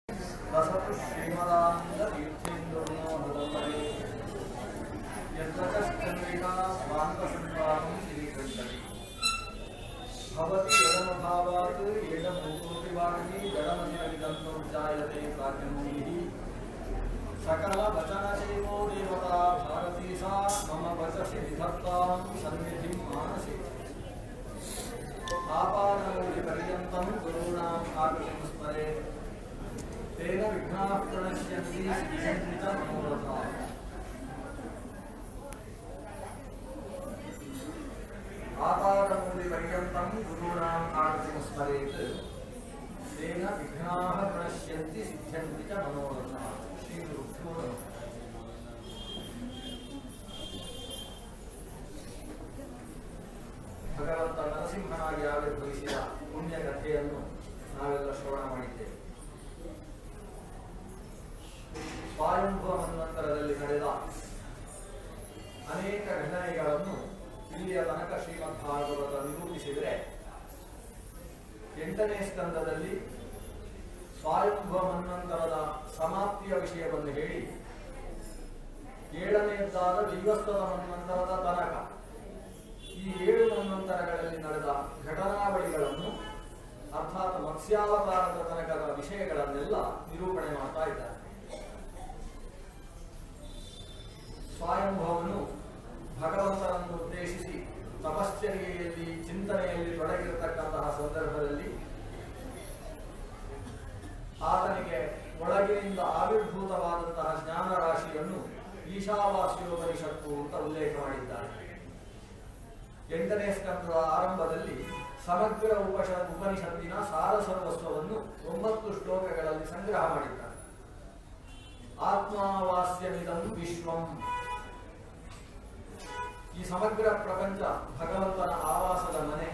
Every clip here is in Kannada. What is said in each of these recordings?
ವಸತು ಶ್ರೀಮದಾನಂದ ತೀರ್ಥೇಂದ್ರನೋ ಹೃದಮನೆ ಯದ್ವಚಶ್ಚಂದ್ರಿಕಾ ಸ್ವಾಂತಸಂಪಾದಂ ಶ್ರೀಕಂಠಿ ಭವತಿ ಯದನುಭಾವಾತ್ ಏಡಮೂಕೋಟಿ ವಾಗ್ಮಿ ಜಡಮತಿರವಿದಂತೋ ಜಾಯತೆ ಪ್ರಾಜ್ಞಮೂಲಿः सकल वचन सेवो देवता भारती सा मम वचसि विधत्तां सन्निधिं मानसि आपादमौलिपर्यन्तं गुरूणाम् आकृतिं स्मरेत् तेन विघ्नाः प्रणश्यन्ति सिद्ध्यन्ति च मनोरथाः आपादमौलिपर्यन्तं गुरूणाम् आकृतिं स्मरेत् तेन विघ्नाः प्रणश्यन्ति सिद्ध्यन्ति च मनोरथाः श्रीगुरुभ्यो नमः ಭಗವಂತ ನರಸಿಂಹನಾಗಿ ಆವಿರ್ಭವಿಸಿದ ಪುಣ್ಯ ಕಥೆಯನ್ನು ನಾವೆಲ್ಲ ಶ್ರವಣ ಮಾಡಿದ್ದೇವೆ ಸ್ವಯಂಭವ ಮನ್ವಂತರದಲ್ಲಿ ನಡೆದ ಅನೇಕ ಘಟನೆಗಳನ್ನು ಇಲ್ಲಿಯ ತನಕ ಶ್ರೀಮದ್ ಭಾಗವತ ನಿರೂಪಿಸಿದರೆ ಎಂಟನೇ ಸ್ಕಂದದಲ್ಲಿ ಸ್ವಯಂಭವ ಮನ್ವಂತರದ ಸಮಾಪ್ತಿಯ ವಿಷಯವನ್ನು ಹೇಳಿ ಏಳನೆಯದ್ದಾದ ದೈವಸ್ಥದ ಮನ್ವಂತರದ ತನಕ ಈ ಏಳು ಮನ್ವಂತರಗಳಲ್ಲಿ ನಡೆದ ಘಟನಾವಳಿಗಳನ್ನು ಅರ್ಥಾತ್ ಮತ್ಸ್ಯಾವತಾರದ ತನಕದ ವಿಷಯಗಳನ್ನೆಲ್ಲ ನಿರೂಪಣೆ ಮಾಡ್ತಾ ಇದ್ದಾರೆ ಸ್ವಯಂಭವನು ಭಗವಂತನನ್ನು ಉದ್ದೇಶಿಸಿ ತಪಶ್ಚರ್ಯೆಯಲ್ಲಿ ಚಿಂತನೆಯಲ್ಲಿ ತೊಡಗಿರತಕ್ಕಂತಹ ಸಂದರ್ಭದಲ್ಲಿ ಆತನಿಗೆ ಒಳಗಿನಿಂದ ಆವಿರ್ಭೂತವಾದಂತಹ ಜ್ಞಾನ ರಾಶಿಯನ್ನು ಈಶಾವಾಸ್ಯೋಪನಿಷತ್ತು ಅಂತ ಉಲ್ಲೇಖ ಮಾಡಿದ್ದಾರೆ ಎಂಟನೇ ಸ್ಕಂದದ ಆರಂಭದಲ್ಲಿ ಸಮಗ್ರ ಉಪಶ ಉಪನಿಷತ್ತಿನ ಸಾರ ಸರ್ವಸ್ವವನ್ನು ಒಂಬತ್ತು ಶ್ಲೋಕಗಳಲ್ಲಿ ಸಂಗ್ರಹ ಮಾಡಿದ್ದಾರೆ ಆತ್ಮಾವಾಸ್ಯಮಿದಂ ವಿಶ್ವಂ ಈ ಸಮಗ್ರ ಪ್ರಪಂಚ ಭಗವಂತನ ಆವಾಸದ ಮನೆ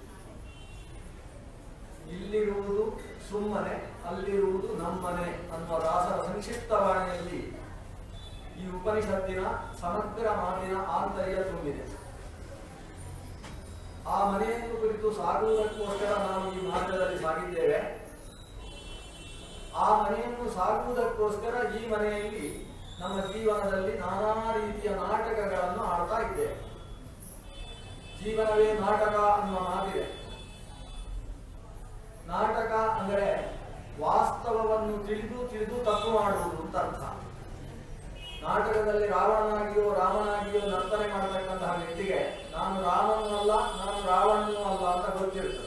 ಇಲ್ಲಿರುವುದು ಸುಮ್ಮನೆ ಅಲ್ಲಿರುವುದು ನಮ್ಮನೆ ಅನ್ನುವ ದಾಸರ ಸಂಕ್ಷಿಪ್ತವಾಣಿಯಲ್ಲಿ ಈ ಉಪನಿಷತ್ತಿನ ಸಮಗ್ರ ಮಾತಿನ ಆಂತರ್ಯ ತುಂಬಿದೆ ಆ ಮನೆಯನ್ನು ಕುರಿತು ಸಾಗುವುದಕ್ಕೋಸ್ಕರ ನಾವು ಈ ಮಾರ್ಗದಲ್ಲಿ ಸಾಗಿದ್ದೇವೆ ಆ ಮನೆಯನ್ನು ಸಾಗುವುದಕ್ಕೋಸ್ಕರ ಈ ಮನೆಯಲ್ಲಿ ನಮ್ಮ ಜೀವನದಲ್ಲಿ ನಾನಾ ರೀತಿಯ ನಾಟಕಗಳನ್ನು ಆಡ್ತಾ ಇದ್ದೇವೆ ಜೀವನವೇ ನಾಟಕ ಅನ್ನುವ ಮಾತಿದೆ ನಾಟಕ ಅಂದರೆ ವಾಸ್ತವವನ್ನು ತಿಳಿದು ತಿಳಿದು ತಪ್ಪು ಮಾಡುವುದು ಅಂತ ಅರ್ಥ ನಾಟಕದಲ್ಲಿ ರಾವಣನಾಗಿಯೋ ರಾಮನಾಗಿಯೋ ನರ್ತನೆ ಮಾಡತಕ್ಕಂತಹ ವ್ಯಕ್ತಿಗೆ ನಾನು ರಾಮನೂ ಅಲ್ಲ ನಾನು ರಾವಣನೂ ಅಲ್ಲ ಅಂತ ಗೊತ್ತಿರ್ತದೆ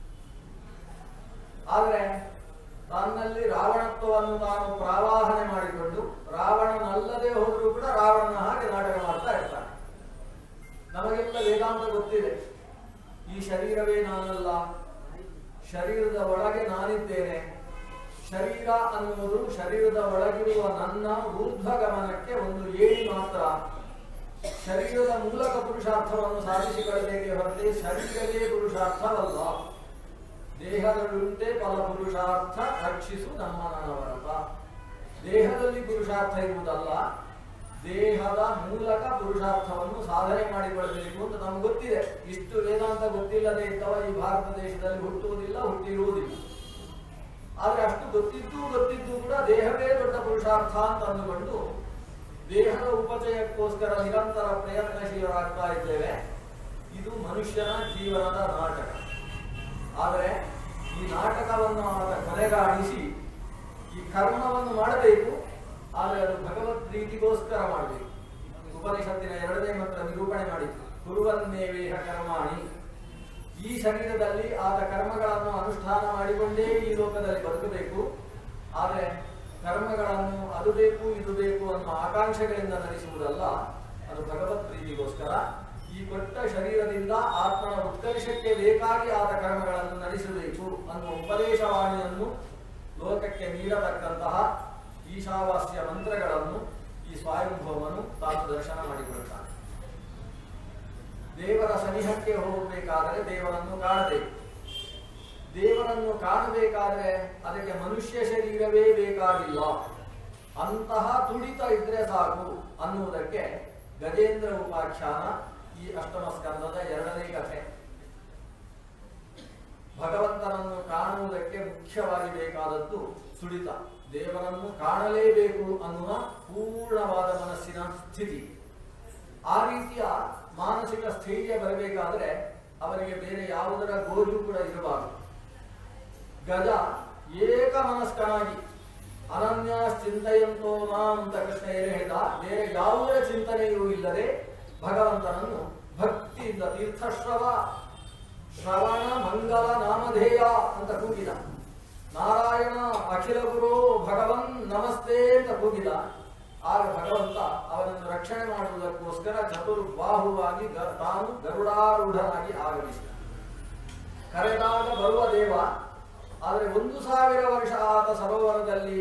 ಆದರೆ ತನ್ನಲ್ಲಿ ರಾವಣತ್ವವನ್ನು ತಾನು ಪ್ರಾವಾಹನೆ ಮಾಡಿಕೊಂಡು ರಾವಣನಲ್ಲದೆ ಹೋದರೂ ಕೂಡ ರಾವಣನ ಹಾಗೆ ನಾಟಕ ಮಾಡ್ತಾ ಇರ್ತಾನೆ ನಮಗೆಲ್ಲ ವೇದಾಂತ ಗೊತ್ತಿದೆ ಈ ಶರೀರವೇ ನಾನಲ್ಲ ಶರೀರದ ಒಳಗೆ ನಾನಿದ್ದೇನೆ ಶರೀರ ಅನ್ನುವುದು ಶರೀರದ ಒಳಗಿರುವ ನನ್ನ ಊರ್ಧ್ವ ಗಮನಕ್ಕೆ ಒಂದು ಏಣಿ ಮಾತ್ರ ಶರೀರದ ಮೂಲಕ ಪುರುಷಾರ್ಥವನ್ನು ಸಾಧಿಸಿಕೊಳ್ಳಬೇಕೆ ಹೊರತೆ ಶರೀರವೇ ಪುರುಷಾರ್ಥವಲ್ಲ ದೇಹದಲ್ಲುಂಟೆ ಫಲ ಪುರುಷಾರ್ಥ ರಕ್ಷಿಸು ನಮ್ಮ ನನವರತ ದೇಹದಲ್ಲಿ ಪುರುಷಾರ್ಥ ಇರುವುದಲ್ಲ ದೇಹದ ಮೂಲಕ ಪುರುಷಾರ್ಥವನ್ನು ಸಾಧನೆ ಮಾಡಿಕೊಳ್ಳಬೇಕು ಅಂತ ನಮ್ಗೆ ಗೊತ್ತಿದೆ ಇಷ್ಟು ವೇದಾಂತ ಗೊತ್ತಿಲ್ಲದೆ ಇದ್ದವ ಈ ಭಾರತ ದೇಶದಲ್ಲಿ ಹುಟ್ಟುವುದಿಲ್ಲ ಹುಟ್ಟಿರುವುದಿಲ್ಲ ಆದ್ರೆ ಅಷ್ಟು ಗೊತ್ತಿದ್ದು ಗೊತ್ತಿದ್ದು ಕೂಡ ದೇಹವೇ ದೊಡ್ಡ ಪುರುಷಾರ್ಥ ಅಂತ ಅಂದುಕೊಂಡು ದೇಹದ ಉಪಚಯಕ್ಕೋಸ್ಕರ ನಿರಂತರ ಪ್ರಯತ್ನಶೀಲರಾಗ್ತಾ ಇದ್ದೇವೆ ಇದು ಮನುಷ್ಯನ ಜೀವನದ ನಾಟಕ ಆದರೆ ಈ ನಾಟಕವನ್ನು ಆತ ಕೊನೆಗಾಣಿಸಿ ಈ ಕರ್ಮವನ್ನು ಮಾಡಬೇಕು ಆದರೆ ಅದು ಭಗವತ್ ಪ್ರೀತಿಗೋಸ್ಕರ ಮಾಡಬೇಕು ಉಪನಿಷತ್ತಿನ ಎರಡನೇ ಮಂತ್ರ ನಿರೂಪಣೆ ಮಾಡಿತ್ತು ಕುರುವನ್ನೇವೇಹ ಕರ್ಮಾಣಿ ಈ ಶರೀರದಲ್ಲಿ ಆದ ಕರ್ಮಗಳನ್ನು ಅನುಷ್ಠಾನ ಮಾಡಿಕೊಂಡೇ ಈ ಲೋಕದಲ್ಲಿ ಬದುಕಬೇಕು ಆದರೆ ಕರ್ಮಗಳನ್ನು ಅದು ಬೇಕು ಇದು ಬೇಕು ಅನ್ನೋ ಆಕಾಂಕ್ಷೆಗಳಿಂದ ನಡೆಸುವುದಲ್ಲ ಅದು ಭಗವತ್ ಪ್ರೀತಿಗೋಸ್ಕರ ಈ ಕೊಟ್ಟ ಶರೀರದಿಂದ ಆತ್ಮನ ಉತ್ಕರ್ಷಕ್ಕೆ ಬೇಕಾಗಿ ಆದ ಕರ್ಮಗಳನ್ನು ನಡೆಸಬೇಕು ಅನ್ನುವ ಉಪದೇಶವಾಣಿಯನ್ನು ಲೋಕಕ್ಕೆ ನೀಡತಕ್ಕಂತಹ ಈಶಾವಾಸ್ಯ ಮಂತ್ರಗಳನ್ನು ಈ ಸ್ವಯಂಭವನು ತಾನು ದರ್ಶನ ಮಾಡಿಕೊಳ್ತಾನೆ ದೇವರ ಸನಿಹಕ್ಕೆ ಹೋಗಬೇಕಾದರೆ ದೇವರನ್ನು ಕಾಣಬೇಕು ದೇವರನ್ನು ಕಾಣಬೇಕಾದ್ರೆ ಅದಕ್ಕೆ ಮನುಷ್ಯ ಶರೀರವೇ ಬೇಕಾಗಿಲ್ಲ ಅಂತಹ ತುಡಿತ ಇದ್ರೆ ಸಾಕು ಅನ್ನುವುದಕ್ಕೆ ಗಜೇಂದ್ರ ಉಪಾಖ್ಯಾನ ಈ ಅಷ್ಟಮ ಸ್ಕಂದದ ಎರಡನೇ ಕಥೆ ಭಗವಂತನನ್ನು ಕಾಣುವುದಕ್ಕೆ ಮುಖ್ಯವಾಗಿ ಬೇಕಾದದ್ದು ತುಡಿತ ದೇವರನ್ನು ಕಾಣಲೇಬೇಕು ಅನ್ನುವ ಪೂರ್ಣವಾದ ಮನಸ್ಸಿನ ಸ್ಥಿತಿ ಆ ರೀತಿಯ ಮಾನಸಿಕ ಸ್ಥೈರ್ಯ ಬರಬೇಕಾದ್ರೆ ಅವರಿಗೆ ಬೇರೆ ಯಾವುದರ ಗೋಜು ಕೂಡ ಇರಬಾರದು ಗಜ ಏಕ ಮನಸ್ಕನಾಗಿ ಅನನ್ಯ ಚಿಂತೆಯಂತೋ ಮಾಂ ಅಂತ ಕೃಷ್ಣ ಏನು ಹೇಳಿದ ಬೇರೆ ಯಾವುದೇ ಚಿಂತನೆಯೂ ಇಲ್ಲದೆ ಭಗವಂತನನ್ನು ಭಕ್ತಿಯಿಂದ ತೀರ್ಥಶ್ರವ ಶ್ರವಣ ಮಂಗಲ ನಾಮಧೇಯ ಅಂತ ಕೂಗಿದ ನಾರಾಯಣ ಅಖಿಲ ಗುರು ಭಗವನ್ ನಮಸ್ತೆ ಅಂತ ಕೂಗಿದ ಆಗ ಭಗವಂತ ಅವನನ್ನು ರಕ್ಷಣೆ ಮಾಡುವುದಕ್ಕೋಸ್ಕರ ಚತುರ್ಬಾಹುವಾಗಿ ಗ- ತಾನು ಗರುಡಾರೂಢನಾಗಿ ಆಗಮಿಸಿದ ಕರೆದಾಗ ಬರುವ ದೇವ ಆದರೆ ಒಂದು ಸಾವಿರ ವರ್ಷ ಆದ ಸರೋವರದಲ್ಲಿ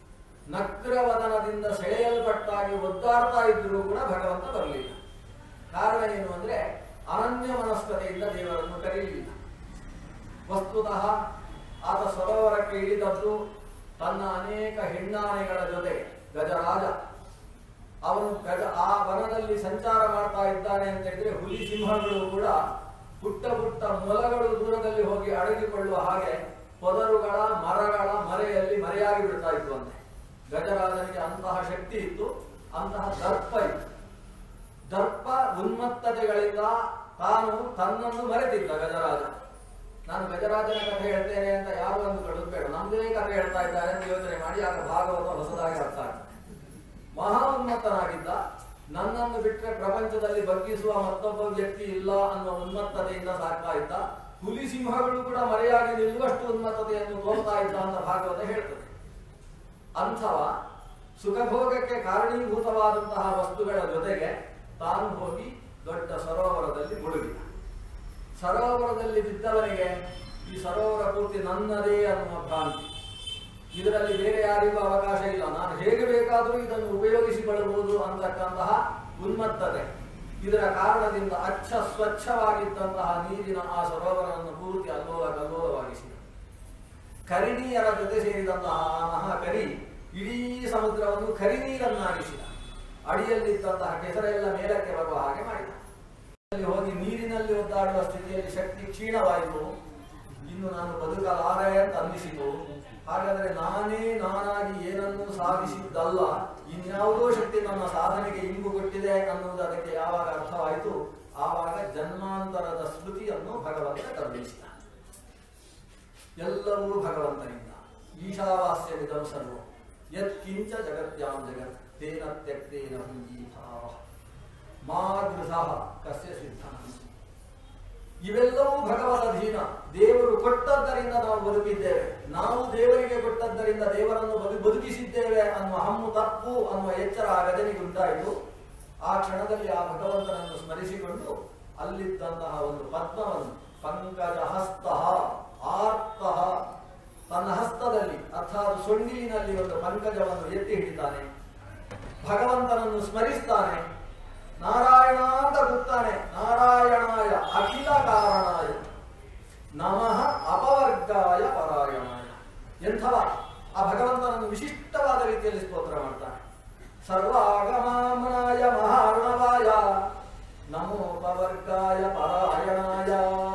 ನಕ್ರವದನದಿಂದ ಸೆಳೆಯಲ್ಪಟ್ಟಾಗಿ ಒದ್ದಾಡ್ತಾ ಇದ್ದರೂ ಕೂಡ ಭಗವಂತ ಬರಲಿಲ್ಲ ಕಾರಣ ಏನು ಅಂದ್ರೆ ಅನನ್ಯ ಮನಸ್ಕತೆಯಿಂದ ದೇವರನ್ನು ಕರೆಯಲಿಲ್ಲ ವಸ್ತುತಃ ಆತ ಸರೋವರಕ್ಕೆ ಇಳಿದದ್ದು ತನ್ನ ಅನೇಕ ಹೆಣ್ಣಾನೆಗಳ ಜೊತೆ ಗಜರಾಜ ಅವನು ಗಜ ಆ ವನದಲ್ಲಿ ಸಂಚಾರ ಮಾಡ್ತಾ ಇದ್ದಾನೆ ಅಂತ ಹೇಳಿದ್ರೆ ಹುಲಿ ಸಿಂಹಗಳು ಕೂಡ ಪುಟ್ಟ ಪುಟ್ಟ ಮೊಲಗಳು ದೂರದಲ್ಲಿ ಹೋಗಿ ಅಡಗಿಕೊಳ್ಳುವ ಹಾಗೆ ಪೊದರುಗಳ ಮರಗಳ ಮರೆಯಲ್ಲಿ ಮರೆಯಾಗಿ ಬಿಡ್ತಾ ಇತ್ತು ಅಂತೆ ಗಜರಾಜನಿಗೆ ಅಂತಹ ಶಕ್ತಿ ಇತ್ತು ಅಂತಹ ದರ್ಪ ಇತ್ತು ದರ್ಪ ಉನ್ಮತ್ತತೆಗಳಿಂದ ತಾನು ತನ್ನನ್ನು ಮರೆತಿದ್ದ ಗಜರಾಜ ನಾನು ಗಜರಾಜನ ಕಥೆ ಹೇಳ್ತೇನೆ ಅಂತ ಯಾರು ಅಂದುಕೊಳ್ಳೋದು ಬೇಡ ನಮ್ದೇ ಕಥೆ ಹೇಳ್ತಾ ಇದ್ದಾರೆ ಅಂತ ಯೋಚನೆ ಮಾಡಿ ಆಗ ಭಾಗವತ ಹೊಸದಾಗಿ ಅರ್ಥ ಆಗ್ತದೆ ಮಹಾ ಉನ್ಮತ್ತನಾಗಿದ್ದ ನನ್ನನ್ನು ಬಿಟ್ಟರೆ ಪ್ರಪಂಚದಲ್ಲಿ ಬಗ್ಗಿಸುವ ಮತ್ತೊಬ್ಬ ವ್ಯಕ್ತಿ ಇಲ್ಲ ಅನ್ನುವ ಉನ್ಮತ್ತತೆಯಿಂದ ಸಾಕ್ತಾ ಇದ್ದ ಹುಲಿ ಸಿಂಹಗಳು ಕೂಡ ಮರೆಯಾಗಿ ನಿಲ್ಲುವಷ್ಟು ಉನ್ಮತ್ತತೆಯನ್ನು ತೋರ್ತಾ ಇದ್ದ ಅಂತ ಭಾಗವತ ಹೇಳ್ತದೆ ಅಂಥವ ಸುಖಭೋಗಕ್ಕೆ ಕಾರಣೀಭೂತವಾದಂತಹ ವಸ್ತುಗಳ ಜೊತೆಗೆ ತಾನು ಹೋಗಿ ದೊಡ್ಡ ಸರೋವರದಲ್ಲಿ ಮುಳುಗಿದ ಸರೋವರದಲ್ಲಿ ಬಿದ್ದವನಿಗೆ ಈ ಸರೋವರ ಪೂರ್ತಿ ನನ್ನದೇ ಅನ್ನುವ ಭ್ರಾಂತಿ ಇದರಲ್ಲಿ ಬೇರೆ ಯಾರಿಗೂ ಅವಕಾಶ ಇಲ್ಲ ನಾನು ಹೇಗೆ ಬೇಕಾದರೂ ಇದನ್ನು ಉಪಯೋಗಿಸಿಕೊಳ್ಳಬಹುದು ಅಂತಕ್ಕಂತಹ ಉನ್ಮತ್ತತೆ ಇದರ ಕಾರಣದಿಂದ ಅಚ್ಚ ಸ್ವಚ್ಛವಾಗಿದ್ದಂತಹ ನೀರಿನ ಆ ಸರೋವರವನ್ನು ಪೂರ್ತಿ ಅಲ್ಲೋಲ ಕಲ್ಲೋಲವಾಗಿಸಿದ ಕರಿನೀಯರ ಜೊತೆ ಸೇರಿದಂತಹ ಆ ಮಹಾಕರಿ ಇಡೀ ಸಮುದ್ರವನ್ನು ಕರಿನೀರನ್ನಾಗಿಸಿದ ಅಡಿಯಲ್ಲಿದ್ದಂತಹ ಕೆಸರೆಲ್ಲ ಮೇಲಕ್ಕೆ ಬರುವ ಹಾಗೆ ಮಾಡಿದ ಅಲ್ಲಿ ಹೋಗಿ ನೀರಿನಲ್ಲಿ ಒದ್ದಾಡುವ ಸ್ಥಿತಿಯಲ್ಲಿ ಶಕ್ತಿ ಕ್ಷೀಣವಾಯಿತು ಇನ್ನು ನಾನು ಬದುಕಲಾರೆ ಅಂತ ಅನ್ನಿಸಿತು ಹಾಗಾದ್ರೆ ನಾನೇ ನಾನಾಗಿ ಏನನ್ನು ಸಾಧಿಸಿದ್ದಲ್ಲ ಇನ್ಯಾವುದೋ ಶಕ್ತಿ ನನ್ನ ಸಾಧನೆಗೆ ಇಂಗು ಕೊಟ್ಟಿದೆ ಅನ್ನುವುದು ಅದಕ್ಕೆ ಯಾವಾಗ ಅರ್ಥವಾಯಿತು ಆವಾಗ ಜನ್ಮಾಂತರದ ಸ್ಮೃತಿಯನ್ನು ಭಗವಂತ ಕರುಣಿಸಿದ ಎಲ್ಲವೂ ಭಗವಂತನಿಂದ ಈಶಾವಾಸ್ಯವಿದಂ ಸರ್ವ ಯತ್ಕಿಂಚ ಜಗತ್ಯಾಂ ಜಗತ್ ತೇನ ತ್ಯಕ್ತೇನ ಭುಂಜೀಭಾವ ಮಾಗೃಸಃ ಕಸ್ಯ ಸಿದ್ಧ ಇವೆಲ್ಲವೂ ಭಗವದ ಅಧೀನ ದೇವರು ಕೊಟ್ಟದ್ದರಿಂದ ನಾವು ಬದುಕಿದ್ದೇವೆ ನಾವು ದೇವರಿಗೆ ಕೊಟ್ಟದ್ದರಿಂದ ದೇವರನ್ನು ಬದು ಬದುಕಿಸಿದ್ದೇವೆ ಅನ್ನುವ ಹಮ್ಮು ತಪ್ಪು ಅನ್ನುವ ಎಚ್ಚರ ಆ ಗಜನಿಗೆ ಉಂಟಾಯಿತು ಆ ಕ್ಷಣದಲ್ಲಿ ಆ ಭಗವಂತನನ್ನು ಸ್ಮರಿಸಿಕೊಂಡು ಅಲ್ಲಿದ್ದಂತಹ ಒಂದು ಪದ್ಮವನ್ನು ಪಂಕಜ ಹಸ್ತ ಆರ್ತಃ ತನ್ನ ಹಸ್ತದಲ್ಲಿ ಅರ್ಥಾತ್ ಸೊಂಡಿಲಿನಲ್ಲಿ ಒಂದು ಪಂಕಜವನ್ನು ಎತ್ತಿ ಹಿಡಿತಾನೆ ಭಗವಂತನನ್ನು ಸ್ಮರಿಸ್ತಾನೆ ನಾರಾಯಣ ಅಂತ ಕೂಗ್ತಾನೆ ನಾರಾಯಣಾಯ ಅಖಿಲ ಕಾರಣಾಯ ನಮಃ ಅಪವರ್ಗಾಯ ಪರಾಯಣಾಯ ಎಂಥವ ಆ ಭಗವಂತನನ್ನು ವಿಶಿಷ್ಟವಾದ ರೀತಿಯಲ್ಲಿ ಸ್ತೋತ್ರ ಮಾಡ್ತಾನೆ ಸರ್ವಾಗಮಾಮನಾಯ ಮಹಾರ್ಣವಾಯ ನಮೋಪವರ್ಗಾಯ ಪರಾಯಣಾಯ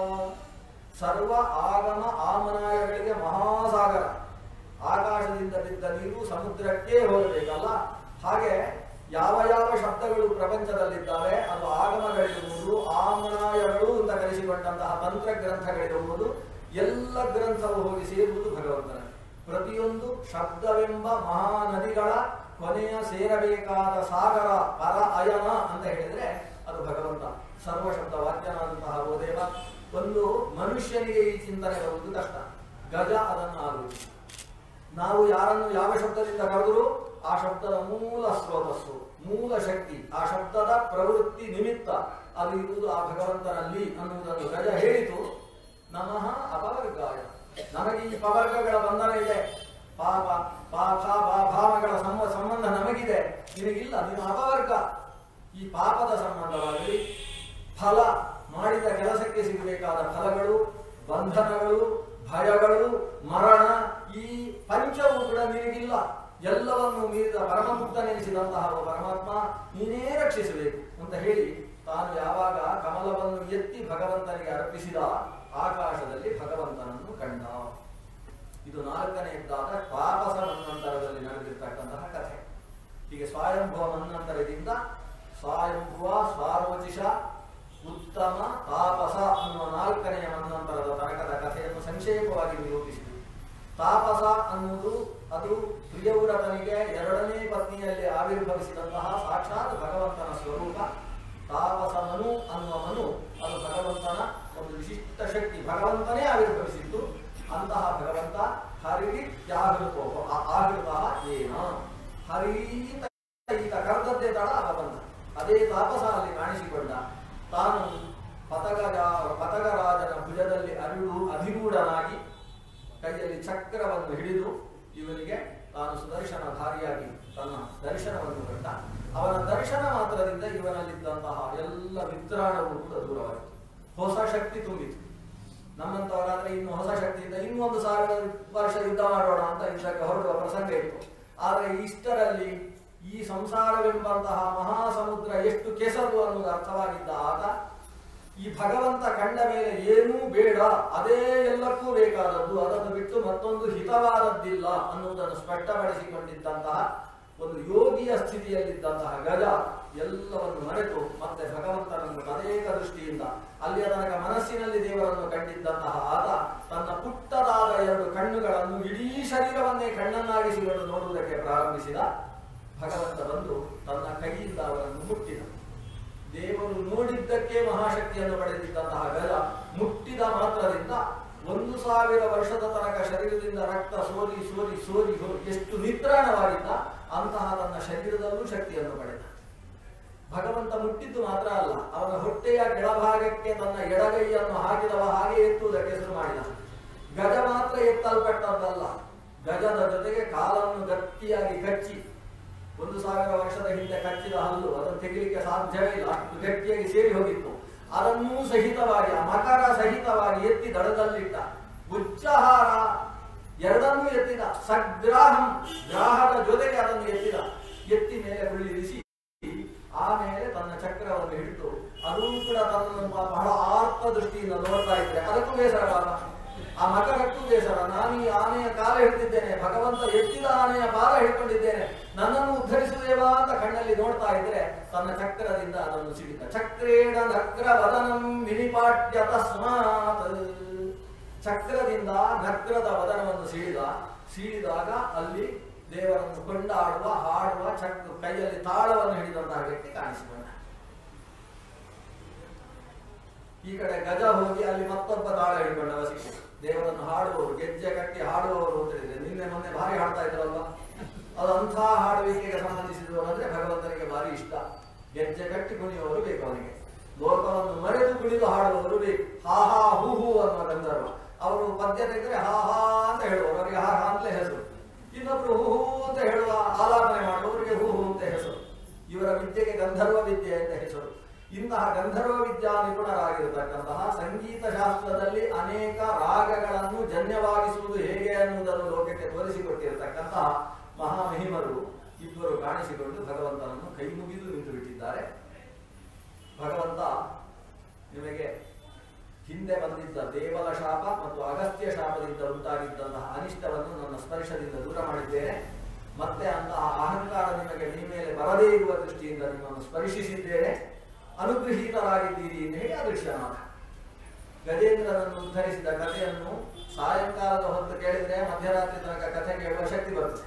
ಸರ್ವ ಆಗಮ ಆಮನಾಯಗಳಿಗೆ ಮಹಾಸಾಗರ ಆಕಾಶದಿಂದ ಬಿದ್ದ ನೀರು ಸಮುದ್ರಕ್ಕೆ ಹೋಗಬೇಕಲ್ಲ ಹಾಗೆ ಯಾವ ಯಾವ ಶಬ್ದಗಳು ಪ್ರಪಂಚದಲ್ಲಿದ್ದಾವೆ ಅದು ಆಗಮಗಳಿರುವುದು ಆಮನಾಯಗಳು ಅಂತ ಕರೆಸಿಕೊಂಡಂತಹ ತಂತ್ರ ಗ್ರಂಥಗಳಿರುವುದು ಎಲ್ಲ ಗ್ರಂಥವು ಹೋಗಿ ಸೇರುವುದು ಭಗವಂತನ ಪ್ರತಿಯೊಂದು ಶಬ್ದವೆಂಬ ಮಹಾನದಿಗಳ ಕೊನೆಯ ಸೇರಬೇಕಾದ ಸಾಗರ ಪರ ಅಯನ ಅಂತ ಹೇಳಿದ್ರೆ ಅದು ಭಗವಂತ ಸರ್ವ ಶಬ್ದ ವಾಕ್ಯನಾದಂತಹ ಓ ದೇವ ಒಂದು ಮನುಷ್ಯನಿಗೆ ಈ ಚಿಂತನೆ ಬರುವುದು ಕಷ್ಟ ಗಜ ಅದನ್ನು ಆಲೋಚಿಸಿ ನಾವು ಯಾರನ್ನು ಯಾವ ಶಬ್ದದಿಂದ ಕರೆದರೂ ಆ ಶಬ್ದದ ಮೂಲ ಸ್ರೋತಸ್ಸು ಮೂಲ ಶಕ್ತಿ ಆ ಶಬ್ದದ ಪ್ರವೃತ್ತಿ ನಿಮಿತ್ತ ಅದು ಇರುವುದು ಆ ಭಗವಂತನಲ್ಲಿ ಅನ್ನುವುದನ್ನು ಗಜ ಹೇಳಿತು ನಮಃ ಅಪವರ್ಗಾಯ ನಮಗೆ ಈ ಪವರ್ಗಗಳ ಬಂಧನ ಇದೆ ಪಾಪ ಪಾಪ ಭಾವಗಳ ಸಂಬ ಸಂಬಂಧ ನಮಗಿದೆ ನಿನಗಿಲ್ಲ ನೀನು ಅಪವರ್ಗ ಈ ಪಾಪದ ಸಂಬಂಧವಾಗಲಿ ಫಲ ಮಾಡಿದ ಕೆಲಸಕ್ಕೆ ಸಿಗಬೇಕಾದ ಫಲಗಳು ಬಂಧನಗಳು ಭಯಗಳು ಮರಣ ಈ ಪಂಚವೂ ಕೂಡ ನಿನಗಿಲ್ಲ ಎಲ್ಲವನ್ನು ಮೀರಿದ ಪರಮಮುಕ್ತನೆನಿಸಿದಂತಹ ಒಬ್ಬ ಪರಮಾತ್ಮ ನೀನೇ ರಕ್ಷಿಸಬೇಕು ಅಂತ ಹೇಳಿ ತಾನು ಯಾವಾಗ ಕಮಲವನ್ನು ಎತ್ತಿ ಭಗವಂತನಿಗೆ ಅರ್ಪಿಸಿದ ಆಕಾಶದಲ್ಲಿ ಭಗವಂತನನ್ನು ಕಂಡ ಇದು ನಾಲ್ಕನೆಯದ್ದಾದ ತಾಪಸ ಮನ್ವಂತರದಲ್ಲಿ ನಡೆದಿರ್ತಕ್ಕಂತಹ ಕಥೆ ಹೀಗೆ ಸ್ವಯಂಭವ ಮನ್ವಂತರದಿಂದ ಸ್ವಯಂಭುವ ಸ್ವಾರೋಚಿಷ ಉತ್ತಮ ತಾಪಸ ಅನ್ನುವ ನಾಲ್ಕನೆಯ ಮನ್ವಂತರದ ತನಕದ ಕಥೆಯನ್ನು ಸಂಕ್ಷೇಪವಾಗಿ ನಿರೂಪಿಸಿದೆ ತಾಪಸ ಅನ್ನುವುದು ಅದು ಪ್ರಿಯವ್ರತನಿಗೆ ಎರಡನೇ ಪತ್ನಿಯಲ್ಲಿ ಆವಿರ್ಭವಿಸಿದಂತಹ ಸಾಕ್ಷಾತ್ ಭಗವಂತನ ಸ್ವರೂಪ ತಾಪಸ ಮನು ಅನ್ನುವ ಮನು ಅದು ಭಗವಂತನ ಒಂದು ವಿಶಿಷ್ಟ ಶಕ್ತಿ ಭಗವಂತನೇ ಆವಿರ್ಭವಿಸಿದ್ದು ಅಂತಹ ಭಗವಂತ ಹರಿಗಿ ತ್ಯಾಗೃತೋ ಆಹೃತ ಏನ ಹರೀತ ಈಗ ಕರೆದದ್ದೇ ತಡ ಅವ ಬಂದ ಅದೇ ತಾಪಸ ಅಲ್ಲಿ ಕಾಣಿಸಿಕೊಂಡ ತಾನು ಪತಗಜ ಪತಗರಾಜನ ಭುಜದಲ್ಲಿ ಅರಿಡು ಅಧಿರೂಢನಾಗಿ ಕೈಯಲ್ಲಿ ಚಕ್ರವನ್ನು ಹಿಡಿದು ಇವನಿಗೆ ತಾನು ಸುದರ್ಶನಧಾರಿಯಾಗಿ ತನ್ನ ದರ್ಶನವನ್ನು ಕಂಡ ಅವನ ದರ್ಶನ ಮಾತ್ರದಿಂದ ಇವನಲ್ಲಿದ್ದಂತಹ ಎಲ್ಲ ವಿತ್ರಾಣವು ಕೂಡ ದೂರವಾಯಿತು ಹೊಸ ಶಕ್ತಿ ತುಂಬಿತು ನಮ್ಮಂತವರಾದ್ರೆ ಇನ್ನು ಹೊಸ ಶಕ್ತಿಯಿಂದ ಇನ್ನೊಂದು ಸಾವಿರ ವರ್ಷ ಯುದ್ಧ ಮಾಡೋಣ ಅಂತ ಯುದ್ಧಕ್ಕೆ ಹೊರಡುವ ಪ್ರಸಂಗ ಇತ್ತು ಆದರೆ ಇಷ್ಟರಲ್ಲಿ ಈ ಸಂಸಾರವೆಂಬಂತಹ ಮಹಾಸಮುದ್ರ ಎಷ್ಟು ಕೆಸರು ಅನ್ನುವುದು ಅರ್ಥವಾಗಿದ್ದ ಆತ ಈ ಭಗವಂತ ಕಂಡ ಮೇಲೆ ಏನೂ ಬೇಡ ಅದೇ ಎಲ್ಲಕ್ಕೂ ಬೇಕಾದದ್ದು ಅದನ್ನು ಬಿಟ್ಟು ಮತ್ತೊಂದು ಹಿತವಾದದ್ದಿಲ್ಲ ಅನ್ನುವುದನ್ನು ಸ್ಪಷ್ಟಪಡಿಸಿಕೊಂಡಿದ್ದಂತಹ ಒಂದು ಯೋಗಿಯ ಸ್ಥಿತಿಯಲ್ಲಿದ್ದಂತಹ ಗಜ ಎಲ್ಲವನ್ನು ಮರೆತು ಮತ್ತೆ ಭಗವಂತನನ್ನು ತದೇಕ ದೃಷ್ಟಿಯಿಂದ ಅಲ್ಲಿಯ ತನಕ ಮನಸ್ಸಿನಲ್ಲಿ ದೇವರನ್ನು ಕಂಡಿದ್ದಂತಹ ಆತ ತನ್ನ ಪುಟ್ಟದಾದ ಎರಡು ಕಣ್ಣುಗಳನ್ನು ಇಡೀ ಶರೀರವನ್ನೇ ಕಣ್ಣನ್ನಾಗಿಸಿಕೊಂಡು ನೋಡುವುದಕ್ಕೆ ಪ್ರಾರಂಭಿಸಿದ ಭಗವಂತ ಬಂದು ತನ್ನ ಕೈಯಿಂದ ಅವರನ್ನು ಮುಟ್ಟಿದ ದೇವರು ನೋಡಿದ್ದಕ್ಕೆ ಮಹಾಶಕ್ತಿಯನ್ನು ಪಡೆದಿದ್ದಂತಹ ಗಜ ಮುಟ್ಟಿದ ಮಾತ್ರದಿಂದ ಒಂದು ಸಾವಿರ ವರ್ಷದ ತನಕ ಶರೀರದಿಂದ ರಕ್ತ ಸೋರಿ ಸೋರಿ ಸೋರಿ ಸೋರಿ ಎಷ್ಟು ನಿತ್ರಾಣವಾಗಿದ್ದ ಅಂತಹ ತನ್ನ ಶರೀರದಲ್ಲೂ ಶಕ್ತಿಯನ್ನು ಪಡೆದ ಭಗವಂತ ಮುಟ್ಟಿದ್ದು ಮಾತ್ರ ಅಲ್ಲ ಅವನ ಹೊಟ್ಟೆಯ ಕೆಳಭಾಗಕ್ಕೆ ತನ್ನ ಎಡಗೈಯನ್ನು ಹಾಕಿದವ ಹಾಗೆ ಎತ್ತುವುದಕ್ಕೆ ಶುರು ಮಾಡಿದ ಗಜ ಮಾತ್ರ ಎತ್ತಲ್ಪಟ್ಟದ್ದಲ್ಲ ಗಜದ ಜೊತೆಗೆ ಕಾಲನ್ನು ಗಟ್ಟಿಯಾಗಿ ಕಚ್ಚಿ ಒಂದು ಸಾವಿರ ವರ್ಷದ ಹಿಂದೆ ಕಚ್ಚಿದ ಹಲ್ಲು ಅದನ್ನು ತೆಗಿಲಿಕ್ಕೆ ಸಾಧ್ಯವೇ ಇಲ್ಲ ಅಷ್ಟು ಗಟ್ಟಿಯಾಗಿ ಸೇರಿ ಹೋಗಿತ್ತು ಅದನ್ನೂ ಸಹಿತವಾಗಿ ಆ ಮಕರ ಸಹಿತವಾಗಿ ಎತ್ತಿ ದಡದಲ್ಲಿಟ್ಟ ಉಚ್ಚಹಾರ ಎರಡನ್ನೂ ಎತ್ತಿದ ಸಗ್ರಾಹಂ ಗ್ರಾಹದ ಜೊತೆಗೆ ಅದನ್ನು ಎತ್ತಿದ ಎತ್ತಿ ಮೇಲೆ ಕುಳ್ಳಿರಿಸಿ ಆಮೇಲೆ ತನ್ನ ಚಕ್ರವನ್ನು ಹಿಡಿದು ಅದೂ ಕೂಡ ತನ್ನನ್ನು ಬಹಳ ಆರ್ತ ದೃಷ್ಟಿಯಿಂದ ನೋಡ್ತಾ ಇದ್ರೆ ಅದಕ್ಕೂ ಬೇಸರವಾದ ಆ ಮಕರಕ್ಕೂ ಬೇಸರ ನಾನು ಈ ಆನೆಯ ಕಾಲ ಹಿಡಿದಿದ್ದೇನೆ ಭಗವಂತ ಎತ್ತಿದ ಆನೆಯ ಪಾದ ಹಿಡ್ಕೊಂಡಿದ್ದೇನೆ ನನ್ನನ್ನು ಉದ್ಧರಿಸುವುದೇವಾ ಅಂತ ಕಣ್ಣಲ್ಲಿ ನೋಡ್ತಾ ಇದ್ರೆ ತನ್ನ ಚಕ್ರದಿಂದ ಅದನ್ನು ಸಿಡಿದ ಚಕ್ರೇಣ ನಕ್ರ ವದನಂ ವಿನಿಪಾಟ್ಯ ತಸ್ಮಾತ್ ಚಕ್ರದಿಂದ ನಕ್ರದ ವದನವನ್ನು ಸೀಳಿದ ಸೀಳಿದಾಗ ಅಲ್ಲಿ ದೇವರನ್ನು ಕೊಂಡಾಡುವ ಹಾಡುವ ಚಕ್ರ ಕೈಯಲ್ಲಿ ತಾಳವನ್ನು ಹಿಡಿದಂತಹ ವ್ಯಕ್ತಿ ಕಾಣಿಸಿಕೊಂಡ ಈ ಕಡೆ ಗಜ ಹೋಗಿ ಅಲ್ಲಿ ಮತ್ತೊಬ್ಬ ತಾಳ ಹಿಡ್ಕೊಂಡವ ಸಿಕ್ಕ ದೇವರನ್ನು ಹಾಡುವವರು ಗೆಜ್ಜೆ ಕಟ್ಟಿ ಹಾಡುವವರು ಅಂತ ಹೇಳಿದ್ರೆ ನಿನ್ನೆ ಮೊನ್ನೆ ಭಾರಿ ಹಾಡ್ತಾ ಇದ್ರಲ್ವಾ ಅದು ಅಂಥ ಹಾಡುವಿಕೆಗೆ ಸಂಬಂಧಿಸಿದವರು ಅಂದ್ರೆ ಭಗವಂತನಿಗೆ ಭಾರಿ ಇಷ್ಟ ಗೆಜ್ಜೆ ಕಟ್ಟಿ ಕುಣಿಯುವವರು ಬೇಕು ಅವನಿಗೆ ಲೋಕವನ್ನು ಮರೆತು ಕುಣಿದು ಹಾಡುವವರು ಬೇಕು ಹಾ ಹಾ ಹೂ ಹೂ ಅನ್ನುವ ಗಂಧರ್ವ ಅವರು ಪದ್ಯ ತೆಗೆದ್ರೆ ಹಾ ಹಾ ಅಂತ ಹೇಳುವರು ಅವರಿಗೆ ಹಾ ಹಾ ಅಂತಲೇ ಹೆಸರು ಇನ್ನೊಬ್ರು ಹೂ ಹೂ ಅಂತ ಹೇಳುವ ಆಲಾಪನೆ ಮಾಡುವವರಿಗೆ ಹೂ ಹೂ ಅಂತ ಹೆಸರು ಇವರ ವಿದ್ಯೆಗೆ ಗಂಧರ್ವ ವಿದ್ಯೆ ಅಂತ ಹೆಸರು ಇಂತಹ ಗಂಧರ್ವ ವಿದ್ಯಾ ನಿಪುಣರಾಗಿರತಕ್ಕಂತಹ ಸಂಗೀತ ಶಾಸ್ತ್ರದಲ್ಲಿ ಅನೇಕ ರಾಗಗಳನ್ನು ಜನ್ಯವಾಗಿಸುವುದು ಹೇಗೆ ಅನ್ನುವುದನ್ನು ಲೋಕಕ್ಕೆ ತೋರಿಸಿಕೊಟ್ಟಿರತಕ್ಕಂತಹ ಮಹಾಮಹಿಮರು ಇಬ್ಬರು ಕಾಣಿಸಿಕೊಂಡು ಭಗವಂತನನ್ನು ಕೈ ಮುಗಿದು ನಿಂತು ಬಿಟ್ಟಿದ್ದಾರೆ ಭಗವಂತ ನಿಮಗೆ ಹಿಂದೆ ಬಂದಿದ್ದ ದೇವಲ ಶಾಪ ಮತ್ತು ಅಗಸ್ತ್ಯ ಶಾಪದಿಂದ ಉಂಟಾಗಿದ್ದಂತಹ ಅನಿಷ್ಟವನ್ನು ನನ್ನ ಸ್ಪರ್ಶದಿಂದ ದೂರ ಮಾಡಿದ್ದೇನೆ ಮತ್ತೆ ಅಂತಹ ಅಹಂಕಾರ ನಿಮಗೆ ನಿಮ್ಮ ಮೇಲೆ ಬರದೇ ಇರುವ ದೃಷ್ಟಿಯಿಂದ ನಿಮ್ಮನ್ನು ಸ್ಪರ್ಶಿಸಿದ್ದೇನೆ ಅನುಗ್ರಹೀತರಾಗಿದ್ದೀರಿ ಎಂದು ಹೇಳಿ ಅದೃಶ್ಯನಾಥ ಗಜೇಂದ್ರನನ್ನು ಉದ್ಧರಿಸಿದ ಕಥೆಯನ್ನು ಸಾಯಂಕಾಲದ ಹೊತ್ತು ಕೇಳಿದ್ರೆ ಮಧ್ಯರಾತ್ರಿ ತನಕ ಕಥೆ ಕೇಳುವ ಶಕ್ತಿ ಬರ್ತದೆ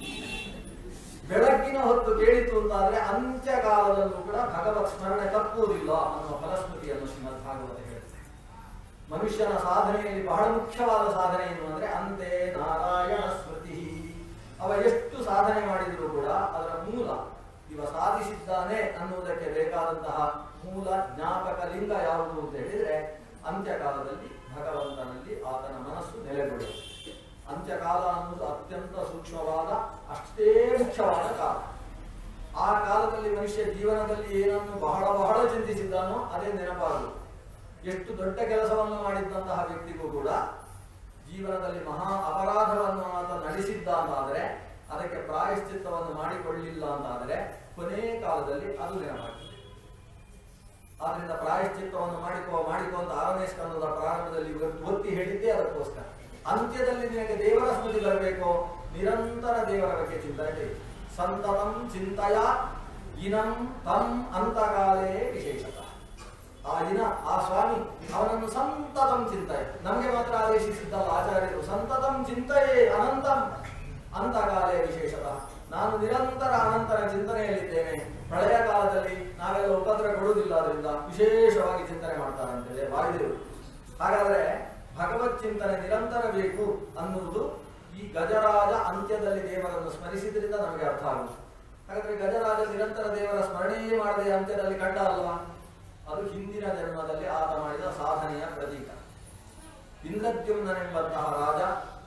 ಬೆಳಗ್ಗಿನ ಹೊತ್ತು ಕೇಳಿತು ಅಂತಾದ್ರೆ ಅಂತ್ಯಕಾಲದಲ್ಲೂ ಕೂಡ ಭಗವತ್ ಸ್ಮರಣೆ ತಪ್ಪುವುದಿಲ್ಲ ಅನ್ನುವ ಫಲಶ್ರುತಿಯನ್ನು ಶ್ರೀಮದ್ ಭಾಗವತ ಹೇಳುತ್ತೆ ಮನುಷ್ಯನ ಸಾಧನೆಯಲ್ಲಿ ಬಹಳ ಮುಖ್ಯವಾದ ಸಾಧನೆ ಏನು ಅಂದ್ರೆ ಅಂತೆ ನಾರಾಯಣ ಸ್ಮೃತಿ ಅವ ಎಷ್ಟು ಸಾಧನೆ ಮಾಡಿದರೂ ಕೂಡ ಅದರ ಮೂಲ ಇವ ಸಾಧಿಸಿದ್ದಾನೆ ಅನ್ನುವುದಕ್ಕೆ ಬೇಕಾದಂತಹ ಮೂಲ ಜ್ಞಾಪಕ ಲಿಂಗ ಯಾವುದು ಅಂತ ಹೇಳಿದ್ರೆ ಅಂತ್ಯಕಾಲದಲ್ಲಿ ಭಗವಂತನಲ್ಲಿ ಆತನ ಮನಸ್ಸು ನೆಲೆಗೊಳ್ಳುವುದು ಅಂತ್ಯಕಾಲ ಅನ್ನುವುದು ಅತ್ಯಂತ ಸೂಕ್ಷ್ಮವಾದ ಅಷ್ಟೇ ಮುಖ್ಯವಾದ ಕಾಲ ಆ ಕಾಲದಲ್ಲಿ ಮನುಷ್ಯ ಜೀವನದಲ್ಲಿ ಏನನ್ನು ಬಹಳ ಬಹಳ ಚಿಂತಿಸಿದ್ದಾನೋ ಅದೇ ನೆನಪಾಗುವುದು ಎಷ್ಟು ದೊಡ್ಡ ಕೆಲಸವನ್ನು ಮಾಡಿದ್ದಂತಹ ವ್ಯಕ್ತಿಗೂ ಕೂಡ ಜೀವನದಲ್ಲಿ ಮಹಾ ಅಪರಾಧವನ್ನು ಆತ ನಡೆಸಿದ್ದ ಅಂತಾದರೆ ಅದಕ್ಕೆ ಪ್ರಾಯಶ್ಚಿತ್ತವನ್ನು ಮಾಡಿಕೊಳ್ಳಿಲ್ಲ ಅಂತಾದರೆ ಕೊನೆ ಕಾಲದಲ್ಲಿ ಅದು ನೆನಪಾಗ್ತದೆ ಆದ್ರಿಂದ ಪ್ರಾಯಶ್ಚಿತ್ತವನ್ನು ಮಾಡಿಕೋ ಮಾಡಿಕೋ ಅಂತ ಆರನೇ ಸ್ಕಂದದ ಪ್ರಾರಂಭದಲ್ಲಿ ಇವತ್ತು ಒತ್ತಿ ಹೇಳಿದ್ದೇ ಅದಕ್ಕೋಸ್ಕರ ಅಂತ್ಯದಲ್ಲಿ ನಿನಗೆ ದೇವರ ಸ್ಮೃತಿ ಬರಬೇಕು ನಿರಂತರ ದೇವರ ಬಗ್ಗೆ ಚಿಂತನೆ ಬೇಕು ಸಂತತಂ ಚಿಂತಯ ಇನಂ ತಂ ಅಂತಕಾಲೇ ವಿಶೇಷತಃ ಆ ದಿನ ಆ ಸ್ವಾಮಿ ಅವನನ್ನು ಸಂತತಂ ಚಿಂತಯ ನಮಗೆ ಮಾತ್ರ ಆದೇಶಿಸಿದ್ದಲ್ಲ ಆಚಾರ್ಯರು ಸಂತತಂ ಚಿಂತೆಯೇ ಅನಂತಂ ಅಂತಕಾಲೇ ವಿಶೇಷತಃ ನಾನು ನಿರಂತರ ಅನಂತರ ಚಿಂತನೆಯಲ್ಲಿದ್ದೇನೆ ಪ್ರಳಯ ಕಾಲದಲ್ಲಿ ನಾವೆಲ್ಲ ಉಪದ್ರ ಕೊಡುವುದಿಲ್ಲ ಅದರಿಂದ ವಿಶೇಷವಾಗಿ ಚಿಂತನೆ ಮಾಡ್ತಾರಂತೆ ವಾಯುದೇವರು ಹಾಗಾದ್ರೆ ಭಗವತ್ ಚಿಂತನೆ ನಿರಂತರ ಬೇಕು ಅನ್ನುವುದು ಈ ಗಜರಾಜ ಅಂತ್ಯದಲ್ಲಿ ದೇವರನ್ನು ಸ್ಮರಿಸಿದ್ರಿಂದ ನಮಗೆ ಅರ್ಥ ಆಗುತ್ತೆ ಹಾಗಾದ್ರೆ ಗಜರಾಜ ನಿರಂತರ ದೇವರ ಸ್ಮರಣೆಯೇ ಮಾಡದೆ ಅಂತ್ಯದಲ್ಲಿ ಕಂಡ ಅಲ್ವಾ ಅದು ಹಿಂದಿನ ಜನ್ಮದಲ್ಲಿ ಆತ ಮಾಡಿದ ಸಾಧನೆಯ ಪ್ರತೀಕ ಇಂದ್ರದ್ಯುಮ್ನೆಂಬಂತಹ ರಾಜ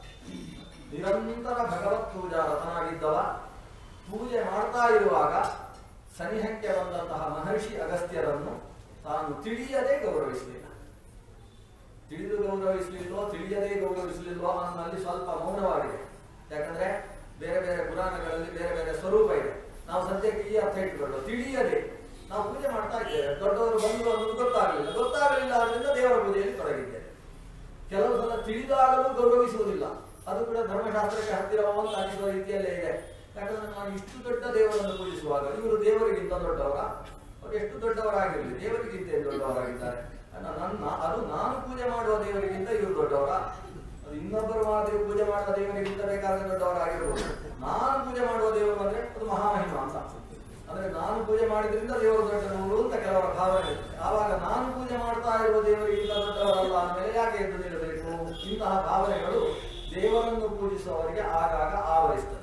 ನಿರಂತರ ಭಗವತ್ ಪೂಜಾ ರತನಾಗಿದ್ದವ ಪೂಜೆ ಮಾಡ್ತಾ ಇರುವಾಗ ಸನಿಹಕ್ಕೆ ಬಂದಂತಹ ಮಹರ್ಷಿ ಅಗಸ್ತ್ಯರನ್ನು ತಾನು ತಿಳಿಯದೆ ಗೌರವಿಸಲಿಲ್ಲ ತಿಳಿದು ಗೌರವಿಸಲಿಲ್ವೋ ತಿಳಿಯದೆ ಗೌರವಿಸಲಿಲ್ವೋ ಅನ್ನೋಲ್ಲಿ ಸ್ವಲ್ಪ ಮೌನವಾಗಿದೆ ಯಾಕಂದ್ರೆ ಬೇರೆ ಬೇರೆ ಪುರಾಣಗಳಲ್ಲಿ ಬೇರೆ ಬೇರೆ ಸ್ವರೂಪ ಇದೆ ನಾವು ಸದ್ಯಕ್ಕೆ ಈ ಅರ್ಥ ಇಟ್ಕೊಳ್ಳೋ ತಿಳಿಯದೆ ನಾವು ಪೂಜೆ ಮಾಡ್ತಾ ಇದ್ದೇವೆ ದೊಡ್ಡವರು ಬಂದರು ಅನ್ನೋದು ಗೊತ್ತಾಗಲಿಲ್ಲ ಗೊತ್ತಾಗಲಿಲ್ಲ ಆದ್ರಿಂದ ದೇವರ ಪೂಜೆಯಲ್ಲಿ ತೊಡಗಿದ್ದೇವೆ ಕೆಲವು ಸಲ ತಿಳಿದಾಗಲೂ ಗೌರವಿಸುವುದಿಲ್ಲ ಅದು ಕೂಡ ಧರ್ಮಶಾಸ್ತ್ರಕ್ಕೆ ಹತ್ತಿರವೋ ಅಂತ ಅನಿಸುವ ರೀತಿಯಲ್ಲೇ ಇದೆ ಯಾಕಂದ್ರೆ ನಾನು ಇಷ್ಟು ದೊಡ್ಡ ದೇವರನ್ನು ಪೂಜಿಸುವಾಗ ಇವರು ದೇವರಿಗಿಂತ ದೊಡ್ಡವರ ಅವರು ಎಷ್ಟು ದೊಡ್ಡವರಾಗಿರಲಿ ದೇವರಿಗಿಂತ ಏನು ದೊಡ್ಡವರಾಗಿದ್ದಾರೆ ನನ್ನ ನನ್ನ ಅದು ನಾನು ಪೂಜೆ ಮಾಡುವ ದೇವರಿಗಿಂತ ಇವರು ದೊಡ್ಡವರ ಅದು ಇನ್ನೊಬ್ಬರು ಮಾದೇವ ಪೂಜೆ ಮಾಡುವ ದೇವರಿಗಿಂತ ಬೇಕಾದ್ರೆ ದೊಡ್ಡವರಾಗಿರ್ಬೋದು ನಾನು ಪೂಜೆ ಮಾಡುವ ದೇವರು ಅಂದ್ರೆ ಅದು ಮಹಾಮಹಿಮ ಅಂತ ಅಂದ್ರೆ ನಾನು ಪೂಜೆ ಮಾಡಿದ್ರಿಂದ ದೇವರು ದೊಡ್ಡವರು ಅಂತ ಕೆಲವರ ಭಾವನೆ ಇರುತ್ತೆ ಆವಾಗ ನಾನು ಪೂಜೆ ಮಾಡ್ತಾ ಇರುವ ದೇವರಿಗಿಂತ ದೊಡ್ಡವರಲ್ಲ ಅಂದಮೇಲೆ ಯಾಕೆ ಎದ್ದು ನಿಲ್ಲಬೇಕು ಇಂತಹ ಭಾವನೆಗಳು ದೇವರನ್ನು ಪೂಜಿಸುವವರಿಗೆ ಆಗಾಗ ಆವರಿಸ್ತದೆ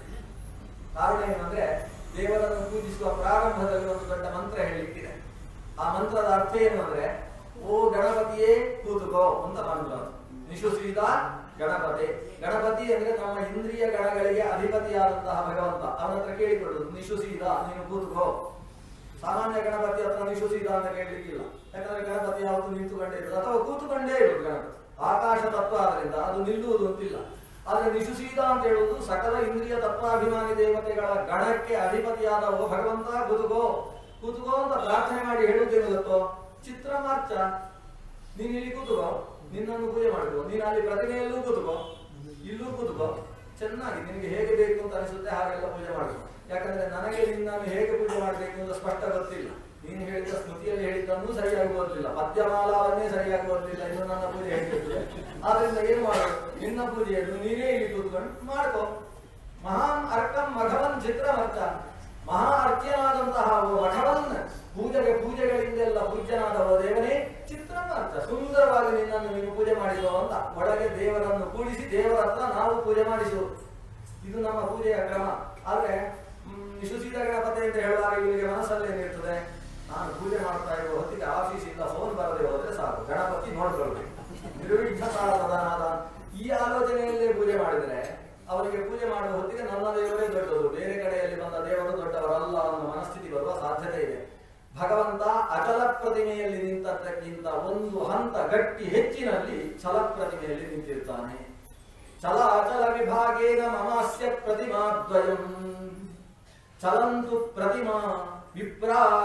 ಕಾರಣ ಏನಂದ್ರೆ ದೇವರನ್ನು ಪೂಜಿಸುವ ಪ್ರಾರಂಭದಲ್ಲಿ ಒಂದು ದೊಡ್ಡ ಮಂತ್ರ ಹೇಳಲಿಕ್ಕಿದೆ ಆ ಮಂತ್ರದ ಅರ್ಥ ಏನು ಅಂದ್ರೆ ಓ ಗಣಪತಿಯೇ ಕೂತುಕೋ ಅಂತ ಮಂತ್ರ ನಿಶುಸೀದ ಗಣಪತಿ ಗಣಪತಿ ಅಂದ್ರೆ ನಮ್ಮ ಇಂದ್ರಿಯ ಗಣಗಳಿಗೆ ಅಧಿಪತಿಯಾದಂತಹ ಭಗವಂತ ಅವನ ಹತ್ರ ಕೇಳಿಕೊಳ್ಳುದು ನಿಶುಸೀದ ನೀನು ಕೂತುಕೋ ಸಾಮಾನ್ಯ ಗಣಪತಿ ಹತ್ರ ನಿಶುಸೀದ ಅಂತ ಕೇಳಲಿಕ್ಕಿಲ್ಲ ಯಾಕಂದ್ರೆ ಗಣಪತಿ ಯಾವತ್ತು ನಿಂತುಕೊಂಡೇ ಇರುದು ಅಥವಾ ಕೂತುಕೊಂಡೇ ಇರುದು ಗಣಪತಿ ಆಕಾಶ ತತ್ವ ಆದ್ರಿಂದ ಅದು ನಿಲ್ಲುವುದು ಅಂತಿಲ್ಲ ಆದ್ರೆ ನಿಶುಸೀದ ಅಂತ ಹೇಳುವುದು ಸಕಲ ಇಂದ್ರಿಯ ತತ್ವಾಭಿಮಾನಿ ದೇವತೆಗಳ ಗಣಕ್ಕೆ ಅಧಿಪತಿಯಾದ ಓ ಭಗವಂತ ಕೂತುಕೋ ಕೂತುಕೋ ಅಂತ ಪ್ರಾರ್ಥನೆ ಮಾಡಿ ಹೇಳುವುದೇನು ಗೊತ್ತೋ ಚಿತ್ರಮಾರ್ಚ ನೀನ್ ಇಲ್ಲಿ ಕೂತುಕೋ ನಿನ್ನನ್ನು ಪೂಜೆ ಮಾಡುದು ನೀನು ಅಲ್ಲಿ ಪ್ರತಿಮೆಯಲ್ಲೂ ಕೂತುಕೋ ಇಲ್ಲೂ ಕೂತುಕೋ ಚೆನ್ನಾಗಿ ನಿನಗೆ ಹೇಗೆ ಬೇಕು ಅಂತ ಅನಿಸುತ್ತೆ ಹಾಗೆಲ್ಲ ಪೂಜೆ ಮಾಡುದು ಯಾಕಂದ್ರೆ ನನಗೆ ನಿನ್ನನ್ನು ಹೇಗೆ ಪೂಜೆ ಮಾಡಬೇಕು ಅಂತ ಸ್ಪಷ್ಟ ಗೊತ್ತಿಲ್ಲ ನೀನು ಹೇಳಿದ ಸ್ಮೃತಿಯಲ್ಲಿ ಹೇಳಿದ್ದನ್ನು ಸರಿಯಾಗಿ ಓದಲಿಲ್ಲ ಪದ್ಯಮಾಲಾವನ್ನೇ ಸರಿಯಾಗಿ ಓದಲಿಲ್ಲ ಇನ್ನು ನನ್ನ ಪೂಜೆ ಹೇಳಿರ್ತದೆ ಆದ್ರಿಂದ ಏನು ಮಾಡೋದು ನಿನ್ನ ಪೂಜೆಯನ್ನು ನೀನೇ ಇಲ್ಲಿ ಕೂತ್ಕೊಂಡು ಮಾಡ್ಕೋ ಮಹಾನ್ ಅರ್ಕಂ ಮಘವನ್ ಚಿತ್ರಮರ್ಚ ಮಹಾ ಅರ್ಚ್ಯನಾದಂತಹ ಓ ಮಠವನ್ ಪೂಜೆಗೆ ಪೂಜೆಗಳಿಂದೆಲ್ಲ ಪೂಜ್ಯನಾದ ಓ ದೇವನೇ ಚಿತ್ರಮರ್ಚ ಸುಂದರವಾಗಿ ನಿನ್ನನ್ನು ನೀನು ಪೂಜೆ ಮಾಡಿದೋ ಅಂತ ಒಳಗೆ ದೇವರನ್ನು ಕೂಡಿಸಿ ದೇವರ ಹತ್ರ ನಾವು ಪೂಜೆ ಮಾಡಿಸುವುದು ಇದು ನಮ್ಮ ಪೂಜೆಯ ಕ್ರಮ ಆದ್ರೆ ಹ್ಮ್, ನಿಶುಸಿದ ಗಣಪತಿ ಅಂತ ಹೇಳುವಾಗ ಇವರಿಗೆ ಮನಸ್ಸಲ್ಲಿ ಏನಿರ್ತದೆ ನಾನು ಪೂಜೆ ಮಾಡ್ತಾ ಇರುವ ಹೊತ್ತಿಗೆ ಆಫೀಸಿಂದ ಫೋನ್ ಬರದೆ ಹೋದ್ರೆ ಸಾಕು ಗಣಪತಿ ನೋಡ್ಕೊಳ್ಬೇಕು ನಿರ್ವಿಘ್ನ ಸಾಧನಾದ ಈ ಆಲೋಚನೆಯಲ್ಲೇ ಪೂಜೆ ಮಾಡಿದ್ರೆ ಅವರಿಗೆ ಪೂಜೆ ಮಾಡುವ ಹೊತ್ತಿಗೆ ನನ್ನ ದೇವರೇ ದೊಡ್ಡದು ಬೇರೆ ಕಡೆಯಲ್ಲಿ ಬಂದ ದೇವರು ದೊಡ್ಡವರಲ್ಲ ಅನ್ನೋ ಮನಸ್ಥಿತಿ ಬರುವ ಸಾಧ್ಯತೆ ಇದೆ ಭಗವಂತ ಅಚಲ ಪ್ರತಿಮೆಯಲ್ಲಿ ನಿಂತದ್ದಕ್ಕಿಂತ ಒಂದು ಹಂತ ಗಟ್ಟಿ ಹೆಚ್ಚಿನಲ್ಲಿ ಛಲ ಪ್ರತಿಮೆಯಲ್ಲಿ ನಿಂತಿರ್ತಾನೆ ಚಲ ಅಚಲ ವಿಭಾಗೇನ ಮಮಾಸ್ಯ ಪ್ರತಿಮಾದ್ವಯಂ ಚಲಂತು ಪ್ರತಿಮಾ ವಿಪ್ರಾಹ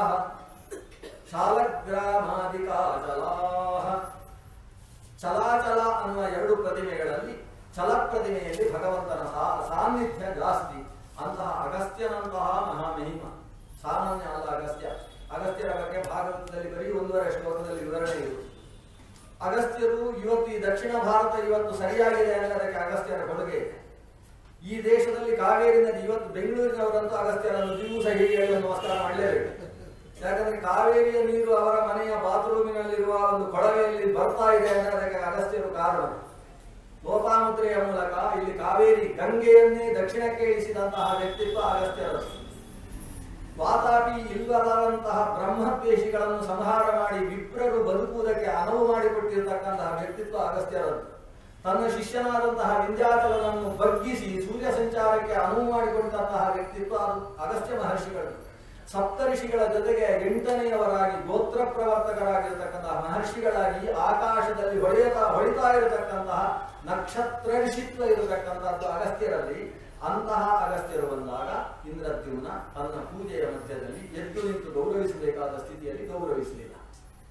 ಶಾಲಗ್ರಾಮಾದಿಕಾಚಲಾಹ ಚಲಾಚಲ ಅನ್ನುವ ಎರಡು ಪ್ರತಿಮೆಗಳಲ್ಲಿ ಚಲ ಪ್ರತಿಮೆಯಲ್ಲಿ ಭಗವಂತನ ಸಾ- ಸಾನ್ನಿಧ್ಯ ಜಾಸ್ತಿ ಅಂತಹ ಅಗಸ್ತ್ಯನಂತಹ ಮಹಾಮಹಿಮ ಸಾಮಾನ್ಯ ಅಲ್ಲ ಅಗಸ್ತ್ಯ ಅಗಸ್ತ್ಯರ ಬಗ್ಗೆ ಭಾಗವತದಲ್ಲಿ ಬರೀ ಒಂದೂವರೆ ಶ್ಲೋಕದಲ್ಲಿ ವಿವರಣೆ ಇದೆ ಅಗಸ್ತ್ಯರು ಇವತ್ತು ಈ ದಕ್ಷಿಣ ಭಾರತ ಇವತ್ತು ಸರಿಯಾಗಿದೆ ಅಂದರೆ ಅದಕ್ಕೆ ಅಗಸ್ತ್ಯರ ಕೊಡುಗೆ ಇದೆ ಈ ದೇಶದಲ್ಲಿ ಕಾವೇರಿ ನದಿ ಇವತ್ತು ಬೆಂಗಳೂರಿನವರಂತೂ ಅಗಸ್ತ್ಯರನ್ನು ದಿವಸ ಹೀಗೆ ಹೇಳಿ ನಮಸ್ಕಾರ ಮಾಡಲೇಬೇಕು ಯಾಕಂದ್ರೆ ಕಾವೇರಿಯ ನೀರು ಅವರ ಮನೆಯ ಬಾತ್ರೂಮಿನಲ್ಲಿರುವ ಒಂದು ಕೊಳವೆಯಲ್ಲಿ ಬರ್ತಾ ಇದೆ ಅಂದ್ರೆ ಅದಕ್ಕೆ ಅಗಸ್ತ್ಯರು ಕಾರಣ ಲೋಪಾಮುದ್ರೆಯ ಮೂಲಕ ಇಲ್ಲಿ ಕಾವೇರಿ ಗಂಗೆಯನ್ನೇ ದಕ್ಷಿಣಕ್ಕೆ ಇಳಿಸಿದಂತಹ ವ್ಯಕ್ತಿತ್ವ ಅಗಸ್ತ್ಯರದ್ದು ವಾತಾಪಿ ಇಲ್ಲದಂತಹ ಬ್ರಹ್ಮದ್ವೇಷಿಗಳನ್ನು ಸಂಹಾರ ಮಾಡಿ ವಿಪ್ರರು ಬದುಕುವುದಕ್ಕೆ ಅನುವು ಮಾಡಿಕೊಟ್ಟಿರತಕ್ಕಂತಹ ವ್ಯಕ್ತಿತ್ವ ಅಗಸ್ತ್ಯರದ್ದು ತನ್ನ ಶಿಷ್ಯನಾದಂತಹ ವಿಂಧ್ಯಾಚಲನನ್ನು ಬಗ್ಗಿಸಿ ಸೂರ್ಯ ಸಂಚಾರಕ್ಕೆ ಅನುವು ಮಾಡಿಕೊಟ್ಟಂತಹ ವ್ಯಕ್ತಿತ್ವ ಅದು ಅಗಸ್ತ್ಯ ಮಹರ್ಷಿಗಳು ಸಪ್ತಋಷಿಗಳ ಜೊತೆಗೆ ಎಂಟನೆಯವರಾಗಿ ಗೋತ್ರ ಪ್ರವರ್ತಕರಾಗಿರತಕ್ಕಂತಹ ಮಹರ್ಷಿಗಳಾಗಿ ಆಕಾಶದಲ್ಲಿ ಹೊಳೆಯುತ್ತಾ ಹೊಳಿತಾ ಇರತಕ್ಕಂತಹ ನಕ್ಷತ್ರ ಋಷಿತ್ವ ಇರತಕ್ಕಂತಹದ್ದು ಅಗಸ್ತ್ಯರಲ್ಲಿ ಅಂತಹ ಅಗಸ್ತ್ಯರು ಬಂದಾಗ ಇಂದ್ರದ್ಯುಮ್ನ ತನ್ನ ಪೂಜೆಯ ಮಧ್ಯದಲ್ಲಿ ಎದ್ದು ನಿಂತು ಗೌರವಿಸಬೇಕಾದ ಸ್ಥಿತಿಯಲ್ಲಿ ಗೌರವಿಸಲಿಲ್ಲ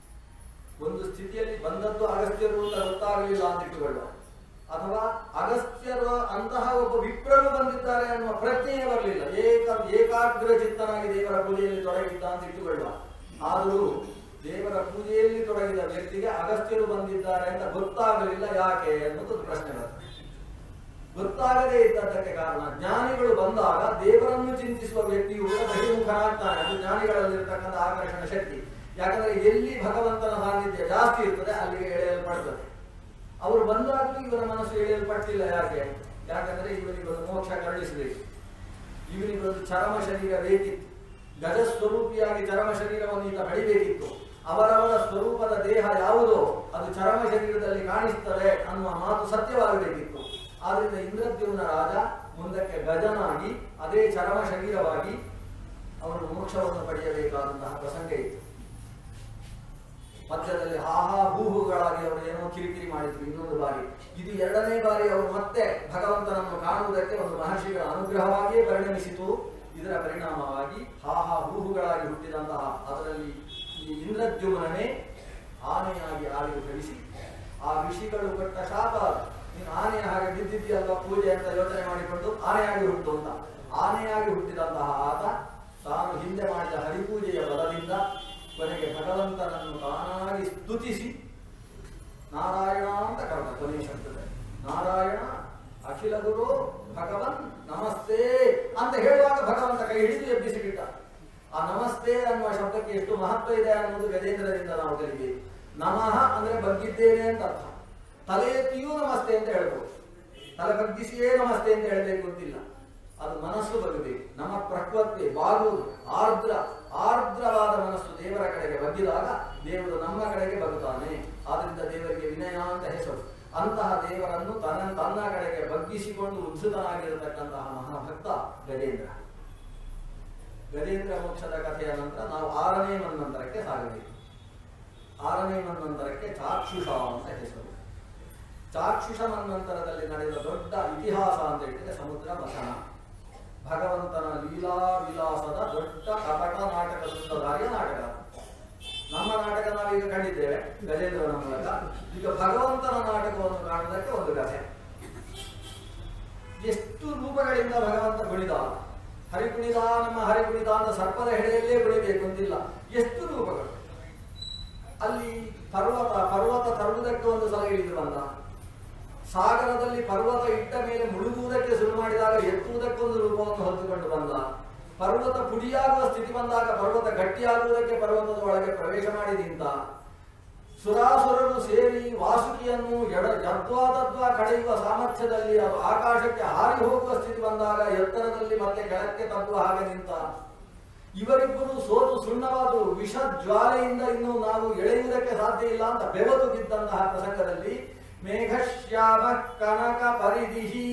ಒಂದು ಸ್ಥಿತಿಯಲ್ಲಿ ಬಂದದ್ದು ಅಗಸ್ತ್ಯರು ಅಂತ ಗೊತ್ತಾಗಲಿಲ್ಲ ಅಂತ ಇಟ್ಟುಕೊಳ್ಳುವ ಅಥವಾ ಅಗಸ್ತ್ಯರು ಅಂತಹ ಒಬ್ಬ ವಿಪ್ರರು ಬಂದಿದ್ದಾರೆ ಅನ್ನುವ ಪ್ರಜ್ಞೆಯೇ ಬರಲಿಲ್ಲ ಏಕ ಏಕಾಗ್ರ ಚಿತ್ತನಾಗಿ ದೇವರ ಪೂಜೆಯಲ್ಲಿ ತೊಡಗಿದ್ದ ಅಂತ ಇಟ್ಟುಕೊಳ್ಳುವ ಆದರೂ ದೇವರ ಪೂಜೆಯಲ್ಲಿ ತೊಡಗಿದ ವ್ಯಕ್ತಿಗೆ ಅಗಸ್ತ್ಯರು ಬಂದಿದ್ದಾರೆ ಅಂತ ಗೊತ್ತಾಗಲಿಲ್ಲ ಯಾಕೆ ಅನ್ನೋದು ಪ್ರಶ್ನೆ ಬರ್ತದೆ ಗೊತ್ತಾಗದೇ ಇದ್ದದ್ದಕ್ಕೆ ಕಾರಣ ಜ್ಞಾನಿಗಳು ಬಂದಾಗ ದೇವರನ್ನು ಚಿಂತಿಸುವ ವ್ಯಕ್ತಿಯು ಕೂಡ ಬಹಿರ್ಮುಖನಾಗ್ತಾನೆ ಅದು ಜ್ಞಾನಿಗಳಲ್ಲಿರ್ತಕ್ಕಂಥ ಆಕರ್ಷಣ ಶಕ್ತಿ ಯಾಕಂದ್ರೆ ಎಲ್ಲಿ ಭಗವಂತನ ಸಾನ್ನಿಧ್ಯ ಜಾಸ್ತಿ ಇರ್ತದೆ ಅಲ್ಲಿಗೆ ಎಳೆಯಲ್ಪಡ್ತದೆ ಅವರು ಬಂದಾಗಲೂ ಇವರ ಮನಸ್ಸು ಎಳೆಯಲ್ಪಟ್ಟಿಲ್ಲ ಯಾಕೆ ಯಾಕಂದ್ರೆ ಇವನಿಗೊಂದು ಮೋಕ್ಷ ಕರುಣಿಸಬೇಕು ಇವನಿಗೊಂದು ಚರಮ ಶರೀರ ಬೇಕಿತ್ತು ಗಜ ಸ್ವರೂಪಿಯಾಗಿ ಚರಮ ಶರೀರವನ್ನು ಈತ ಪಡಿಬೇಕಿತ್ತು ಅವರವರ ಸ್ವರೂಪದ ದೇಹ ಯಾವುದೋ ಅದು ಚರಮ ಶರೀರದಲ್ಲಿ ಕಾಣಿಸ್ತದೆ ಅನ್ನುವ ಮಾತು ಸತ್ಯವಾಗಬೇಕಿತ್ತು ಆದ್ರಿಂದ ಇಂದ್ರದ್ಯುಮ್ನ ರಾಜ ಮುಂದಕ್ಕೆ ಗಜನಾಗಿ ಅದೇ ಚರಮ ಶರೀರವಾಗಿ ಅವನು ಮೋಕ್ಷವನ್ನು ಪಡೆಯಬೇಕಾದಂತಹ ಪ್ರಸಂಗ ಇತ್ತು ಮಧ್ಯದಲ್ಲಿ ಹಾಹಾ ಹೂಹುಗಳಾಗಿ ಅವರು ಏನೋ ಕಿರಿಕಿರಿ ಮಾಡಿದ್ರು ಇನ್ನೊಂದು ಬಾರಿ ಇದು ಎರಡನೇ ಬಾರಿ ಅವರು ಮತ್ತೆ ಭಗವಂತನನ್ನು ಕಾಣುವುದಕ್ಕೆ ಒಂದು ಮಹರ್ಷಿಗಳ ಅನುಗ್ರಹವಾಗಿಯೇ ಪರಿಣಮಿಸಿತು ಇದರ ಪರಿಣಾಮವಾಗಿ ಹಾಹಾ ಹೂಹುಗಳಾಗಿ ಹುಟ್ಟಿದಂತಹ ಅದರಲ್ಲಿ ಈ ಇಂದ್ರದ್ಯುಮ್ನೇ ಆನೆಯಾಗಿ ಆಗಿ ಕಳಿಸಿ ಆ ಋಷಿಗಳು ಕೊಟ್ಟ ಶಾಪ ಅದು. ನೀನು ಆನೆಯ ಹಾಗೆ ಬಿದ್ದಿದ್ದೀಯಲ್ವ ಪೂಜೆ ಅಂತ ಯೋಚನೆ ಮಾಡಿಕೊಂಡು ಆನೆಯಾಗಿ ಹುಟ್ಟು ಅಂತ ಆನೆಯಾಗಿ ಹುಟ್ಟಿದಂತಹ ಆತ ತಾನು ಹಿಂದೆ ಮಾಡಿದ ಹರಿಪೂಜೆಯ ಬಲದಿಂದ ಕೊನೆಗೆ ಭಗವಂತನನ್ನು ತಾನಾಗಿ ಸ್ತುತಿಸಿ ನಾರಾಯಣ ಅಂತ ಕರೆದ ಕೊನೆಯ ಶಬ್ದದಲ್ಲಿ ನಾರಾಯಣ ಅಖಿಲ ಗುರು ಭಗವನ್ ನಮಸ್ತೆ ಅಂತ ಹೇಳುವಾಗ ಭಗವಂತ ಕೈ ಹಿಡಿದು ಎಬ್ಬಿಸಿಬಿಟ್ಟ ಆ ನಮಸ್ತೆ ಅನ್ನುವ ಶಬ್ದಕ್ಕೆ ಎಷ್ಟು ಮಹತ್ವ ಇದೆ ಅನ್ನೋದು ಗಜೇಂದ್ರದಿಂದ ನಾವು ಕಲಿಬೇಕು ನಮಃ ಅಂದ್ರೆ ಬಗ್ಗಿದ್ದೇನೆ ಅಂತ ಅರ್ಥ ತಲೆ ಎತ್ತಿಯೂ ನಮಸ್ತೆ ಅಂತ ಹೇಳ್ಬೋದು ತಲೆ ಬಗ್ಗಿಸಿಯೇ ನಮಸ್ತೆ ಅಂತ ಹೇಳಬೇಕು ಅಂತಿಲ್ಲ ಅದು ಮನಸ್ಸು ಬರಬೇಕು ನಮ್ಮ ಪ್ರಕೃತಿ ಬಾಗುವುದು ಆರ್ದ್ರ ಆರ್ದ್ರವಾದ ಮನಸ್ಸು ದೇವರ ಕಡೆಗೆ ಬಗ್ಗಿದಾಗ ದೇವರು ನಮ್ಮ ಕಡೆಗೆ ಬಗ್ಗುತ್ತಾನೆ ಆದ್ರಿಂದ ದೇವರಿಗೆ ವಿನಯ ಅಂತ ಹೆಸರು ಅಂತಹ ದೇವರನ್ನು ತನ್ನ ತನ್ನ ಕಡೆಗೆ ಬಗ್ಗಿಸಿಕೊಂಡು ಉದ್ಧತನಾಗಿರತಕ್ಕಂತಹ ಮಹಾಭಕ್ತ ಗಜೇಂದ್ರ ಗಜೇಂದ್ರ ಮೋಕ್ಷದ ಕಥೆಯ ನಂತರ ನಾವು ಆರನೇ ಮನ್ವಂತರಕ್ಕೆ ಸಾಗಬೇಕು ಆರನೇ ಮನ್ವಂತರಕ್ಕೆ ಚಾಕ್ಷುಷ ಅಂತ ಹೆಸರು ಚಾಕ್ಷುಷ ಮನ್ವಂತರದಲ್ಲಿ ನಡೆದ ದೊಡ್ಡ ಇತಿಹಾಸ ಅಂತ ಹೇಳಿದ್ರೆ ಸಮುದ್ರ ಮಥನ ಭಗವಂತನ ಲೀಲಾ ವಿಲಾಸದ ದೊಡ್ಡ ಕಪಟ ನಾಟಕ ಸುಂದರಾರಿಯ ನಾಟಕ ನಮ್ಮ ನಾಟಕ ನಾವೀಗ ಕಂಡಿದ್ದೇವೆ ಗಜೇಂದ್ರನ ಮೂಲಕ ಈಗ ಭಗವಂತನ ನಾಟಕವನ್ನು ಕಾಣುವುದಕ್ಕೆ ಒಂದು ಕಥೆ ಎಷ್ಟು ರೂಪಗಳಿಂದ ಭಗವಂತ ಕುಣಿದ ಹರಿ ಕುಣಿದ ನಮ್ಮ ಹರಿ ಕುಣಿದ ಅಂತ ಸರ್ಪದ ಹೆಡೆಯಲ್ಲೇ ಕುಣಿಬೇಕು ಅಂತಿಲ್ಲ ಎಷ್ಟು ರೂಪಗಳು ಅಲ್ಲಿ ಪರ್ವತ ಪರ್ವತ ತರುವುದಕ್ಕೆ ಒಂದು ಸಲ ಇಳಿದು ಬಂದ ಸಾಗರದಲ್ಲಿ ಪರ್ವತ ಇಟ್ಟ ಮೇಲೆ ಮುಳುಗುವುದಕ್ಕೆ ಶುರು ಮಾಡಿದಾಗ ಎತ್ತುವುದಕ್ಕೊಂದು ರೂಪವನ್ನು ಹೊತ್ತುಕೊಂಡು ಬಂದ ಪರ್ವತ ಪುಡಿಯಾಗುವ ಸ್ಥಿತಿ ಬಂದಾಗ ಪರ್ವತ ಗಟ್ಟಿಯಾಗುವುದಕ್ಕೆ ಪರ್ವತದ ಒಳಗೆ ಪ್ರವೇಶ ಮಾಡಿ ನಿಂತ ಸುರಾಸುರರು ಸೇರಿ ವಾಸುಕಿಯನ್ನು ಎಡ ಯದ್ವಾ ತದ್ವಾ ಕಳೆಯುವ ಸಾಮರ್ಥ್ಯದಲ್ಲಿ ಅದು ಆಕಾಶಕ್ಕೆ ಹಾರಿ ಹೋಗುವ ಸ್ಥಿತಿ ಬಂದಾಗ ಎತ್ತರದಲ್ಲಿ ಮತ್ತೆ ಕೆಳಕ್ಕೆ ತಗ್ಗುವ ಹಾಗೆ ನಿಂತ ಇವರಿಬ್ಬರು ಸೋತು ಸುಣ್ಣವಾದು ವಿಷ ಜ್ವಾಲೆಯಿಂದ ಇನ್ನು ನಾವು ಎಳೆಯುವುದಕ್ಕೆ ಸಾಧ್ಯ ಇಲ್ಲ ಅಂತ ಬೆವತು ಬಿದ್ದಂತಹ ಪ್ರಸಂಗದಲ್ಲಿ ಮೇಘಶ್ಯಾಮ ಕನಕ ಪರಿದಿಹಿ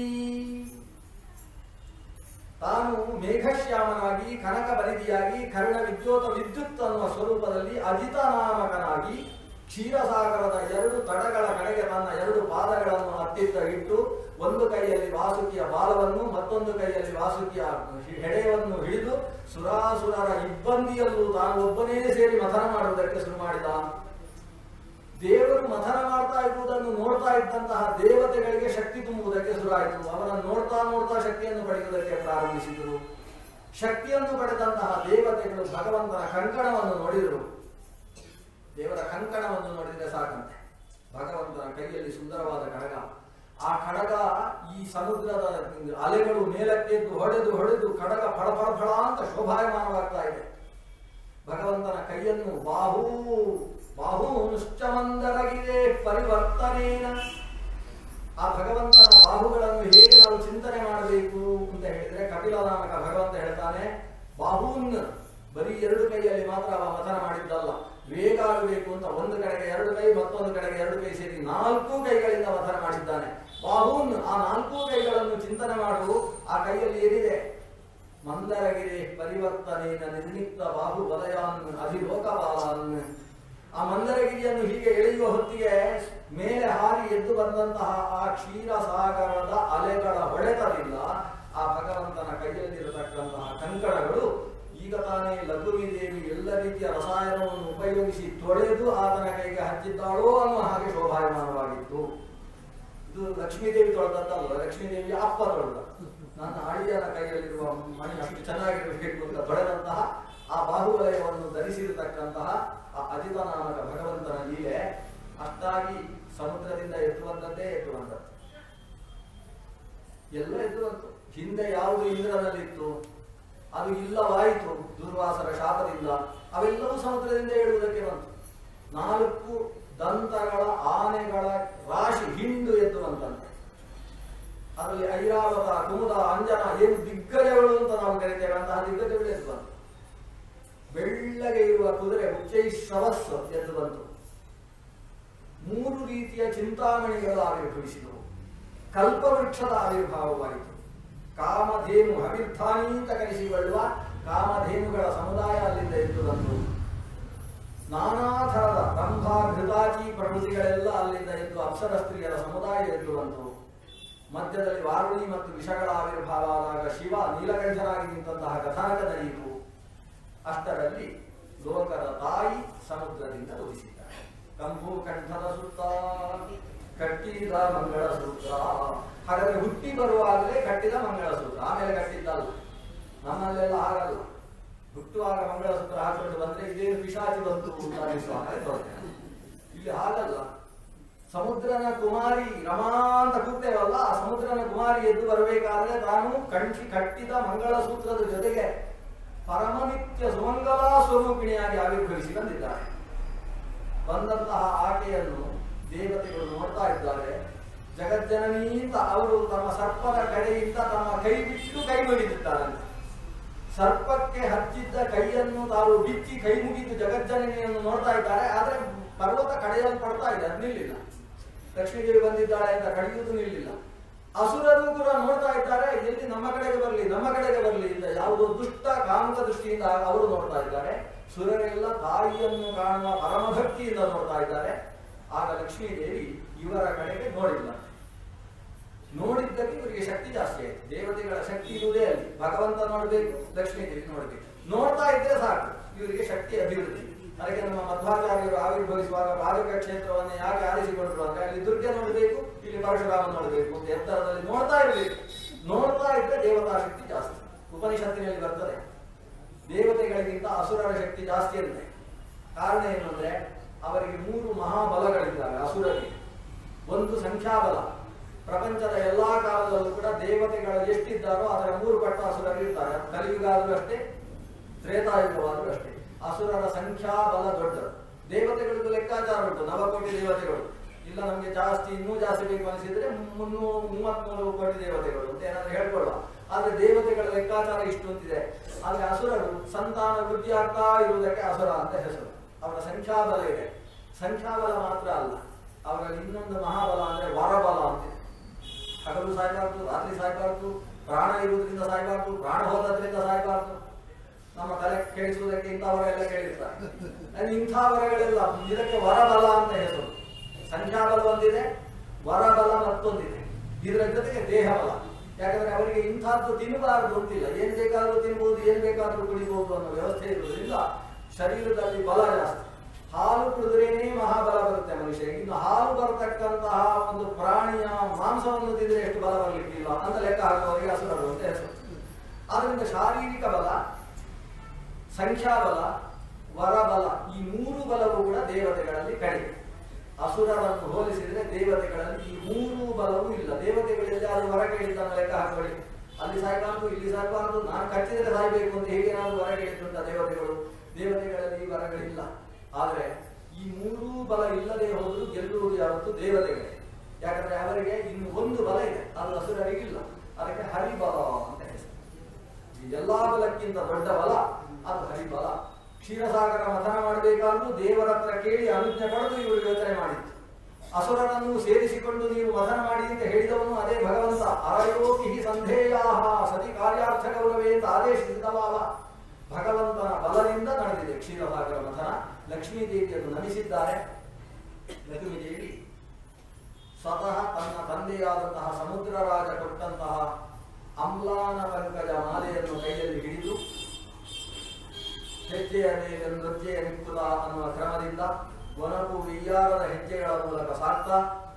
ತಾನು ಮೇಘಶ್ಯಾಮನಾಗಿ ಕನಕ ಪರಿಧಿಯಾಗಿ ಕರ್ಣ ವಿದ್ಯೋತ ವಿದ್ಯುತ್ ಅನ್ನುವ ಸ್ವರೂಪದಲ್ಲಿ ಅಜಿತ ನಾಮಕನಾಗಿ ಕ್ಷೀರಸಾಗರದ ಎರಡು ತಡಗಳ ಕಡೆಗೆ ತನ್ನ ಎರಡು ಪಾದಗಳನ್ನು ಹತ್ತಿತ್ತ ಇಟ್ಟು ಒಂದು ಕೈಯಲ್ಲಿ ವಾಸುಕಿಯ ಬಾಲವನ್ನು ಮತ್ತೊಂದು ಕೈಯಲ್ಲಿ ವಾಸುಕಿಯ ಹೆಡೆಯನ್ನು ಹಿಡಿದು ಸುರಾಸುರರ ಇಬ್ಬಂದಿಯಲ್ಲೂ ತಾನು ಒಬ್ಬನೇ ಸೇರಿ ಮಥನ ಮಾಡುವುದಕ್ಕೆ ಶುರು ಮಾಡಿದ ದೇವರು ಮಥನ ಮಾಡ್ತಾ ಇರುವುದನ್ನು ನೋಡ್ತಾ ಇದ್ದಂತಹ ದೇವತೆಗಳಿಗೆ ಶಕ್ತಿ ತುಂಬುವುದಕ್ಕೆ ಶುರುವಾಯಿತು ಅವರನ್ನು ನೋಡ್ತಾ ನೋಡ್ತಾ ಶಕ್ತಿಯನ್ನು ಪಡೆಯುವುದಕ್ಕೆ ಪ್ರಾರಂಭಿಸಿದರು ಶಕ್ತಿಯನ್ನು ಪಡೆದಂತಹ ದೇವತೆಗಳು ಭಗವಂತನ ಕಂಕಣವನ್ನು ನೋಡಿದರು ದೇವರ ಕಂಕಣವನ್ನು ನೋಡಿದರೆ ಸಾಕಂತೆ ಭಗವಂತನ ಕೈಯಲ್ಲಿ ಸುಂದರವಾದ ಕಡಗ ಆ ಕಡಗ ಈ ಸಮುದ್ರದ ಅಲೆಗಳು ಮೇಲಕ್ಕೆದ್ದು ಹೊಡೆದು ಹೊಡೆದು ಕಡಗ ಫಳ ಫಳ ಫಳ ಅಂತ ಶೋಭಾಯಮಾನವಾಗ್ತಾ ಇದೆ ಭಗವಂತನ ಕೈಯನ್ನು ಬಾಹು ಬಾಹು ನುಶ್ಚಮಂದರಗಿದೆ ಪರಿವರ್ತನೇನ ಆ ಭಗವಂತನ ಬಾಹುಗಳನ್ನು ಹೇಗೆ ನಾವು ಚಿಂತನೆ ಮಾಡಬೇಕು ಅಂತ ಹೇಳಿದ್ರೆ ಕಪಿಲ ನಾಮಕ ಭಗವಂತ ಹೇಳ್ತಾನೆ ಬಾಹೂನ್ ಬರೀ ಎರಡು ಕೈಯಲ್ಲಿ ಮಾತ್ರ ಅವ ಮಥನ ಮಾಡಿದ್ದಲ್ಲ ವೇಗ ಆಗಬೇಕು ಅಂತ ಒಂದು ಕಡೆಗೆ ಎರಡು ಕೈ ಮತ್ತೊಂದು ಕಡೆಗೆ ಎರಡು ಕೈ ಸೇರಿ ನಾಲ್ಕು ಕೈಗಳಿಂದ ಮಥನ ಮಾಡಿದ್ದಾನೆ ಬಾಹೂನ್ ಆ ನಾಲ್ಕು ಕೈಗಳನ್ನು ಚಿಂತನೆ ಮಾಡು ಆ ಕೈಯಲ್ಲಿ ಏನಿದೆ ಮಂದರಗಿರಿ ಪರಿವರ್ತನೇನ ನಿರ್ಮಿತ ಬಾಹು ವಲಯಾನ್ ಅಧಿಲೋಕಪಾಲಾನ್ ಆ ಮಂದರಗಿರಿಯನ್ನು ಹೀಗೆ ಎಳೆಯುವ ಹೊತ್ತಿಗೆ ಮೇಲೆ ಹಾರಿ ಎದ್ದು ಬಂದಂತಹ ಆ ಕ್ಷೀರ ಸಾಗರದ ಅಲೆಗಳ ಹೊಡೆತದಿಂದ ಆ ಭಗವಂತನ ಕೈಯಲ್ಲಿರತಕ್ಕಂತಹ ಕಂಕಣಗಳು ಈ ಈಗ ತಾನೇ ಲಘುವಿ ದೇವಿ ಎಲ್ಲ ರೀತಿಯ ರಸಾಯನವನ್ನು ಉಪಯೋಗಿಸಿ ತೊಳೆದು ಆತನ ಕೈಗೆ ಹಚ್ಚಿದ್ದಾಳೋ ಅನ್ನೋ ಹಾಗೆ ಶೋಭಾಯಮಾನವಾಗಿತ್ತು ಇದು ಲಕ್ಷ್ಮೀದೇವಿ ತೊಳೆದದ್ದಲ್ಲ ಲಕ್ಷ್ಮೀದೇವಿಯ ಅಪ್ಪ ತೊಳೆದ ನನ್ನ ಅಳಿಯನ ಕೈಯಲ್ಲಿರುವ ಮಣಿ ಅಷ್ಟು ಚೆನ್ನಾಗಿರಬೇಕು ಅಂತ ತೊಳೆದಂತಹ ಆ ಬಾಹುವಲಯವನ್ನು ಧರಿಸಿರತಕ್ಕಂತಹ ಆ ಅಜಿತ ನಾಮಕ ಭಗವಂತನ ಲೀಲೆ ಅಷ್ಟಾಗಿ ಸಮುದ್ರದಿಂದ ಎದ್ದು ಬಂದದ್ದೇ ಎದ್ದು ಬಂದದ್ದು ಎಲ್ಲ ಎದ್ದು ಬಂತು ಹಿಂದೆ ಯಾವುದು ಇಂದ್ರನಲ್ಲಿತ್ತು ಅದು ಇಲ್ಲವಾಯಿತು ದುರ್ವಾಸರ ಶಾಪದಿಂದ ಅವೆಲ್ಲವೂ ಸಮುದ್ರದಿಂದ ಹೇಳುವುದಕ್ಕೆ ಬಂತು ನಾಲ್ಕು ದಂತಗಳ ಆನೆಗಳ ರಾಶಿ ಹಿಂಡು ಎದ್ದು ಬಂತಂತೆ ಅದರಲ್ಲಿ ಐರಾವತ ಕುಮುದ ಅಂಜನ ಏನು ದಿಗ್ಗಜಗಳು ಅಂತ ನಾವು ಕರಿತೇವೆ ಅಂತಹ ದಿಗ್ಗಜಗಳು ಎದ್ದು ಬಂತು ಬೆಳ್ಳಗೆ ಇರುವ ಕುದುರೆ ಉಚ್ಚೈಶ್ರವಸ್ ಎದ್ದು ಬಂತು ಮೂರು ರೀತಿಯ ಚಿಂತಾಮಣಿಗಳು ಆವಿರ್ಭವಿಸಿದವು ಕಲ್ಪವೃಕ್ಷದ ಆವಿರ್ಭಾವವಾಯಿತು ಕಾಮಧೇನು ಅವಿರ್ಧಾನಿ ಅಂತ ಕರೆಸಿಕೊಳ್ಳುವ ಕಾಮಧೇನುಗಳ ಸಮುದಾಯ ಅಲ್ಲಿಂದ ಎದ್ದು ಬಂತು ನಾನಾ ಥರದ ರಂಭ ಘೃತಾಚಿ ಪ್ರಕೃತಿಗಳೆಲ್ಲ ಅಲ್ಲಿಂದ ಎದ್ದು ಅಪ್ಸರ ಸ್ತ್ರೀಯರ ಸಮುದಾಯ ಎದ್ದು ಬಂತು ಮಧ್ಯದಲ್ಲಿ ವಾರುಣಿ ಮತ್ತು ವಿಷಗಳ ಆವಿರ್ಭಾವ ಆದಾಗ ಶಿವ ನೀಲಕಂಠನಾಗಿ ನಿಂತಹ ಕಥಾನಕ ನಡೆಯಿತು ಅಷ್ಟರಲ್ಲಿ ಲೋಕದ ತಾಯಿ ಸಮುದ್ರದಿಂದ ಉದಿಸಿದ್ದಾಳೆ ಕಂಬು ಕಂಠದ ಸುತ್ತ ಕಟ್ಟಿದ ಮಂಗಳ ಸೂತ್ರ ಹಾಗಾದ್ರೆ ಹುಟ್ಟಿ ಬರುವಾಗಲೇ ಕಟ್ಟಿದ ಮಂಗಳ ಸೂತ್ರ ಆಮೇಲೆ ಕಟ್ಟಿದ್ದಲ್ಲ ನಮ್ಮಲ್ಲೆಲ್ಲ ಆಗಲ್ಲ ಹುಟ್ಟುವಾಗ ಮಂಗಳಸೂತ್ರ ಹಾಕೊಂಡು ಬಂದ್ರೆ ಇದೇನು ಪಿಶಾಚಿ ಬಂತು ಅಂತ ಅನಿಸುವ ಹಾಗೆ ತೋರ್ತೇನೆ. ಇಲ್ಲಿ ಹಾಗಲ್ಲ ಸಮುದ್ರನ ಕುಮಾರಿ ರಮಾ ಅಂತ ಕೂಗ್ತೇವಲ್ಲ ಆ ಸಮುದ್ರನ ಕುಮಾರಿ ಎದ್ದು ಬರಬೇಕಾದ್ರೆ ತಾನು ಕಂಠಿ ಕಟ್ಟಿದ ಮಂಗಳಸೂತ್ರದ ಜೊತೆಗೆ ಪರಮನಿತ್ಯ ಸುಮಂಗಲಾ ಸ್ವರೂಪಿಣಿಯಾಗಿ ಆವಿರ್ಭವಿಸಿ ಬಂದಿದ್ದಾರೆ ಬಂದಂತಹ ಆಕೆಯನ್ನು ದೇವತೆಗಳು ನೋಡ್ತಾ ಇದ್ದಾರೆ ಜಗಜ್ಜನನಿ ಅಂತ ಅವರು ತಮ್ಮ ಸರ್ಪದ ಕಡೆಯಿಂದ ತಮ್ಮ ಕೈ ಬಿಟ್ಟು ಕೈ ಮುಗಿದಿದ್ದಾರಂತೆ ಸರ್ಪಕ್ಕೆ ಹಚ್ಚಿದ್ದ ಕೈಯನ್ನು ತಾವು ಬಿಚ್ಚಿ ಕೈ ಮುಗಿದು ಜಗಜ್ಜನನಿಯನ್ನು ನೋಡ್ತಾ ಇದ್ದಾರೆ ಆದ್ರೆ ಪರ್ವತ ಕಡೆಯಲ್ಪಡ್ತಾ ಇದೆ ಅದು ನಿಲ್ಲಿಲ್ಲ ಲಕ್ಷ್ಮೀದೇವಿ ಬಂದಿದ್ದಾಳೆ ಅಂತ ಕಡಿಯುವುದು ನಿಲ್ಲಿಲ್ಲ ಅಸುರರು ಕೂಡ ನೋಡ್ತಾ ಇದ್ದಾರೆ ಎಲ್ಲಿ ನಮ್ಮ ಕಡೆಗೆ ಬರಲಿ ನಮ್ಮ ಕಡೆಗೆ ಬರಲಿ ಅಂತ ಯಾವುದೋ ದುಷ್ಟ ಕಾಮಕ ದೃಷ್ಟಿಯಿಂದ ಅವರು ನೋಡ್ತಾ ಇದ್ದಾರೆ ಸುರರೆಲ್ಲ ತಾಯಿಯನ್ನು ಕಾಣುವ ಪರಮಭಕ್ತಿಯಿಂದ ನೋಡ್ತಾ ಇದ್ದಾರೆ ಆಗ ಲಕ್ಷ್ಮೀದೇವಿ ಇವರ ಕಡೆಗೆ ನೋಡಿಲ್ಲ ನೋಡಿದ್ದಕ್ಕೆ ಇವರಿಗೆ ಶಕ್ತಿ ಜಾಸ್ತಿ ಆಯ್ತು ದೇವತೆಗಳ ಶಕ್ತಿ ಇರುವುದೇ ಅಲ್ಲಿ ಭಗವಂತ ನೋಡ್ಬೇಕು ಲಕ್ಷ್ಮೀದೇವಿ ನೋಡ್ಬೇಕು ನೋಡ್ತಾ ಇದ್ರೆ ಸಾಕು ಇವರಿಗೆ ಶಕ್ತಿ ಅಭಿವೃದ್ಧಿ ಅದಕ್ಕೆ ನಮ್ಮ ಮಧ್ವಾಚಾರ್ಯರು ಆವಿರ್ಭವಿಸುವಾಗ ಪಾದಕ ಕ್ಷೇತ್ರವನ್ನು ಯಾಕೆ ಆರಿಸಿಕೊಂಡ್ರು ಅಂದ್ರೆ ಅಲ್ಲಿ ದುರ್ಗೆ ನೋಡಬೇಕು ಇಲ್ಲಿ ಪರಶುರಾಮ ನೋಡಬೇಕು ಅಂತ ಎತ್ತರದಲ್ಲಿ ನೋಡ್ತಾ ಇರಬೇಕು ನೋಡ್ತಾ ಇದ್ರೆ ದೇವತಾ ಶಕ್ತಿ ಜಾಸ್ತಿ ಉಪನಿಷತ್ತಿನಲ್ಲಿ ಬರ್ತದೆ ದೇವತೆಗಳಿಗಿಂತ ಅಸುರರ ಶಕ್ತಿ ಜಾಸ್ತಿ ಇರುತ್ತೆ ಕಾರಣ ಏನು ಅಂದ್ರೆ ಅವರಿಗೆ ಮೂರು ಮಹಾಬಲಗಳಿದ್ದಾವೆ ಅಸುರರಿಗೆ ಒಂದು ಸಂಖ್ಯಾಬಲ ಪ್ರಪಂಚದ ಎಲ್ಲಾ ಕಾಲದಲ್ಲೂ ಕೂಡ ದೇವತೆಗಳು ಎಷ್ಟಿದ್ದಾರೋ ಅದರ ಮೂರು ಪಟ್ಟ ಅಸುರರು ಇರ್ತಾರೆ ಕಲಿಯುಗ ಆದ್ರೂ ಅಷ್ಟೇ ತ್ರೇತಾಯುಗವಾದ್ರೂ ಅಷ್ಟೇ ಅಸುರರ ಸಂಖ್ಯಾಬಲ ದೊಡ್ಡದು ದೇವತೆಗಳಿಗೂ ಲೆಕ್ಕಾಚಾರ ಉಂಟು ನವಕೋಟಿ ದೇವತೆಗಳು ಇಲ್ಲ ನಮ್ಗೆ ಜಾಸ್ತಿ ಇನ್ನೂ ಜಾಸ್ತಿ ಬೇಕು ಅನಿಸಿದ್ರೆ ಮುನ್ನೂರು ಮೂವತ್ಮೂರು ಕೋಟಿ ದೇವತೆಗಳು ಅಂತ ಏನಾದ್ರು ಹೇಳ್ಕೊಳ್ಳುವ ಆದ್ರೆ ದೇವತೆಗಳ ಲೆಕ್ಕಾಚಾರ ಇಷ್ಟು ಅಂತಿದೆ ಆದ್ರೆ ಅಸುರರು ಸಂತಾನ ವೃದ್ಧಿ ಆಗ್ತಾ ಇರುವುದಕ್ಕೆ ಅಸುರ ಅಂತ ಹೆಸರು ಅವರ ಸಂಖ್ಯಾಬಲ ಇದೆ ಸಂಖ್ಯಾಬಲ ಮಾತ್ರ ಅಲ್ಲ ಅವರಲ್ಲಿ ಇನ್ನೊಂದು ಮಹಾಬಲ ಅಂದ್ರೆ ವರಬಲ ಅಂತಿದೆ ಹಗಲು ಸಾಯ್ಬಾರ್ದು ರಾತ್ರಿ ಸಾಯ್ಬಾರ್ದು ಪ್ರಾಣ ಇರುವುದರಿಂದ ಸಾಯ್ಬಾರ್ದು ಪ್ರಾಣ ಹೋದದ್ರಿಂದ ಸಾಯ್ಬಾರ್ದು ನಮ್ಮ ತಲೆ ಕೇಳಿಸುವುದಕ್ಕೆ ಇಂಥವರೆಲ್ಲ ಕೇಳಿರ್ತಾರೆ ಅಲ್ಲಿ ಇಂಥ ವರಗಳೆಲ್ಲ ಇದಕ್ಕೆ ವರಬಲ ಅಂತ ಹೆಸರು ಸಂಖ್ಯಾಬಲ ಒಂದಿದೆ ವರಬಲ ಮತ್ತೊಂದಿದೆ ಇದರ ಜೊತೆಗೆ ದೇಹಬಲ ಯಾಕಂದ್ರೆ ಅವರಿಗೆ ಇಂಥದ್ದು ತಿನ್ನಬಾರದು ಅಂತಿಲ್ಲ ಏನ್ ಬೇಕಾದ್ರೂ ತಿನ್ಬಹುದು ಏನ್ ಬೇಕಾದ್ರೂ ಕುಡಿಬಹುದು ಅನ್ನೋ ವ್ಯವಸ್ಥೆ ಇರುವುದರಿಂದ ಶರೀರದಲ್ಲಿ ಬಲ ಜಾಸ್ತಿ ಹಾಲು ಕುಡಿದ್ರೇನೆ ಮಹಾಬಲ ಬರುತ್ತೆ ಮನುಷ್ಯರಿಗೆ ಇನ್ನು ಹಾಲು ಬರತಕ್ಕಂತಹ ಒಂದು ಪ್ರಾಣಿಯ ಮಾಂಸವನ್ನು ತಿಂದ್ರೆ ಎಷ್ಟು ಬಲ ಬರಲಿಕ್ಕಿಲ್ಲ ಅಂತ ಲೆಕ್ಕ ಹಾಕುವವರಿಗೆ ಹಸುರರು ಅಂತ ಹೆಸರು ಆದ್ರಿಂದ ಶಾರೀರಿಕ ಬಲ ಸಂಖ್ಯಾಬಲ ವರಬಲ ಈ ಮೂರು ಬಲವು ಕೂಡ ದೇವತೆಗಳಲ್ಲಿ ಕಡಿಮೆ ಅಸುರರನ್ನು ಹೋಲಿಸಿದರೆ ದೇವತೆಗಳಲ್ಲಿ ಈ ಮೂರು ಬಲವೂ ಇಲ್ಲ ದೇವತೆಗಳಲ್ಲಿ ಅದು ವರ ಕೇಳಿದ್ದನ್ನು ಲೆಕ್ಕ ಹಾಕೊಳ್ಳಿ ಅಲ್ಲಿ ಸಾಯ್ಬಾರ್ದು ಇಲ್ಲಿ ಸಾಯ್ಬಾರ್ದು ನಾನು ಕಚ್ಚಿದರೆ ಸಾಯ್ಬೇಕು ಅಂತ ಹೇಗೆ ನಾವು ವರ ಕೇಳಿದ್ದುಂಟ ದೇವತೆಗಳು ದೇವತೆಗಳಲ್ಲಿ ಈ ವರಗಳಿಲ್ಲ ಆದ್ರೆ ಈ ಮೂರೂ ಬಲ ಇಲ್ಲದೆ ಹೋದರೂ ಗೆಲ್ಲುವುದು ಯಾವತ್ತು ದೇವತೆಗಳೇ ಯಾಕಂದ್ರೆ ಅವರಿಗೆ ಇನ್ನು ಒಂದು ಬಲ ಇದೆ ಅದು ಅಸುರರಿಗಿಲ್ಲ ಅದಕ್ಕೆ ಹರಿಬಲ ಅಂತ ಹೆಸರು ಈ ಎಲ್ಲಾ ಬಲಕ್ಕಿಂತ ದೊಡ್ಡ ಬಲ ಅದು ಹರಿಬಲ ಕ್ಷೀರಸಾಗರ ಮಥನ ಮಾಡಬೇಕಾದ್ರೂ ದೇವರ ಹತ್ರ ಕೇಳಿ ಅನುಜ್ಞೆ ಪಡೆದು ಇವರು ಯೋಚನೆ ಮಾಡಿತ್ತು ಅಸುರನನ್ನು ಸೇರಿಸಿಕೊಂಡು ನೀವು ಮಥನ ಮಾಡಿ ಅಂತ ಹೇಳಿದವನು ಅದೇ ಭಗವಂತ ಅರಯೋಗಿ ಸಂಧೇಯಾಹ ಸತಿ ಕಾರ್ಯಾರ್ಥ ಗೌರವೇ ಅಂತ ಆದೇಶಿಸಿದವಾದ ಭಗವಂತನ ಬಲದಿಂದ ನಡೆದಿದೆ ಕ್ಷೀರಸಾಗರ ಮಥನ ಲಕ್ಷ್ಮೀ ದೇವಿಯನ್ನು ನಮಿಸಿದ್ದಾರೆ ಲಕ್ಷ್ಮೀ ದೇವಿ ಸ್ವತಃ ತನ್ನ ತಂದೆಯಾದಂತಹ ಸಮುದ್ರ ರಾಜ ಕೊಟ್ಟಂತಹ ಅಮ್ಲಾನ ಪಂಕಜ ಮಾಲೆಯನ್ನು ಕೈಯಲ್ಲಿ ಹಿಡಿದು ಹೆಜ್ಜೆಯ ಮೇಲೆ ನೃತ್ಯ ನಿಕ್ಕುತ ಅನ್ನುವ ಕ್ರಮದಿಂದ ಒನಪು ವಿಯ್ಯಾರದ ಹೆಜ್ಜೆಗಳ ಮೂಲಕ ಸಾಕ್ತಾ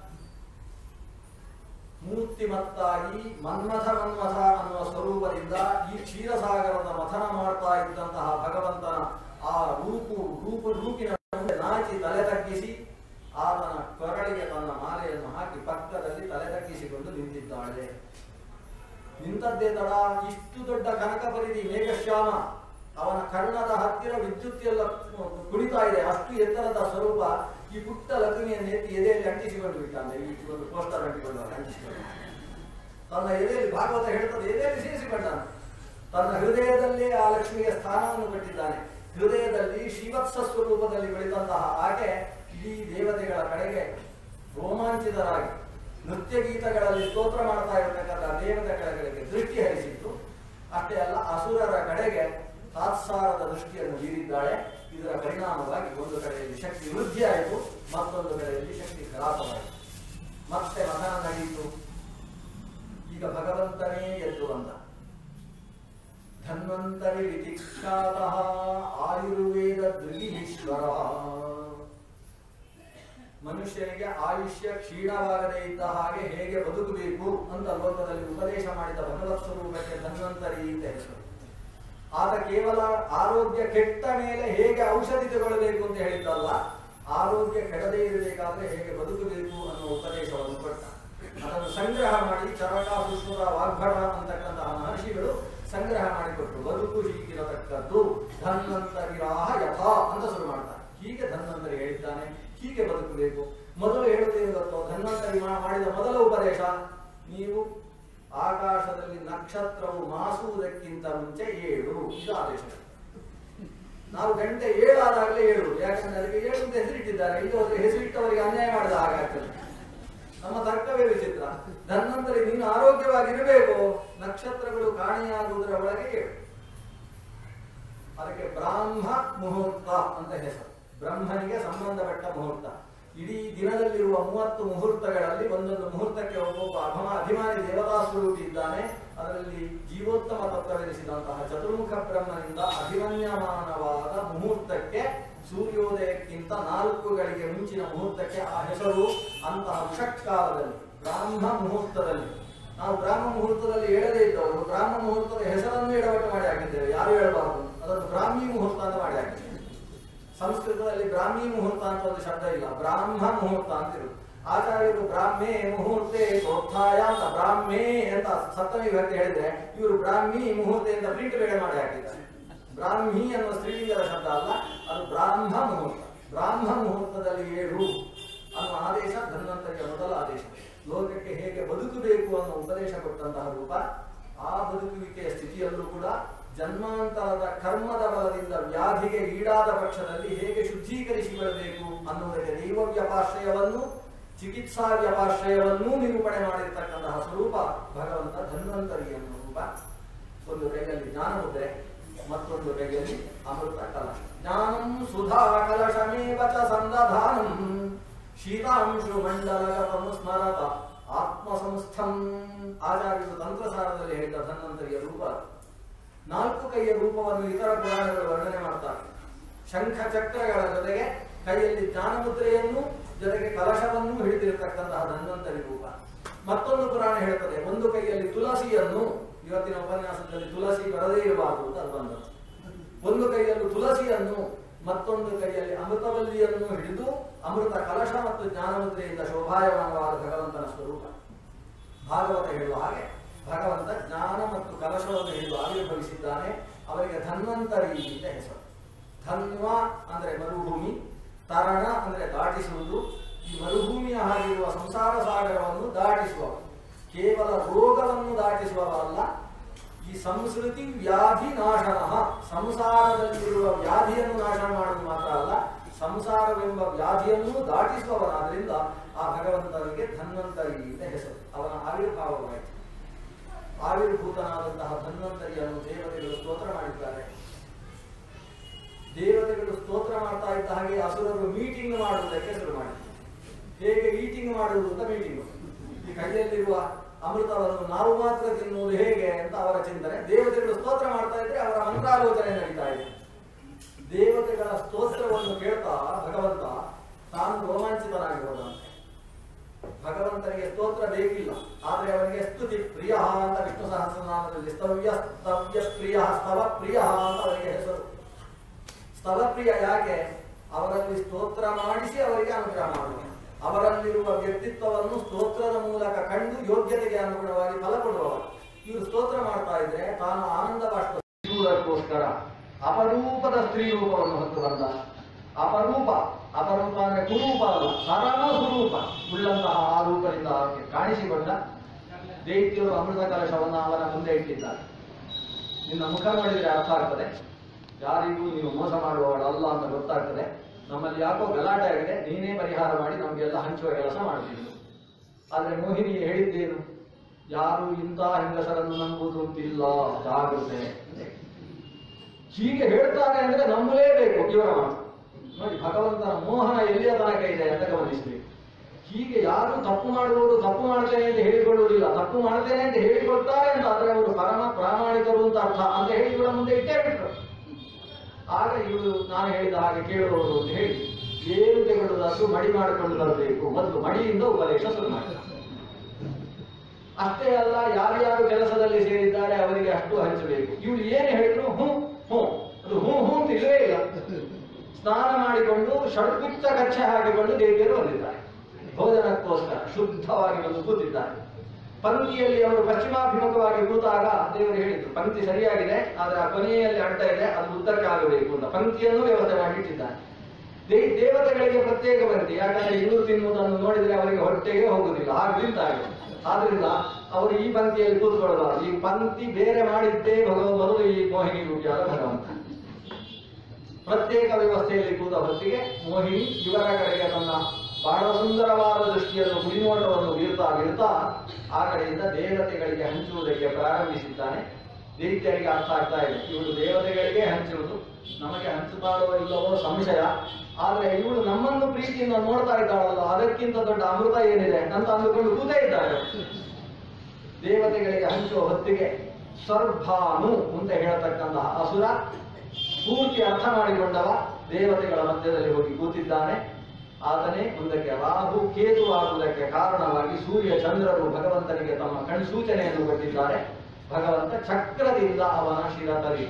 ಮೂರ್ತಿಮತ್ತಾಗಿ ಮನ್ಮಥ ಮನ್ಮಥ ಅನ್ನುವ ಸ್ವರೂಪದಿಂದ ಈ ಕ್ಷೀರಸಾಗರದ ಮಥನ ಮಾಡ್ತಾ ಇದ್ದಂತಹ ಭಗವಂತನ ಆ ರೂಪು ರೂಪು ರೂಪಿನ ಮುಂದೆ ನಾಚಿ ತಲೆ ತಗ್ಗಿಸಿ ಆತನ ಕೊರಳಿಗೆ ತನ್ನ ಮಾಲೆಯನ್ನು ಹಾಕಿ ಪಕ್ಕದಲ್ಲಿ ತಲೆ ತಗ್ಗಿಸಿಕೊಂಡು ನಿಂತಿದ್ದಾಳೆ ನಿಂತದ್ದೇ ತಡ ಇಷ್ಟು ದೊಡ್ಡ ಕನಕಪರಿಧಿ ಮೇಘಶ್ಯಾಮ ಅವನ ಕರ್ಣದ ಹತ್ತಿರ ವಿದ್ಯುತ್ ಎಲ್ಲ ಕುಣಿತಾ ಇದೆ ಅಷ್ಟು ಎತ್ತರದ ಸ್ವರೂಪ ಈ ಪುಟ್ಟ ಲಕ್ಷ್ಮಿಯನ್ನು ಎತ್ತಿ ಎದೆಯಲ್ಲಿ ಅಂಟಿಸಿಕೊಂಡು ಬಿಟ್ಟಾನೆ ಈ ಒಂದು ಪೋಸ್ಟರ್ ಅಂಟಿಕೊಂಡು ಅಂಟಿಸಿಕೊಂಡು ತನ್ನ ಎದೆಯಲ್ಲಿ ಭಾಗವತ ಹೇಳ್ತದೆ ಎದೆಯಲ್ಲಿ ಸೇರಿಸಿಕೊಂಡಾನೆ ತನ್ನ ಹೃದಯದಲ್ಲೇ ಆ ಲಕ್ಷ್ಮಿಗೆ ಸ್ಥಾನವನ್ನು ಕೊಟ್ಟಿದ್ದಾನೆ ಹೃದಯದಲ್ಲಿ ಶ್ರೀವತ್ಸ ಸ್ವರೂಪದಲ್ಲಿ ಬೆಳೆದಂತಹ ಆಕೆ ಇಡೀ ದೇವತೆಗಳ ಕಡೆಗೆ ರೋಮಾಂಚಿತರಾಗಿ ನೃತ್ಯ ಗೀತಗಳಲ್ಲಿ ಸ್ತೋತ್ರ ಮಾಡ್ತಾ ಇರತಕ್ಕಂಥ ದೇವತೆಗಳ ಕಡೆಗೆ ದೃಷ್ಟಿ ಹರಿಸಿತ್ತು ಅಷ್ಟೇ ಅಲ್ಲ ಅಸುರರ ಕಡೆಗೆ ತಾತ್ಸಾರದ ದೃಷ್ಟಿಯನ್ನು ಬೀರಿದ್ದಾಳೆ ಇದರ ಪರಿಣಾಮವಾಗಿ ಒಂದು ಕಡೆಯಲ್ಲಿ ಶಕ್ತಿ ವೃದ್ಧಿಯಾಯಿತು ಮತ್ತೊಂದು ಕಡೆಯಲ್ಲಿ ಶಕ್ತಿ ಹ್ರಾಸವಾಯಿತು ಮತ್ತೆ ಮಥನ ನಡೆಯಿತು ಈಗ ಭಗವಂತನೇ ಎದ್ದು ಬಂದ ಧನ್ವಂತರಿ ವಿತಿಕ್ಷಾತ ಆಯುರ್ವೇದ ದೃಢೀಶ್ವರ ಮನುಷ್ಯನಿಗೆ ಆಯುಷ್ಯ ಕ್ಷೀಣವಾಗದೇ ಇದ್ದ ಹಾಗೆ ಹೇಗೆ ಬದುಕಬೇಕು ಅಂತ ಲೋಕದಲ್ಲಿ ಉಪದೇಶ ಮಾಡಿದ ಭಗವತ್ ಸ್ವರೂಪಕ್ಕೆ ಧನ್ವಂತರಿ ಅಂತ ಹೆಸರು ಆತ ಕೇವಲ ಆರೋಗ್ಯ ಕೆಟ್ಟ ಮೇಲೆ ಹೇಗೆ ಔಷಧಿ ತಗೊಳ್ಳಬೇಕು ಅಂತ ಹೇಳಿದ್ದಲ್ಲ ಆರೋಗ್ಯ ಕೆಡದೇ ಇರಬೇಕಾದ್ರೆ ಹೇಗೆ ಬದುಕಬೇಕು ಅನ್ನೋ ಉಪದೇಶವನ್ನು ಕೊಟ್ಟ ಅದನ್ನು ಸಂಗ್ರಹ ಮಾಡಿ ಚರಕ ಸುಶ್ವರ ವಾಗ್ಭಟ ಅಂತಕ್ಕಂತಹ ಮಹರ್ಷಿಗಳು ಸಂಗ್ರಹ ಮಾಡಿಕೊಟ್ರು ಬದುಕು ಹೀಗಿರತಕ್ಕದ್ದು ಧನ್ವಂತರಿರಾಹ ಯಥಾ ಅಂತ ಶುರು ಮಾಡ್ತಾರೆ ಹೀಗೆ ಧನ್ವಂತರಿ ಹೇಳಿದ್ದಾನೆ ಹೀಗೆ ಬದುಕಬೇಕು ಮೊದಲು ಹೇಳುವುದೇನು ಗೊತ್ತೋ ಧನ್ವಂತರಿ ಮಾ- ಮಾಡಿದ ಮೊದಲ ಉಪದೇಶ ನೀವು ಆಕಾಶದಲ್ಲಿ ನಕ್ಷತ್ರವು ಮಾಸುವುದಕ್ಕಿಂತ ಮುಂಚೆ ಏಳು ಇದು ಆದೇಶ ನಾವು ಗಂಟೆ ಏಳಾದಾಗಲೇ ಏಳು ಯಾಕಂದ್ರೆ ಅದಕ್ಕೆ ಏಳು ಅಂತ ಹೆಸರಿಟ್ಟಿದ್ದಾರೆ ಇದು ಅದಕ್ಕೆ ಹೆಸರಿಟ್ಟವರಿಗೆ ಅನ್ಯಾಯ ಮಾಡಿದ ಹಾಗಾಗ್ತದೆ ನಮ್ಮ ತರ್ಕವೇ ವಿಚಿತ್ರ ಧನ್ವಂತರಿ ನೀನು ಆರೋಗ್ಯವಾಗಿರಬೇಕು ನಕ್ಷತ್ರಗಳು ಕಾಣೆಯಾಗುವುದರ ಒಳಗೆ ಏಳು ಅದಕ್ಕೆ ಬ್ರಾಹ್ಮ ಮುಹೂರ್ತ ಅಂತ ಹೆಸರು ಬ್ರಹ್ಮನಿಗೆ ಸಂಬಂಧಪಟ್ಟ ಮುಹೂರ್ತ ಇಡೀ ದಿನದಲ್ಲಿರುವ ಮೂವತ್ತು ಮುಹೂರ್ತಗಳಲ್ಲಿ ಒಂದೊಂದು ಮುಹೂರ್ತಕ್ಕೆ ಒಬ್ಬೊಬ್ಬ ಅಭಿಮ ಅಭಿಮಾನಿ ದೇವತಾ ಸ್ವರೂಪಿ ಇದ್ದಾನೆ ಅದರಲ್ಲಿ ಜೀವೋತ್ತಮ ತತ್ವವೆನಿಸಿದಂತಹ ಚತುರ್ಮುಖ ಬ್ರಹ್ಮನಿಂದ ಅಭಿಮನ್ಯಮಾನವಾದ ಮುಹೂರ್ತಕ್ಕೆ ಸೂರ್ಯೋದಯಕ್ಕಿಂತ ನಾಲ್ಕು ಗಳಿಗೆ ಮುಂಚಿನ ಮುಹೂರ್ತಕ್ಕೆ ಆ ಹೆಸರು ಅಂತಹ ಉಷಕ್ಕಾಲದಲ್ಲಿ ಬ್ರಾಹ್ಮ ಮುಹೂರ್ತದಲ್ಲಿ ನಾವು ಬ್ರಾಹ್ಮ ಮುಹೂರ್ತದಲ್ಲಿ ಹೇಳದೇ ಇದ್ದವರು ಬ್ರಾಹ್ಮ ಮುಹೂರ್ತದ ಹೆಸರನ್ನು ಎಡವಟ್ಟು ಮಾಡಿ ಹಾಕಿದ್ದೇವೆ ಯಾರು ಹೇಳಬಾರದು ಅದನ್ನು ಬ್ರಾಹ್ಮಿ ಮುಹೂರ್ತ ಅಂತ ಮಾಡಿ ಹಾಕಿದ್ದೇವೆ ಸಂಸ್ಕೃತದಲ್ಲಿ ಬ್ರಾಹ್ಮಿ ಮುಹೂರ್ತ ಅಂತ ಒಂದು ಶಬ್ದ ಇಲ್ಲ ಬ್ರಾಹ್ಮ ಮುಹೂರ್ತ ಅಂತ ಇರುವುದು ಆಚಾರ್ಯರು ಬ್ರಾಹ್ಮೆ ಮುಹೂರ್ತೆ ಪ್ರೋತ್ಥಾಯ ಅಂತ ಬ್ರಾಹ್ಮೆ ಅಂತ ಸಪ್ತಮಿ ವಿಭಕ್ತಿ ಹೇಳಿದ್ರೆ ಇವರು ಬ್ರಾಹ್ಮಿ ಮುಹೂರ್ತೆ ಅಂತ ಪ್ರಿಂಟ್ ಬೇಡ ಮಾಡಿ ಹಾಕಿದ್ದಾರೆ ಬ್ರಾಹ್ಮಿ ಅನ್ನುವ ಸ್ತ್ರೀಲಿಂಗದ ಶಬ್ದ ಅಲ್ಲ ಅದು ಬ್ರಾಹ್ಮ ಮುಹೂರ್ತ ಬ್ರಾಹ್ಮ ಮುಹೂರ್ತದಲ್ಲಿ ಏಳು ಅನ್ನುವ ಆದೇಶ ಧನ್ವಂತರಿಯ ಮೊದಲ ಆದೇಶ ಲೋಕಕ್ಕೆ ಹೇಗೆ ಬದುಕಬೇಕು ಅನ್ನೋ ಉಪದೇಶ ಕೊಟ್ಟಂತಹ ರೂಪ ಆ ಬದುಕುವಿಕೆಯ ಸ್ಥಿತಿಯಲ್ಲೂ ಕೂಡ ಜನ್ಮಾಂತರದ ಕರ್ಮದ ಬಲದಿಂದ ವ್ಯಾಧಿಗೆ ಈಡಾದ ಪಕ್ಷದಲ್ಲಿ ಹೇಗೆ ಶುದ್ಧೀಕರಿಸಿಕೊಳ್ಳಬೇಕು ಅನ್ನುವುದಕ್ಕೆ ದೈವ ವ್ಯಪಾಶ್ರಯವನ್ನು ಚಿಕಿತ್ಸಾ ವ್ಯಪಾಶ್ರಯವನ್ನೂ ನಿರೂಪಣೆ ಮಾಡಿರ್ತಕ್ಕಂತಹ ಸ್ವರೂಪ ಭಗವಂತ ಧನ್ವಂತರಿ ಎನ್ನುವ ರೂಪ ಒಂದು ಕೈಯಲ್ಲಿ ಜ್ಞಾನಮುದ್ರೆ ಮತ್ತೊಂದು ಕೈಯಲ್ಲಿ ಅಮೃತ ಕಲಶ ಜ್ಞಾನಂ ಸುಧಾ ಕಲಶಮೇವ ಚ ಸಂದಧಾನಂ ಶೀತಾಂಶು ಮಂಡಲಗತನು ಸ್ಮರತ ಆತ್ಮ ಸಂಸ್ಥಂ ಆಚಾರ್ಯರು ತಂತ್ರಸಾರದಲ್ಲಿ ಹೇಳಿದ ಧನ್ವಂತರಿಯ ರೂಪ ನಾಲ್ಕು ಕೈಯ ರೂಪವನ್ನು ಇತರ ಪುರಾಣಗಳು ವರ್ಣನೆ ಮಾಡ್ತಾರೆ ಶಂಖ ಚಕ್ರಗಳ ಜೊತೆಗೆ ಕೈಯಲ್ಲಿ ಜ್ಞಾನಮುದ್ರೆಯನ್ನು ಜೊತೆಗೆ ಕಲಶವನ್ನು ಹಿಡಿದಿರತಕ್ಕಂತಹ ಧನ್ವಂತರಿ ರೂಪ ಮತ್ತೊಂದು ಪುರಾಣ ಹೇಳ್ತದೆ ಒಂದು ಕೈಯಲ್ಲಿ ತುಳಸಿಯನ್ನು ಇವತ್ತಿನ ಉಪನ್ಯಾಸದಲ್ಲಿ ತುಳಸಿ ಬರದೇ ಇರಬಾರದು ಅಂತ ಅದು ಬಂದದ್ದು ಒಂದು ಕೈಯಲ್ಲಿ ತುಳಸಿಯನ್ನು ಮತ್ತೊಂದು ಕೈಯಲ್ಲಿ ಅಮೃತವಲ್ಲಿಯನ್ನು ಹಿಡಿದು ಅಮೃತ ಕಲಶ ಮತ್ತು ಜ್ಞಾನಮುದ್ರೆಯಿಂದ ಶೋಭಾಯಮಾನವಾದ ಭಗವಂತನ ಸ್ವರೂಪ ಭಾಗವತ ಹೇಳುವ ಹಾಗೆ ಭಗವಂತ ಜ್ಞಾನ ಮತ್ತು ಕಲಶವನ್ನು ಹಿಡಿದು ಆವಿರ್ಭವಿಸಿದ್ದಾನೆ ಅವರಿಗೆ ಧನ್ವಂತರಿ ಅಂತ ಹೆಸರು ಧನ್ವ ಅಂದ್ರೆ ಮರುಭೂಮಿ ತರಣ ಅಂದ್ರೆ ದಾಟಿಸುವುದು ಈ ಮರುಭೂಮಿಯ ಹಾಗಿರುವ ಸಂಸಾರ ಸಾಗರವನ್ನು ದಾಟಿಸುವವರು ಕೇವಲ ರೋಗವನ್ನು ದಾಟಿಸುವವರಲ್ಲ ಈ ಸಂಸ್ಕೃತಿ ವ್ಯಾಧಿ ನಾಶನ ಸಂಸಾರದಲ್ಲಿರುವ ವ್ಯಾಧಿಯನ್ನು ನಾಶ ಮಾಡುವುದು ಮಾತ್ರ ಅಲ್ಲ ಸಂಸಾರವೆಂಬ ವ್ಯಾಧಿಯನ್ನು ದಾಟಿಸುವವನಾದ್ರಿಂದ ಆ ಭಗವಂತನಿಗೆ ಧನ್ವಂತರಿ ಅಂತ ಹೆಸರು ಅವನ ಆವಿರ್ಭಾವವಾಯಿತು ಆವಿರ್ಭೂತನಾದಂತಹ ಧನ್ವಂತರಿಯನ್ನು ದೇವತೆಗಳು ಸ್ತೋತ್ರ ಮಾಡಿದ್ದಾರೆ ದೇವತೆಗಳು ಸ್ತೋತ್ರ ಮಾಡ್ತಾ ಇದ್ದ ಹಾಗೆ ಅಸುರರು ಮೀಟಿಂಗ್ ಮಾಡುವುದಕ್ಕೆ ಶುರು ಮಾಡಿದ್ರು ಹೇಗೆ ಈಟಿಂಗ್ ಮಾಡುವುದು ಅಂತ ಮೀಟಿಂಗ್ ಈ ಕೈಯಲ್ಲಿರುವ ಅಮೃತವನ್ನು ನಾವು ಮಾತ್ರ ತಿನ್ನುವುದು ಹೇಗೆ ಅಂತ ಅವರ ಚಿಂತನೆ ದೇವತೆಗಳು ಸ್ತೋತ್ರ ಮಾಡ್ತಾ ಇದ್ರೆ ಅವರ ಮಂತ್ರಾಲೋಚನೆ ನಡೀತಾ ಇದೆ ತೃಪ್ತನಾಗಿರೋದಂತೆ ಭಗವಂತನಿಗೆ ಸ್ತೋತ್ರ ಬೇಕಿಲ್ಲ ಆದ್ರೆ ಅವನಿಗೆ ಸ್ತುತಿ ಪ್ರಿಯ ಅಂತ ವಿಷ್ಣು ಸಹಸ್ರನಾಮದಲ್ಲಿ ಸ್ತವ್ಯ ಸ್ತವ್ಯ ಪ್ರಿಯ ಸ್ತವ ಪ್ರಿಯ ಅಂತ ಅವರಿಗೆ ಹೆಸರು ಸ್ತವ ಪ್ರಿಯ ಯಾಕೆ ಅವರಲ್ಲಿ ಸ್ತೋತ್ರ ಮಾಡಿಸಿ ಅವರಿಗೆ ಅನುಗ್ರಹ ಮಾಡುವ ಅವರಲ್ಲಿರುವ ವ್ಯಕ್ತಿತ್ವವನ್ನು ಸ್ತೋತ್ರದ ಮೂಲಕ ಕಂಡು ಯೋಗ್ಯತೆಗೆ ಅನುಗುಣವಾಗಿ ಫಲ ಕೊಡುವವ ಇವರು ಸ್ತೋತ್ರ ಮಾಡ್ತಾ ಇದ್ರೆ ತಾನು ಆನಂದ ಬಾಷ್ಪೋಸ್ಕರ ಅಪರೂಪದ ಸ್ತ್ರೀ ರೂಪವನ್ನು ಹೊತ್ತು ಬಂದ ಅಪರೂಪ ಅಪರೂಪ ಅಂದ್ರೆ ಕುರೂಪ ಅಲ್ಲ ಪರಮ ಸ್ವರೂಪ ಉಳ್ಳಂತಹ ಆ ರೂಪದಿಂದ ಅವರಿಗೆ ಕಾಣಿಸಿಕೊಂಡ ದೈತ್ಯರು ಅಮೃತ ಕಲಶವನ್ನು ಅವನ ಮುಂದೆ ಇಟ್ಟಿದ್ದಾರೆ ನಿನ್ನ ಮುಖ ನೋಡಿದ್ರೆ ಅರ್ಥ ಆಗ್ತದೆ ಯಾರಿಗೂ ನೀವು ಮೋಸ ಮಾಡುವವಳಲ್ಲ ಅಂತ ಗೊತ್ತಾಗ್ತದೆ ನಮ್ಮಲ್ಲಿ ಯಾಕೋ ಗಲಾಟೆ ಆಗಿದೆ ನೀನೇ ಪರಿಹಾರ ಮಾಡಿ ನಮಗೆಲ್ಲ ಹಂಚುವ ಕೆಲಸ ಮಾಡ್ತೀನಿ ಆದ್ರೆ ಮೋಹಿನಿ ಹೇಳಿದ್ದೇನು ಯಾರು ಇಂಥ ಹೆಂಗಸರನ್ನು ನಂಬುದು ಅಂತಿಲ್ಲ ಜಾಗ್ರತೆ ಹೀಗೆ ಹೇಳ್ತಾರೆ ಅಂದ್ರೆ ನಂಬಲೇಬೇಕು ಇವರ ಮಾತು ನೋಡಿ ಭಗವಂತನ ಮೋಹನ ಎಲ್ಲಿಯ ತನಕ ಇದೆ ಅಂತ ಗಮನಿಸಬೇಕು ಹೀಗೆ ಯಾರು ತಪ್ಪು ಮಾಡುವವರು ತಪ್ಪು ಮಾಡ್ತೇನೆ ಅಂತ ಹೇಳಿಕೊಳ್ಳುವುದಿಲ್ಲ ತಪ್ಪು ಮಾಡ್ತೇನೆ ಅಂತ ಹೇಳಿಕೊಳ್ತಾರೆ ಅಂತ ಆದ್ರೆ ಅವರು ಪರಮ ಪ್ರಾಮಾಣಿಕರು ಅಂತ ಅರ್ಥ ಅಂತ ಹೇಳಿ ಇವರ ಮುಂದೆ ಇಟ್ಟೇ ಬಿಟ್ರು ಆಗ ಇವರು ನಾನು ಹೇಳಿದ ಹಾಗೆ ಕೇಳುವವರು ಅಂತ ಹೇಳಿ ಏನು ತೆಗೊಳ್ಳುವುದಾದ್ರೂ ಮಡಿ ಮಾಡಿಕೊಂಡು ಬರಬೇಕು ಮೊದಲು ಮಡಿಯಿಂದ ಉಪದೇಶ ಶುರು ಮಾಡಿ ಅಷ್ಟೇ ಅಲ್ಲ ಯಾರ್ಯಾರು ಕೆಲಸದಲ್ಲಿ ಸೇರಿದ್ದಾರೆ ಅವರಿಗೆ ಅಷ್ಟು ಹಂಚಬೇಕು ಇವ್ರು ಏನು ಹೇಳಿದ್ರು ಹ್ಞೂ ಹ್ಞೂ ಅದು ಹ್ಞೂ ಹ್ಞೂ ಅಂತ ಇಲ್ಲವೇ ಇಲ್ಲ ಸ್ನಾನ ಮಾಡಿಕೊಂಡು ಷಡ್ಗುಚ್ಚ ಕಚ್ಚೆ ಹಾಕಿಕೊಂಡು ದೇವಿಯರು ಬಂದಿದ್ದಾರೆ ಭೋಜನಕ್ಕೋಸ್ಕರ ಶುದ್ಧವಾಗಿ ಬಂದು ಕೂತಿದ್ದಾರೆ ಪಂಕ್ತಿಯಲ್ಲಿ ಅವರು ಪಶ್ಚಿಮಾಭಿಮುಖವಾಗಿ ಕೂತಾಗ ದೇವರು ಹೇಳಿದ್ರು ಪಂಕ್ತಿ ಸರಿಯಾಗಿದೆ ಆದ್ರೆ ಆ ಕೊನೆಯಲ್ಲಿ ಅಡ್ಡ ಇದೆ ಅದು ಉದ್ದಕ್ಕೆ ಆಗಬೇಕು ಅಂತ ಪಂಕ್ತಿಯನ್ನು ವ್ಯವಸ್ಥೆ ಮಾಡಿಟ್ಟಿದ್ದಾರೆ ದೇ ದೇವತೆಗಳಿಗೆ ಪ್ರತ್ಯೇಕ ಪಂಕ್ತಿ ಯಾಕಂದ್ರೆ ಇವರು ತಿನ್ನುವುದನ್ನು ನೋಡಿದ್ರೆ ಅವರಿಗೆ ಹೊಟ್ಟೆಗೆ ಹೋಗುದಿಲ್ಲ ಹಾಗೆ ತಿಂತಾರೆ ಆದ್ರಿಂದ ಅವರು ಈ ಪಂಕ್ತಿಯಲ್ಲಿ ಕೂತ್ಕೊಳ್ಳಬಾರದು ಈ ಪಂಕ್ತಿ ಬೇರೆ ಮಾಡಿದ್ದೇ ಭಗವ ಮೊದಲು ಈ ಮೋಹಿನಿ ರೂಪಿಯಾದ ಭಗವಂತ ಪ್ರತ್ಯೇಕ ವ್ಯವಸ್ಥೆಯಲ್ಲಿ ಕೂತ ಹೊತ್ತಿಗೆ ಮೋಹಿನಿ ಇವರ ಕಡೆಗೆ ತನ್ನ ಬಹಳ ಸುಂದರವಾದ ದೃಷ್ಟಿಯನ್ನು ಕುಡಿನೋಟವನ್ನು ಬೀರ್ತಾ ಬೀರ್ತಾ ಆ ಕಡೆಯಿಂದ ದೇವತೆಗಳಿಗೆ ಹಂಚುವುದಕ್ಕೆ ಪ್ರಾರಂಭಿಸಿದ್ದಾನೆ ದೈತ್ಯರಿಗೆ ಅರ್ಥ ಆಗ್ತಾ ಇದೆ ಇವಳು ದೇವತೆಗಳಿಗೆ ಹಂಚುವುದು ನಮಗೆ ಹಂಚುತ್ತಾಳೋ ಇಲ್ಲವೋ ಸಂಶಯ ಆದ್ರೆ ಇವಳು ನಮ್ಮನ್ನು ಪ್ರೀತಿಯಿಂದ ನೋಡ್ತಾ ಇದ್ದಾಳಲ್ಲ ಅದಕ್ಕಿಂತ ದೊಡ್ಡ ಅಮೃತ ಏನಿದೆ ಅಂತ ಅಂದುಕೊಂಡು ಕೂತೇ ಇದ್ದಾಳೆ ದೇವತೆಗಳಿಗೆ ಹಂಚುವ ಹೊತ್ತಿಗೆ ಸರ್ಭಾನು ಅಂತ ಹೇಳತಕ್ಕಂತಹ ಅಸುರ ಪೂರ್ತಿ ಅರ್ಥ ಮಾಡಿಕೊಂಡವ ದೇವತೆಗಳ ಮಧ್ಯದಲ್ಲಿ ಹೋಗಿ ಕೂತಿದ್ದಾನೆ ಆತನೇ ಮುಂದಕ್ಕೆ ರಾಹು ಕೇತು ಆಗುವುದಕ್ಕೆ ಕಾರಣವಾಗಿ ಸೂರ್ಯ ಚಂದ್ರರು ಭಗವಂತನಿಗೆ ತಮ್ಮ ಕಣ್ಸೂಚನೆಯನ್ನು ಕೊಟ್ಟಿದ್ದಾರೆ ಭಗವಂತ ಚಕ್ರದಿಂದ ಅವನ ಶಿರ ತರಿ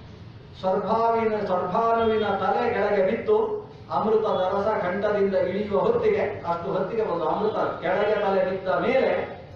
ಸರ್ಭಾವಿನ ಸರ್ಭಾನುವಿನ ತಲೆ ಕೆಳಗೆ ಬಿತ್ತು ಅಮೃತದ ರಸ ಕಂಠದಿಂದ ಇಳಿಯುವ ಹೊತ್ತಿಗೆ ಅಷ್ಟು ಹೊತ್ತಿಗೆ ಒಂದು ಅಮೃತ ಕೆಳಗೆ ತಲೆ ಬಿದ್ದ ಮೇಲೆ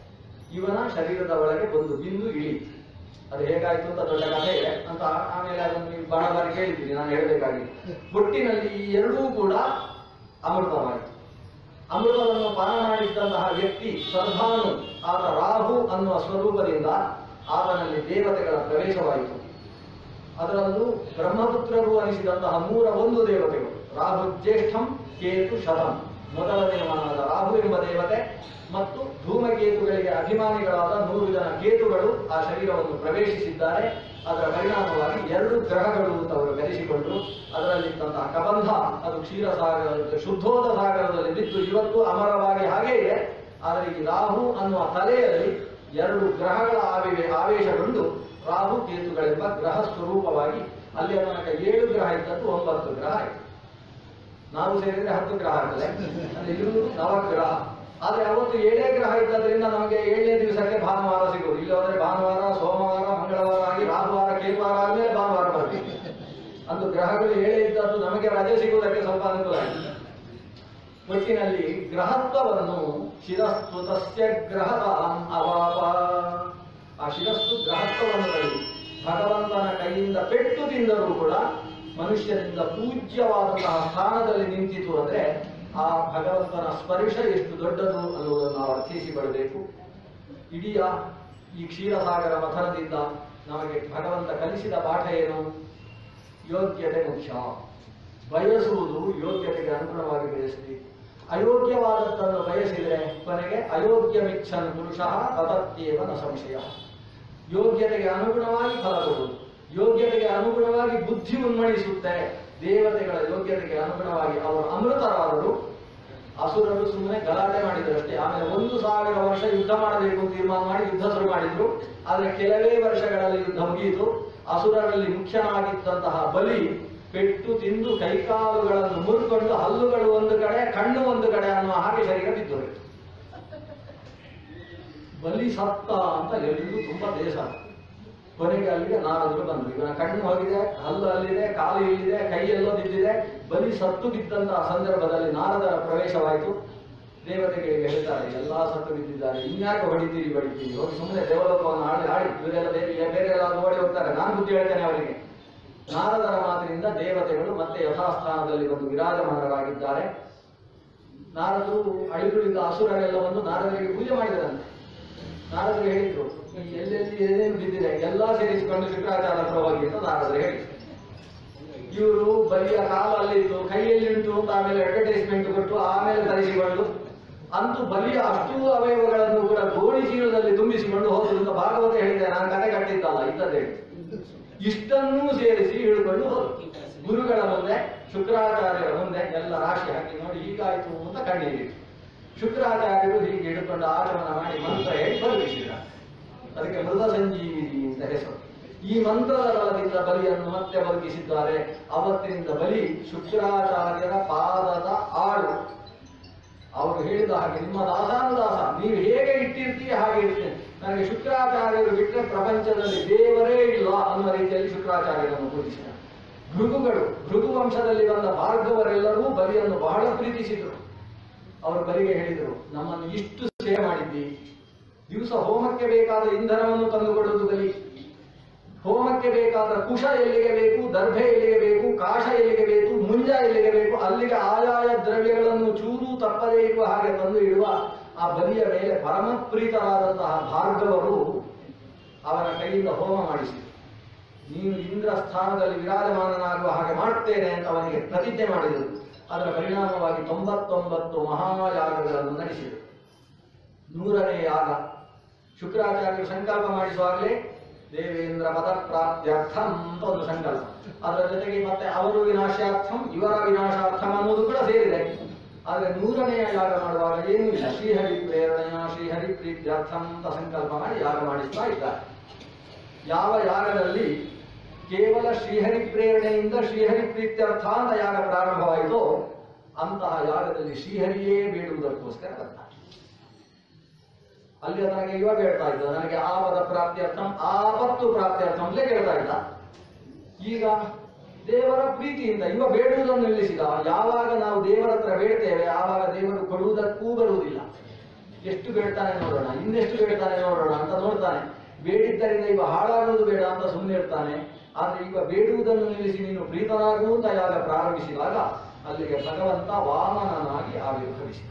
ಇವನ ಶರೀರದ ಒಳಗೆ ಒಂದು ಬಿಂದು ಇಳಿಯಿತು ಅದು ಹೇಗಾಯ್ತು ಅಂತ ದೊಡ್ಡ ಕಥೆ ಇದೆ ಅಂತ ಆಮೇಲೆ ಅದನ್ನು ನೀವು ಬಹಳ ಬಾರಿ ಕೇಳಿದ್ದೀನಿ ನಾನು ಹೇಳಬೇಕಾಗಿಲ್ಲ ಒಟ್ಟಿನಲ್ಲಿ ಈ ಎರಡೂ ಕೂಡ ಅಮೃತವಾಯಿತು ಅಮೃತವನ್ನು ಪಾನ ಮಾಡಿದ್ದಂತಹ ವ್ಯಕ್ತಿ ಸರ್ಭಾನು ಆತ ರಾಹು ಅನ್ನುವ ಸ್ವರೂಪದಿಂದ ಆತನಲ್ಲಿ ದೇವತೆಗಳ ಪ್ರವೇಶವಾಯಿತು ಅದರಲ್ಲೂ ಬ್ರಹ್ಮಪುತ್ರರು ಅನಿಸಿದಂತಹ ಮೂರ ಒಂದು ದೇವತೆಗಳು ರಾಹು ಜ್ಯೇಷ್ಠಂ ಕೇತು ಶತಂ ಮೊದಲನೇ ಮಾನದ ರಾಹು ಎಂಬ ದೇವತೆ ಮತ್ತು ಧೂಮಕೇತುಗಳಿಗೆ ಅಭಿಮಾನಿಗಳಾದ ನೂರು ಜನ ಕೇತುಗಳು ಆ ಶರೀರವನ್ನು ಪ್ರವೇಶಿಸಿದ್ದಾರೆ ಅದರ ಪರಿಣಾಮವಾಗಿ ಎರಡು ಗ್ರಹಗಳು ಅಂತ ಅವರು ಕರೆಸಿಕೊಂಡರು ಅದರಲ್ಲಿದ್ದಂತಹ ಕಬಂಧ ಅದು ಕ್ಷೀರಸಾಗರ ಶುದ್ಧೋದ ಸಾಗರದಲ್ಲಿ ಬಿದ್ದು ಇವತ್ತು ಅಮರವಾಗಿ ಹಾಗೇ ಇದೆ ಆದರೆ ಈ ರಾಹು ಅನ್ನುವ ತಲೆಯಲ್ಲಿ ಎರಡು ಗ್ರಹಗಳ ಆವಿವೆ ಆವೇಶಗೊಂಡು ರಾಹು ಕೇತುಗಳೆಂಬ ಗ್ರಹ ಸ್ವರೂಪವಾಗಿ ಅಲ್ಲಿಯ ತನಕ ಏಳು ಗ್ರಹ ಇದ್ದದ್ದು ಒಂಬತ್ತು ಗ್ರಹ ಆಯಿತು ನಾವು ಸೇರಿದ್ರೆ ಹತ್ತು ಗ್ರಹ ಆಗ್ತದೆ ಅಂದ್ರೆ ಇರುವುದು ನವಗ್ರಹ ಆದ್ರೆ ಅವತ್ತು ಏಳೇ ಗ್ರಹ ಇದ್ದದ್ರಿಂದ ನಮಗೆ ಏಳನೇ ದಿವಸಕ್ಕೆ ಭಾನುವಾರ ಸಿಗುವುದು ಇಲ್ಲಿ ಹೋದ್ರೆ ಭಾನುವಾರ ಸೋಮವಾರ ಮಂಗಳವಾರ ಆಗಿ ರಾಹುವಾರ ಕೇತುವಾರ ಆದ್ಮೇಲೆ ಭಾನುವಾರ ಬರ್ತೀವಿ ಅಂದು ಗ್ರಹಗಳು ಏಳೇ ಇದ್ದದ್ದು ನಮಗೆ ರಜೆ ಸಿಗುವುದಕ್ಕೆ ಸ್ವಲ್ಪ ಅನುಕೂಲ ಆಗಿದೆ ಒಟ್ಟಿನಲ್ಲಿ ಗ್ರಹತ್ವವನ್ನು ಶಿರಸ್ತು ತಸ್ಯ ಗ್ರಹದ ಅವಾಪ ಆ ಶಿರಸ್ತು ಗ್ರಹತ್ವವನ್ನು ಕಳೆದು ಭಗವಂತನ ಕೈಯಿಂದ ಪೆಟ್ಟು ತಿಂದರೂ ಕೂಡ ಮನುಷ್ಯನಿಂದ ಪೂಜ್ಯವಾದಂತಹ ಸ್ಥಾನದಲ್ಲಿ ನಿಂತಿತು ಅಂದ್ರೆ ಆ ಭಗವಂತನ ಸ್ಪರ್ಶ ಎಷ್ಟು ದೊಡ್ಡದು ಅನ್ನುವುದನ್ನು ನಾವು ಅರ್ಥೈಸಿಕೊಳ್ಳಬೇಕು ಇಡೀ ಆ- ಈ ಕ್ಷೀರಸಾಗರ ಮಥನದಿಂದ ನಮಗೆ ಭಗವಂತ ಕಲಿಸಿದ ಪಾಠ ಏನು ಯೋಗ್ಯತೆ ಮುಖ್ಯ ಬಯಸುವುದು ಯೋಗ್ಯತೆಗೆ ಅನುಗುಣವಾಗಿ ಬಯಸಬೇಕು ಅಯೋಗ್ಯವಾದದ್ದನ್ನು ಬಯಸಿದರೆ ಕೊನೆಗೆ ಅಯೋಗ್ಯ ಮಿಚ್ಚನ್ ಪುರುಷ ತದತ್ಯೇವ ನ ಸಂಶಯ ಯೋಗ್ಯತೆಗೆ ಅನುಗುಣವಾಗಿ ಫಲ ಕೊಡುವುದು ಯೋಗ್ಯತೆಗೆ ಅನುಗುಣವಾಗಿ ಬುದ್ಧಿ ಉನ್ಮಣಿಸುತ್ತೆ ದೇವತೆಗಳ ಯೋಗ್ಯತೆಗೆ ಅನುಗುಣವಾಗಿ ಅವರು ಅಮೃತರಾದರು ಅಸುರರು ಸುಮ್ಮನೆ ಗಲಾಟೆ ಮಾಡಿದರಷ್ಟೇ ಆಮೇಲೆ ಒಂದು ಸಾವಿರ ವರ್ಷ ಯುದ್ಧ ಮಾಡಬೇಕು ಅಂತ ತೀರ್ಮಾನ ಮಾಡಿ ಯುದ್ಧ ಶುರು ಮಾಡಿದ್ರು ಆದ್ರೆ ಕೆಲವೇ ವರ್ಷಗಳಲ್ಲಿ ಯುದ್ಧ ಮುಗಿಯಿತು ಅಸುರರಲ್ಲಿ ಮುಖ್ಯನಾಗಿದ್ದಂತಹ ಬಲಿ ಪೆಟ್ಟು ತಿಂದು ಕೈಕಾಲುಗಳನ್ನು ಮುರ್ಕೊಂಡು ಹಲ್ಲುಗಳು ಒಂದು ಕಡೆ ಕಣ್ಣು ಒಂದು ಕಡೆ ಅನ್ನುವ ಹಾಗೆ ಶರೀರ ಬಿದ್ದೋಯ್ತು ಬಲಿ ಸತ್ತ ಅಂತ ಎಲ್ರಿಗೂ ತುಂಬಾ ದೇಶ ಕೊನೆಗೆ ಅಲ್ಲಿಗೆ ನಾರದರು ಬಂದ್ರು ಇವನ ಕಣ್ಣು ಹೋಗಿದೆ ಹಲ್ಲು ಅಲ್ಲಿದೆ ಕಾಲು ಇಲ್ಲಿದೆ ಕೈ ಎಲ್ಲೋ ಬಿದ್ದಿದೆ ಬಲಿ ಸತ್ತು ಬಿದ್ದಂತಹ ಸಂದರ್ಭದಲ್ಲಿ ನಾರದರ ಪ್ರವೇಶವಾಯಿತು ದೇವತೆಗಳಿಗೆ ಹೇಳ್ತಾರೆ ಎಲ್ಲಾ ಸತ್ತು ಬಿದ್ದಿದ್ದಾರೆ ಇನ್ಯಾಕೆ ಹೊಡಿತೀರಿ ಬಡಿತೀರಿ ಹೋಗಿ ಸುಮ್ಮನೆ ದೇವಲೋಕವನ್ನು ಆಡಿ ಆಡಿ ಇವರೆಲ್ಲ ಬೇರೆ ಬೇರೆ ಎಲ್ಲ ಓಡಿ ಹೋಗ್ತಾರೆ ನಾನು ಬುದ್ಧಿ ಹೇಳ್ತೇನೆ ಅವರಿಗೆ ನಾರದರ ಮಾತಿನಿಂದ ದೇವತೆಗಳು ಮತ್ತೆ ಯಥಾಸ್ಥಾನದಲ್ಲಿ ಬಂದು ವಿರಾಜಮಾನರಾಗಿದ್ದಾರೆ ನಾರದರು ಅಳಿದುಳಿದ ಅಸುರರೆಲ್ಲ ಬಂದು ನಾರದರಿಗೆ ಪೂಜೆ ಮಾಡಿದರಂತೆ ನಾರದರು ಹೇಳಿದ್ರು ಈ ಎಲ್ಲೆಲ್ಲಿ ಏನೇನು ಬಿದ್ದಿದೆ ಎಲ್ಲಾ ಸೇರಿಸಿಕೊಂಡು ಶುಕ್ರಾಚಾರ್ಯ ಹತ್ರ ಹೋಗಿ ಅಂತ ನಾರದರು ಹೇಳಿ ಇವರು ಬಲಿಯ ಕಾಲು ಅಲ್ಲಿತ್ತು ಕೈಯಲ್ಲಿ ಉಂಟು ಅಂತ ಆಮೇಲೆ ಅಡ್ವರ್ಟೈಸ್ಮೆಂಟ್ ಕೊಟ್ಟು ಆಮೇಲೆ ತರಿಸಿಕೊಂಡು ಅಂತೂ ಬಲಿಯ ಅಷ್ಟೂ ಅವಯವಗಳನ್ನು ಕೂಡ ಗೋಣಿ ಚೀಲದಲ್ಲಿ ತುಂಬಿಸಿಕೊಂಡು ಹೋದ್ರು ಅಂತ ಭಾಗವತ ಹೇಳಿದೆ ನಾನು ಕತೆ ಕಟ್ಟಿದ್ದಲ್ಲ ಇದ್ದದೇ ಇಷ್ಟನ್ನೂ ಸೇರಿಸಿ ಹಿಡ್ಕೊಂಡು ಹೋದ್ರು ಗುರುಗಳ ಮುಂದೆ ಶುಕ್ರಾಚಾರ್ಯರ ಮುಂದೆ ಎಲ್ಲ ರಾಶಿ ಹಾಕಿ ನೋಡಿ ಹೀಗಾಯ್ತು ಅಂತ ಕಣ್ಣೀರಿ ಶುಕ್ರಾಚಾರ್ಯರು ಹೀಗೆ ಹಿಡ್ಕೊಂಡು ಆಚಮನ ಮಾಡಿ ಮಂತ್ರ ಹೇಳಿ ಬದುಕಿಸಿದ ಅದಕ್ಕೆ ಮೃತ ಸಂಜೀವಿನಿ ಅಂತ ಹೆಸರು ಈ ಮಂತ್ರದ ಬಲದಿಂದ ಬಲಿಯನ್ನು ಮತ್ತೆ ಬದುಕಿಸಿದ್ದಾರೆ ಅವತ್ತಿನಿಂದ ಬಲಿ ಶುಕ್ರಾಚಾರ್ಯರ ಪಾದದ ಆಳು ಅವರು ಹೇಳಿದ ಹಾಗೆ ನಿಮ್ಮ ದಾಸಾನುದಾಸ ನೀವು ಹೇಗೆ ಇಟ್ಟಿರ್ತೀರಿ ಹಾಗೆ ಇರ್ತೇನೆ ನನಗೆ ಶುಕ್ರಾಚಾರ್ಯರು ಬಿಟ್ಟರೆ ಪ್ರಪಂಚದಲ್ಲಿ ದೇವರೇ ಇಲ್ಲ ಅನ್ನುವ ರೀತಿಯಲ್ಲಿ ಶುಕ್ರಾಚಾರ್ಯರನ್ನು ಪೂಜಿಸಿದ ಭೃಗುಗಳು ಭೃಗು ವಂಶದಲ್ಲಿ ಬಂದ ಭಾರ್ಗವರೆಲ್ಲರೂ ಬಲಿಯನ್ನು ಬಹಳ ಪ್ರೀತಿಸಿದರು ಅವರು ಬಲಿಗೆ ಹೇಳಿದರು ನಮ್ಮನ್ನು ಇಷ್ಟು ಸೇವೆ ಮಾಡಿದ್ದಿ ದಿವಸ ಹೋಮಕ್ಕೆ ಬೇಕಾದ ಇಂಧನವನ್ನು ತಂದುಕೊಡುವುದು ಬಲಿ ಹೋಮಕ್ಕೆ ಬೇಕಾದ ಕುಶ ಎಲ್ಲಿಗೆ ಬೇಕು ದರ್ಭೆ ಎಲ್ಲಿಗೆ ಬೇಕು ಕಾಶ ಎಲ್ಲಿಗೆ ಬೇಕು ಮುಂಜ ಎಲ್ಲಿಗೆ ಬೇಕು ಅಲ್ಲಿಗೆ ಆಯಾಯ ದ್ರವ್ಯಗಳನ್ನು ಚೂರು ತಪ್ಪದೇ ಇರುವ ಹಾಗೆ ತಂದು ಇಡುವ ಆ ಬಲಿಯ ಮೇಲೆ ಪರಮಪ್ರೀತರಾದಂತಹ ಭಾರ್ಗವರು ಅವನ ಕೈಯಿಂದ ಹೋಮ ಮಾಡಿಸಿದರು ನೀನು ಇಂದ್ರ ಸ್ಥಾನದಲ್ಲಿ ವಿರಾಜಮಾನನಾಗುವ ಹಾಗೆ ಮಾಡ್ತೇನೆ ಅಂತ ಅವನಿಗೆ ಪ್ರತಿಜ್ಞೆ ಮಾಡಿದರು ಅದರ ಪರಿಣಾಮವಾಗಿ ತೊಂಬತ್ತೊಂಬತ್ತು ಮಹಾಯಾಗಗಳನ್ನು ನಡೆಸಿದರು ನೂರನೇ ಯಾಗ ಶುಕ್ರಾಚಾರ್ಯರು ಸಂಕಲ್ಪ ಮಾಡಿಸುವಾಗಲೇ ದೇವೇಂದ್ರ ಪದ ಪ್ರಾಪ್ತ್ಯರ್ಥಂ ಅಂತ ಒಂದು ಸಂಕಲ್ಪ ಅದರ ಜೊತೆಗೆ ಮತ್ತೆ ಅವರು ವಿನಾಶಾರ್ಥಂ ಇವರ ವಿನಾಶಾರ್ಥಂ ಅನ್ನೋದು ಕೂಡ ಸೇರಿದೆ ಆದರೆ ನೂರನೆಯ ಯಾಗ ಮಾಡುವಾಗ ಏನೂ ಇಲ್ಲ ಶ್ರೀಹರಿ ಪ್ರೇರಣೆಯ ಶ್ರೀಹರಿ ಪ್ರೀತ್ಯರ್ಥಂ ಅಂತ ಸಂಕಲ್ಪ ಮಾಡಿ ಯಾಗ ಮಾಡಿಸ್ತಾ ಇದ್ದಾರೆ ಯಾವ ಯಾಗದಲ್ಲಿ ಕೇವಲ ಶ್ರೀಹರಿ ಪ್ರೇರಣೆಯಿಂದ ಶ್ರೀಹರಿ ಪ್ರೀತ್ಯರ್ಥ ಅಂತ ಯಾಗ ಪ್ರಾರಂಭವಾಯಿತೋ ಅಂತಹ ಯಾಗದಲ್ಲಿ ಶ್ರೀಹರಿಯೇ ಬೇಡುವುದಕ್ಕೋಸ್ಕರ ಬರ್ತಾರೆ ಅಲ್ಲಿ ನನಗೆ ಇವ ಬೇಡ್ತಾ ಇದ್ದ ನನಗೆ ಆಪದ ಪ್ರಾಪ್ತ್ಯರ್ಥಂ ಆಪತ್ತು ಪ್ರಾಪ್ತ್ಯರ್ಥಂ ಅಂತಲೇ ಕೇಳ್ತಾ ಇದ್ದ ಈಗ ದೇವರ ಪ್ರೀತಿಯಿಂದ ಇವ ಬೇಡುವುದನ್ನು ನಿಲ್ಲಿಸಿದ ಯಾವಾಗ ನಾವು ದೇವರ ಹತ್ರ ಬೇಡ್ತೇವೆ ಆವಾಗ ದೇವರು ಕೊಡುವುದಕ್ಕೂ ಬರುವುದಿಲ್ಲ ಎಷ್ಟು ಬೇಡ್ತಾನೆ ನೋಡೋಣ ಇನ್ನೆಷ್ಟು ಬೇಡ್ತಾನೆ ನೋಡೋಣ ಅಂತ ನೋಡ್ತಾನೆ ಬೇಡಿದ್ದರಿಂದ ಇವ ಹಾಳಾಗುವುದು ಬೇಡ ಅಂತ ಸುಮ್ಮನೆ ಇರ್ತಾನೆ ಆದ್ರೆ ಈಗ ಬೇಡುವುದನ್ನು ನಿಲ್ಲಿಸಿ ನೀನು ಪ್ರೀತನಾಗು ಅಂತ ಯಾಗ ಪ್ರಾರಂಭಿಸಿದಾಗ ಅಲ್ಲಿಗೆ ಭಗವಂತ ವಾಮನನಾಗಿ ಆವಿರ್ಭವಿಸಿದ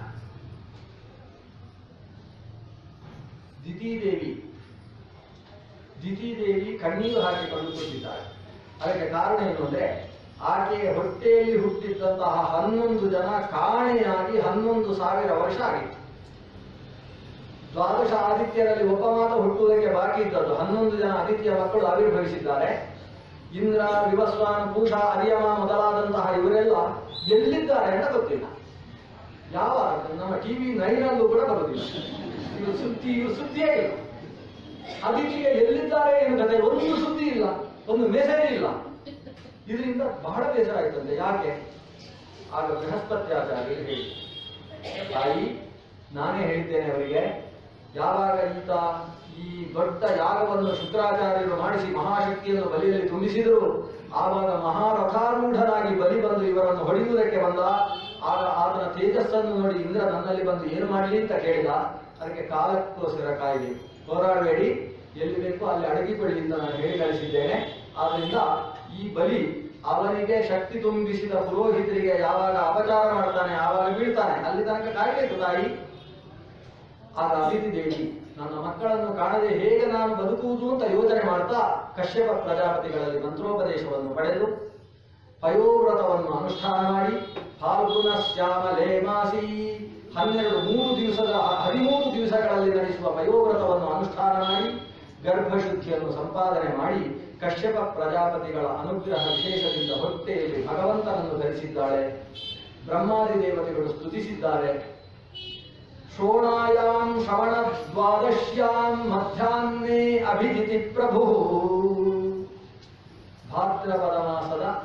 ದಿತಿದೇವಿ ದಿತಿದೇವಿ ಕಣ್ಣೀರು ಹಾಕಿಕೊಂಡು ಕೂತಿದ್ದಾಳೆ ಅದಕ್ಕೆ ಕಾರಣ ಏನು ಅಂದ್ರೆ ಆಕೆಯ ಹೊಟ್ಟೆಯಲ್ಲಿ ಹುಟ್ಟಿದ್ದಂತಹ ಹನ್ನೊಂದು ಜನ ಕಾಣೆಯಾಗಿ ಹನ್ನೊಂದು ಸಾವಿರ ವರ್ಷ ಆಗಿತ್ತು ದ್ವಾದಶ ಆದಿತ್ಯರಲ್ಲಿ ಒಬ್ಬ ಮಾತ್ರ ಹುಟ್ಟುವುದಕ್ಕೆ ಬಾಕಿ ಇದ್ದದ್ದು ಹನ್ನೊಂದು ಜನ ಆದಿತ್ಯ ಮಕ್ಕಳು ಆವಿರ್ಭವಿಸಿದ್ದಾರೆ ಇಂದ್ರ ವಿವಸ್ವಾನ್ ಪೂಷ ಅರಿಯಮ ಮೊದಲಾದಂತಹ ಇವರೆಲ್ಲ ಎಲ್ಲಿದ್ದಾರೆ ಅಂತ ಗೊತ್ತಿಲ್ಲ ಯಾವ ನಮ್ಮ ಟಿವಿ ನೈನಲ್ಲೂ ಕೂಡ ಬರುವುದಿಲ್ಲ ಇವರು ಸುದ್ದಿ ಇವರು ಸುದ್ದಿಯೇ ಇಲ್ಲ ಅದಕ್ಕೆ ಎಲ್ಲಿದ್ದಾರೆ ಏನು ಕತೆ ಒಂದು ಸುದ್ದಿ ಇಲ್ಲ ಒಂದು ಮೆಸೇಜ್ ಇಲ್ಲ ಇದರಿಂದ ಬಹಳ ಬೇಸರ ಆಯ್ತಂತೆ ಯಾಕೆ ಆಗ ಬೃಹಸ್ಪತಿ ಆಚಾರ್ಯರು ಹೇಳಿ ತಾಯಿ ನಾನೇ ಹೇಳಿದ್ದೇನೆ ಅವರಿಗೆ ಯಾವಾಗ ಈತ ಈ ದೊಡ್ಡ ಯಾಗವನ್ನು ಶುಕ್ರಾಚಾರ್ಯರು ಮಾಡಿಸಿ ಮಹಾಶಕ್ತಿಯನ್ನು ಬಲಿಯಲ್ಲಿ ತುಂಬಿಸಿದರು ಆವಾಗ ಮಹಾರಥಾರೂಢನಾಗಿ ಬಲಿ ಬಂದು ಇವರನ್ನು ಹೊಡೆಯುವುದಕ್ಕೆ ಬಂದ ಆಗ ಆತನ ತೇಜಸ್ಸನ್ನು ನೋಡಿ ಇಂದ್ರ ನನ್ನಲ್ಲಿ ಬಂದು ಏನು ಮಾಡಲಿ ಅಂತ ಕೇಳಿದ ಅದಕ್ಕೆ ಕಾಲಕ್ಕೋಸ್ಕರ ಕಾಯಿದೆ ಹೋರಾಡಬೇಡಿ ಎಲ್ಲಿ ಬೇಕೋ ಅಲ್ಲಿ ಅಡಗಿಕೊಳ್ಳಿ ಅಂತ ನಾನು ಹೇಳಿ ಕಳಿಸಿದ್ದೇನೆ ಆದ್ರಿಂದ ಈ ಬಲಿ ಅವನಿಗೆ ಶಕ್ತಿ ತುಂಬಿಸಿದ ಪುರೋಹಿತರಿಗೆ ಯಾವಾಗ ಅಪಚಾರ ಮಾಡ್ತಾನೆ ಆವಾಗ ಬೀಳ್ತಾನೆ ಅಲ್ಲಿ ತನಕ ಕಾಯಬೇಕು ತಾಯಿ ಆಗ ಅದಿತಿ ದೇವಿ ನನ್ನ ಮಕ್ಕಳನ್ನು ಕಾಣದೆ ಹೇಗೆ ನಾನು ಬದುಕುವುದು ಅಂತ ಯೋಚನೆ ಮಾಡ್ತಾ ಕಶ್ಯಪ ಪ್ರಜಾಪತಿಗಳಲ್ಲಿ ಮಂತ್ರೋಪದೇಶವನ್ನು ಪಡೆದು ಪಯೋವ್ರತವನ್ನು ಅನುಷ್ಠಾನ ಮಾಡಿ ಫಾಲ್ಗುಣ ಶ್ಯಾಮಲೇ ಮಾಸಿ ಹನ್ನೆರಡು ಮೂರು ದಿವಸದ ಹದಿಮೂರು ದಿವಸಗಳಲ್ಲಿ ನಡೆಸುವ ಪಯೋವ್ರತವನ್ನು ಅನುಷ್ಠಾನ ಮಾಡಿ ಗರ್ಭಶುದ್ಧಿಯನ್ನು ಸಂಪಾದನೆ ಮಾಡಿ ಕಶ್ಯಪ ಪ್ರಜಾಪತಿಗಳ ಅನುಗ್ರಹ ವಿಶೇಷದಿಂದ ಹೊಟ್ಟೆಯಲ್ಲಿ ಭಗವಂತನನ್ನು ಧರಿಸಿದ್ದಾಳೆ ಬ್ರಹ್ಮಾದಿ ದೇವತೆಗಳು ಸ್ತುತಿಸಿದ್ದಾರೆ ಶ್ರೋಣಾಯಾಂ ಶ್ರವಣ ದ್ವಾದಶ್ಯಾಂ ಮಧ್ಯಾಹ್ನೇ ಅಭಿಜಿತಿ ಪ್ರಭು ಭಾದ್ರಪದ ಮಾಸದ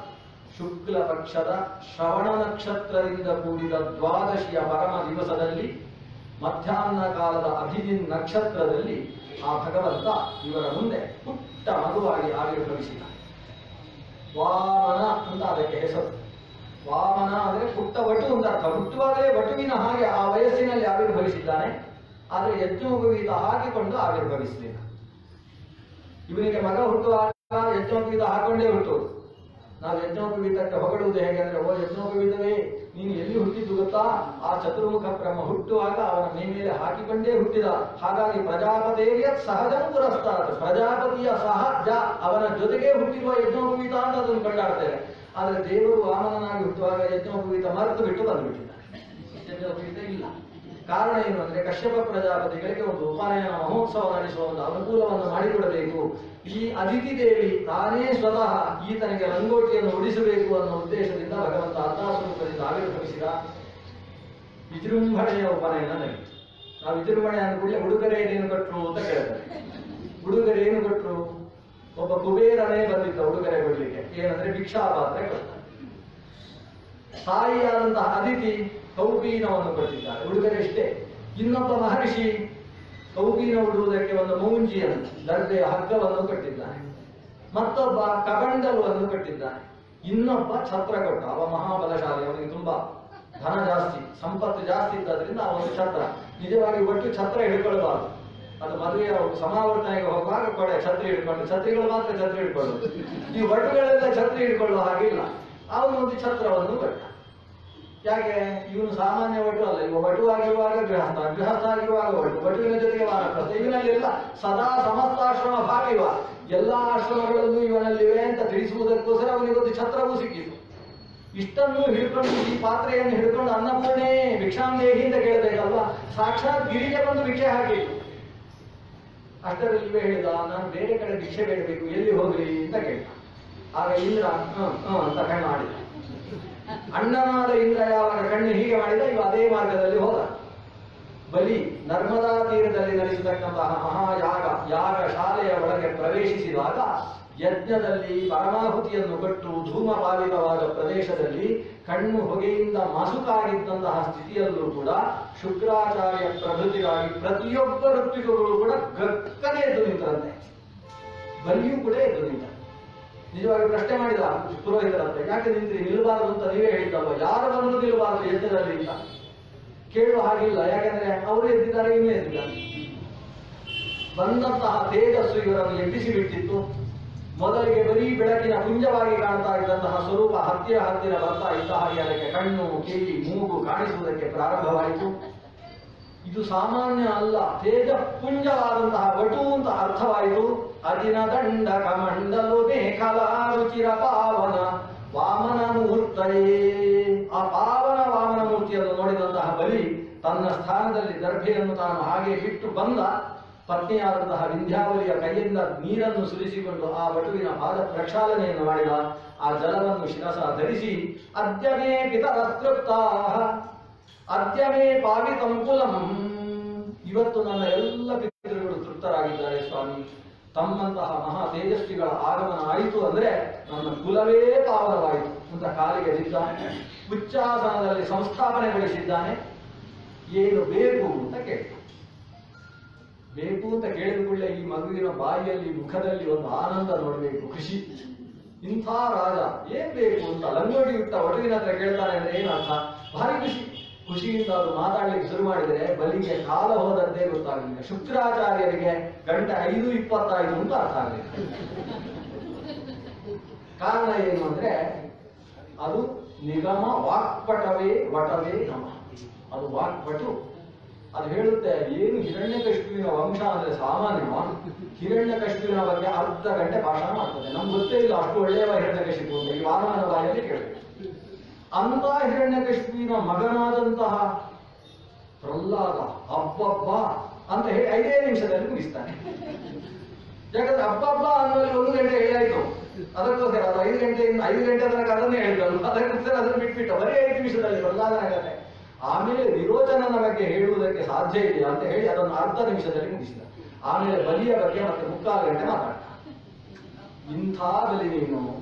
ಶುಕ್ಲ ಪಕ್ಷದ ಶ್ರವಣ ನಕ್ಷತ್ರದಿಂದ ಕೂಡಿದ ದ್ವಾದಶಿಯ ಪರಮ ದಿವಸದಲ್ಲಿ ಮಧ್ಯಾಹ್ನ ಕಾಲದ ಅಭಿಜಿನ್ ನಕ್ಷತ್ರದಲ್ಲಿ ಆ ಭಗವಂತ ಇವರ ಮುಂದೆ ಪುಟ್ಟ ಮಗುವಾಗಿ ಆವಿರ್ಭವಿಸಿದ ವಾಮನ ಅಂತ ಅದಕ್ಕೆ ಹೆಸರು ವಾಮನ ಅಂದ್ರೆ ಪುಟ್ಟ ವಟು ಅಂತ ಅರ್ಥ ಹುಟ್ಟುವಾಗಲೇ ವಟುವಿನ ಹಾಗೆ ಆ ವಯಸ್ಸಿನಲ್ಲಿ ಆವಿರ್ಭವಿಸಿದ್ದಾನೆ ಆದರೆ ಯಜ್ಞೋಪವೀತ ಹಾಕಿಕೊಂಡು ಆವಿರ್ಭವಿಸಲಿಲ್ಲ ಇವನಿಗೆ ಮಗ ಹುಟ್ಟುವಾಗ ಯಜ್ಞೋಪವೀತ ಹಾಕೊಂಡೇ ಹುಟ್ಟುವುದು ನಾವು ಯಜ್ಞೋಪವೀತಕ್ಕೆ ಹೊಗಳುವುದು ಹೇಗೆ ಅಂದ್ರೆ ಓ ಯಜ್ಞೋಪವೀತವೇ ನೀನು ಎಲ್ಲಿ ಹುಟ್ಟಿದ್ದು ಗೊತ್ತಾ ಆ ಚತುರ್ಮುಖ ಬ್ರಹ್ಮ ಹುಟ್ಟುವಾಗ ಅವನ ಮೈ ಮೇಲೆ ಹಾಕಿಕೊಂಡೇ ಹುಟ್ಟಿದ ಹಾಗಾಗಿ ಪ್ರಜಾಪತಿಯ ಸಹಜ ಪುರಸ್ತಾರ ಪ್ರಜಾಪತಿಯ ಸಹಜ ಅವನ ಜೊತೆಗೆ ಹುಟ್ಟಿರುವ ಯಜ್ಞೋಪವೀತ ಅಂತ ಅದನ್ನು ಕೊಂಡಾಡ್ತೇವೆ ಆದರೆ ದೇವರು ವಾಮನನಾಗಿ ಹುಟ್ಟುವಾಗ ಯಜ್ಞೋಪವೀತ ಮರೆತು ಬಿಟ್ಟು ಬಂದುಬಿಟ್ಟಿದ್ದಾನೆ ಯಜ್ಞೋಪವೀತ ಇಲ್ಲ ಕಾರಣ ಏನು ಅಂದ್ರೆ ಕಶ್ಯಪ ಪ್ರಜಾಪತಿಗಳಿಗೆ ಒಂದು ಉಪನಯನ ಮಹೋತ್ಸವ ನಡೆಸುವ ಒಂದು ಅನುಕೂಲವನ್ನು ಮಾಡಿಕೊಡಬೇಕು ಈ ಅದಿತಿ ದೇವಿ ತಾನೇ ಸ್ವತಃ ಈತನಿಗೆ ರಂಗೋಟಿಯನ್ನು ಉಡಿಸಬೇಕು ಅನ್ನೋ ಉದ್ದೇಶದಿಂದ ಭಗವಂತ ಅರ್ಥಾಸ್ವರೂಪದಿಂದ ಆವಿರ್ಭವಿಸಿದ ವಿಜೃಂಭಣೆಯ ಉಪನಯನ ನಡೆಯಿತು ನಾವು ವಿಜೃಂಭಣೆ ಅಂದ ಕೂಡಲೇ ಉಡುಗೊರೆ ಏನೇನು ಕೊಟ್ರು ಅಂತ ಕೇಳ್ತಾರೆ ಉಡುಗೊರೆ ಏನು ಕೊಟ್ರು ಒಬ್ಬ ಕುಬೇರನೇ ಬಂದಿದ್ದ ಉಡುಗೊರೆ ಕೊಡ್ಲಿಕ್ಕೆ ಏನಂದ್ರೆ ಭಿಕ್ಷಾಪಾತ್ರೆ ಕೊಡ್ತಾರೆ ತಾಯಿಯಾದಂತಹ ಅದಿತಿ ಕೌಪೀನವನ್ನು ಕೊಟ್ಟಿದ್ದಾರೆ ಉಡುಗೊರೆ ಇಷ್ಟೇ ಇನ್ನೊಬ್ಬ ಮಹರ್ಷಿ ಕೌಪೀನ ಉಡುವುದಕ್ಕೆ ಒಂದು ಮೌಂಜಿಯನ್ನು ದರ್ಬೆಯ ಹಗ್ಗವನ್ನು ಕೊಟ್ಟಿದ್ದಾನೆ ಮತ್ತೊಬ್ಬ ಕಬಂಡಲವನ್ನು ಕೊಟ್ಟಿದ್ದಾನೆ ಇನ್ನೊಬ್ಬ ಛತ್ರ ಕೊಟ್ಟ ಅವ ಮಹಾಬಲಶಾಲಿ ಅವನಿಗೆ ತುಂಬಾ ಧನ ಜಾಸ್ತಿ ಸಂಪತ್ತು ಜಾಸ್ತಿ ಇದ್ದದ್ರಿಂದ ಅವನು ಛತ್ರ ನಿಜವಾಗಿ ಒಟ್ಟು ಛತ್ರ ಹಿಡ್ಕೊಳ್ಬಾರ್ದು ಅದು ಮದುವೆಯ ಸಮಾವರ್ತನೆಗೆ ಹೋಗುವಾಗ ಕೊಡೆ ಛತ್ರಿ ಹಿಡ್ಕೊಂಡು ಛತ್ರಿಗಳು ಮಾತ್ರ ಛತ್ರಿ ಹಿಡ್ಕೊಳ್ಳೋದು ಈ ಒಟ್ಟುಗಳೆಲ್ಲ ಛತ್ರಿ ಹಿಡ್ಕೊಳ್ಳೋ ಹಾಗಿಲ್ಲ ಅವನು ಒಂದು ಛತ್ರವನ್ನು ಕೊಟ್ಟ ಯಾಕೆ ಇವನು ಸಾಮಾನ್ಯ ವಟು ಅಲ್ಲ ಇವ ವಟು ಆಗಿರುವಾಗ ಗೃಹಸ್ಥ ಗೃಹಸ್ಥ ಆಗಿರುವಾಗ ವಟು ವಟುವಿನ ಜೊತೆಗೆ ವಾನಪ್ರಸ್ಥ ಇವನಲ್ಲೆಲ್ಲ ಸದಾ ಸಮಸ್ತಾಶ್ರಮ ಭಾಗ ಇವ ಎಲ್ಲಾ ಆಶ್ರಮಗಳಲ್ಲೂ ಇವನಲ್ಲಿವೆ ಅಂತ ತಿಳಿಸುವುದಕ್ಕೋಸ್ಕರ ಅವನಿಗೊಂದು ಛತ್ರವೂ ಸಿಕ್ಕಿತು ಇಷ್ಟನ್ನು ಹಿಡ್ಕೊಂಡು ಈ ಪಾತ್ರೆಯನ್ನು ಹಿಡ್ಕೊಂಡು ಅನ್ನಪೂರ್ಣೆ ಭಿಕ್ಷಾಂದೇಹಿ ಅಂತ ಕೇಳಬೇಕಲ್ವಾ ಸಾಕ್ಷಾತ್ ಗಿರಿಗೆ ಬಂದು ಭಿಕ್ಷೆ ಹಾಕಿತ್ತು ಅಷ್ಟರಲ್ಲಿ ಇವೆ ಹೇಳಿದ ನಾನು ಬೇರೆ ಕಡೆ ಭಿಕ್ಷೆ ಬೇಡಬೇಕು ಎಲ್ಲಿ ಹೋಗ್ಲಿ ಅಂತ ಕೇಳಿದ ಆಗ ಇಂದ್ರ ಹ್ಮ್ ಹ್ಮ್ ಅಂತ ಕಣ್ಣು ಮಾಡಿದ ಅಣ್ಣನಾದ ಇಂದ್ರ ಯಾವಾಗ ಕಣ್ಣು ಹೀಗೆ ಮಾಡಿದ ಇವ ಅದೇ ಮಾರ್ಗದಲ್ಲಿ ಹೋದ ಬಲಿ ನರ್ಮದಾ ತೀರದಲ್ಲಿ ನಡೆಸತಕ್ಕಂತಹ ಮಹಾಯಾಗ ಯಾಗ ಶಾಲೆಯ ಒಳಗೆ ಪ್ರವೇಶಿಸಿದಾಗ ಯಜ್ಞದಲ್ಲಿ ಪರಮಾಹುತಿಯನ್ನು ಕೊಟ್ಟು ಧೂಮಪಾಲಿತವಾದ ಪ್ರದೇಶದಲ್ಲಿ ಕಣ್ಣು ಹೊಗೆಯಿಂದ ಮಸುಕಾಗಿದ್ದಂತಹ ಸ್ಥಿತಿಯಲ್ಲೂ ಕೂಡ ಶುಕ್ರಾಚಾರ್ಯ ಪ್ರಭೃತಿಯಾಗಿ ಪ್ರತಿಯೊಬ್ಬ ಋತ್ವಿಕಗಳು ಕೂಡ ಗಕ್ಕನೆ ಎದ್ದು ನಿಂತರಂತೆ ಬಲಿಯೂ ಕೂಡ ಎದ್ದು ನಿಂತ ನಿಜವಾಗಿ ಪ್ರಶ್ನೆ ಮಾಡಿದ ಪುರೋಹಿತರಂತೆ ಯಾಕೆ ನಿಂತ್ರಿ ನಿಲ್ಲಬಾರದು ಅಂತ ನೀವೇ ಹೇಳಿದ್ದಲ್ವ ಯಾರು ಬಂದರೂ ನಿಲ್ಲಬಾರದು ಯಜ್ಞದಲ್ಲಿ ಅಂತ ಕೇಳುವ ಹಾಗಿಲ್ಲ ಯಾಕಂದ್ರೆ ಅವರು ಎದ್ದಿದ್ದಾರೆ ಇವನೇ ಎದ್ದಿದ್ದಾನೆ ಬಂದಂತಹ ತೇಜಸ್ಸು ಇವರನ್ನು ಎಬ್ಬಿಸಿ ಬಿಟ್ಟಿತ್ತು ಮೊದಲಿಗೆ ಬರೀ ಬೆಳಕಿನ ಪುಂಜವಾಗಿ ಕಾಣ್ತಾ ಇದ್ದಂತಹ ಸ್ವರೂಪ ಹತ್ತಿರ ಹತ್ತಿರ ಬರ್ತಾ ಇದ್ದ ಹಾಗೆ ಅದಕ್ಕೆ ಕಣ್ಣು ಕಿವಿ ಮೂಗು ಕಾಣಿಸುವುದಕ್ಕೆ ಪ್ರಾರಂಭವಾಯಿತು ಇದು ಸಾಮಾನ್ಯ ಅಲ್ಲ ತೇಜ ಪುಂಜವಾದಂತಹ ವಟು ಅಂತ ಅರ್ಥವಾಯಿತು ಅದಿನ ದಂಡ ಕಮಂಡಲು ಮೇಖಲಾ ರುಚಿರ ಪಾವನ ವಾಮನ ಮೂರ್ತಯೇ ಆ ಪಾವನ ವಾಮನ ಮೂರ್ತಿಯನ್ನು ನೋಡಿದಂತಹ ಬಲಿ ತನ್ನ ಸ್ಥಾನದಲ್ಲಿ ದರ್ಭೆಯನ್ನು ತಾನು ಹಾಗೆ ಬಿಟ್ಟು ಬಂದ ಪತ್ನಿಯಾದಂತಹ ವಿಂಧ್ಯಾವಲಿಯ ಕೈಯಿಂದ ನೀರನ್ನು ಸುರಿಸಿಕೊಂಡು ಆ ವಟುವಿನ ಪಾದ ಪ್ರಕ್ಷಾಲನೆಯನ್ನು ಮಾಡಿದ ಆ ಜಲವನ್ನು ಶಿರಸ ಧರಿಸಿ ಅದ್ಯವೇ ಪಿತರತೃಪ್ತಾ ಅದ್ಯವೇ ಪಾವಿತಂ ಕುಲಂ ಇವತ್ತು ನನ್ನ ಎಲ್ಲ ಪಿತೃಗಳು ತೃಪ್ತರಾಗಿದ್ದಾರೆ ಸ್ವಾಮಿ ತಮ್ಮಂತಹ ಮಹಾ ತೇಜಸ್ವಿಗಳ ಆಗಮನ ಆಯಿತು ಅಂದ್ರೆ ನನ್ನ ಕುಲವೇ ಪಾವನವಾಯಿತು ಅಂತ ಕಾಲಿಗೆ ಬಿದ್ದ ಉಚ್ಚಾಸನದಲ್ಲಿ ಸಂಸ್ಥಾಪನೆಗೊಳಿಸಿದ್ದಾನೆ ಏನು ಬೇಕು ಅಂತ ಕೇಳಿದ ಬೇಕು ಅಂತ ಕೇಳಿದ ಕೂಡಲೇ ಈ ಮಗುವಿನ ಬಾಯಿಯಲ್ಲಿ ಮುಖದಲ್ಲಿ ಒಂದು ಆನಂದ ನೋಡಬೇಕು ಖುಷಿ ಇಂಥ ರಾಜ ಏನ್ ಬೇಕು ಅಂತ ಲಂಗೋಟಿ ಬಿಟ್ಟ ಒಟುವಿನ ಹತ್ರ ಕೇಳ್ತಾನೆ ಅಂದ್ರೆ ಏನರ್ಥ ಭಾರಿ ಖುಷಿ ಖುಷಿಯಿಂದ ಅವರು ಮಾತಾಡ್ಲಿಕ್ಕೆ ಶುರು ಮಾಡಿದರೆ ಬಲಿಗೆ ಕಾಲ ಹೋದಂತೆ ಗೊತ್ತಾಗಲಿಲ್ಲ ಶುಕ್ರಾಚಾರ್ಯರಿಗೆ ಗಂಟೆ ಐದು ಇಪ್ಪತ್ತೈದು ಅಂತ ಅರ್ಥ ಆಗಲಿಲ್ಲ ಕಾರಣ ಏನು ಅಂದ್ರೆ ಅದು ನಿಗಮ ವಾಕ್ಪಟವೇ ವಟವೇ ನಮ ಅದು ವಾಕ್ಪಟು ಅದು ಹೇಳುತ್ತೆ ಏನು ಹಿರಣ್ಯಕಶಿಪುವಿನ ವಂಶ ಅಂದ್ರೆ ಸಾಮಾನ್ಯವ ಹಿರಣ್ಯಕಶಿಪುವಿನ ಬಗ್ಗೆ ಅರ್ಧ ಗಂಟೆ ಭಾಷಣ ಮಾಡ್ತದೆ ನಮ್ಗೆ ಗೊತ್ತೇ ಇಲ್ಲ ಅಷ್ಟು ಒಳ್ಳೆಯವ ಹಿರಣ್ಯಕಶಿಪು ಅಂತ ಈ ವಾಮನ ಬಾಯಲ್ಲಿ ಕೇಳಬೇಕು ಅಂತ ಹಿರಣ್ಯಕಶಿಪುವಿನ ಮಗನಾದಂತಹ ಪ್ರಹ್ಲಾದ ಅಬ್ಬಬ್ಬ ಅಂತ ಹೇಳಿ ಐದೇ ನಿಮಿಷದಲ್ಲಿ ಮುಗಿಸ್ತಾನೆ ಯಾಕಂದ್ರೆ ಅಬ್ಬಬ್ಬ ಅನ್ನೋಲ್ಲಿ ಒಂದು ಗಂಟೆ ಹೇಳಾಯ್ತು ಅದಕ್ಕೋಸ್ಕರ ಅದು ಐದು ಗಂಟೆಯಿಂದ ಐದು ಗಂಟೆ ತನಕ ಅದನ್ನೇ ಹೇಳಿದ್ರು ಅದಕ್ಕೋಸ್ಕರ ಅದನ್ನು ಬಿಟ್ಬಿಟ್ಟು ಬರೀ ಐದು ನಿಮಿಷದಲ್ಲಿ ಪ್ರಹ್ಲಾದನ ಕಥೆ ಆಮೇಲೆ ವಿರೋಚನನ ಬಗ್ಗೆ ಹೇಳುವುದಕ್ಕೆ ಸಾಧ್ಯ ಇದೆಯಾ ಅಂತ ಹೇಳಿ ಅದನ್ನು ಅರ್ಧ ನಿಮಿಷದಲ್ಲಿ ಮುಗಿಸಿದ ಆಮೇಲೆ ಬಲಿಯ ಬಗ್ಗೆ ಮತ್ತೆ ಮುಕ್ಕಾಲು ಗಂಟೆ ಮಾತಾಡ್ತ ಇಂಥ ಬಲಿ ನೀನು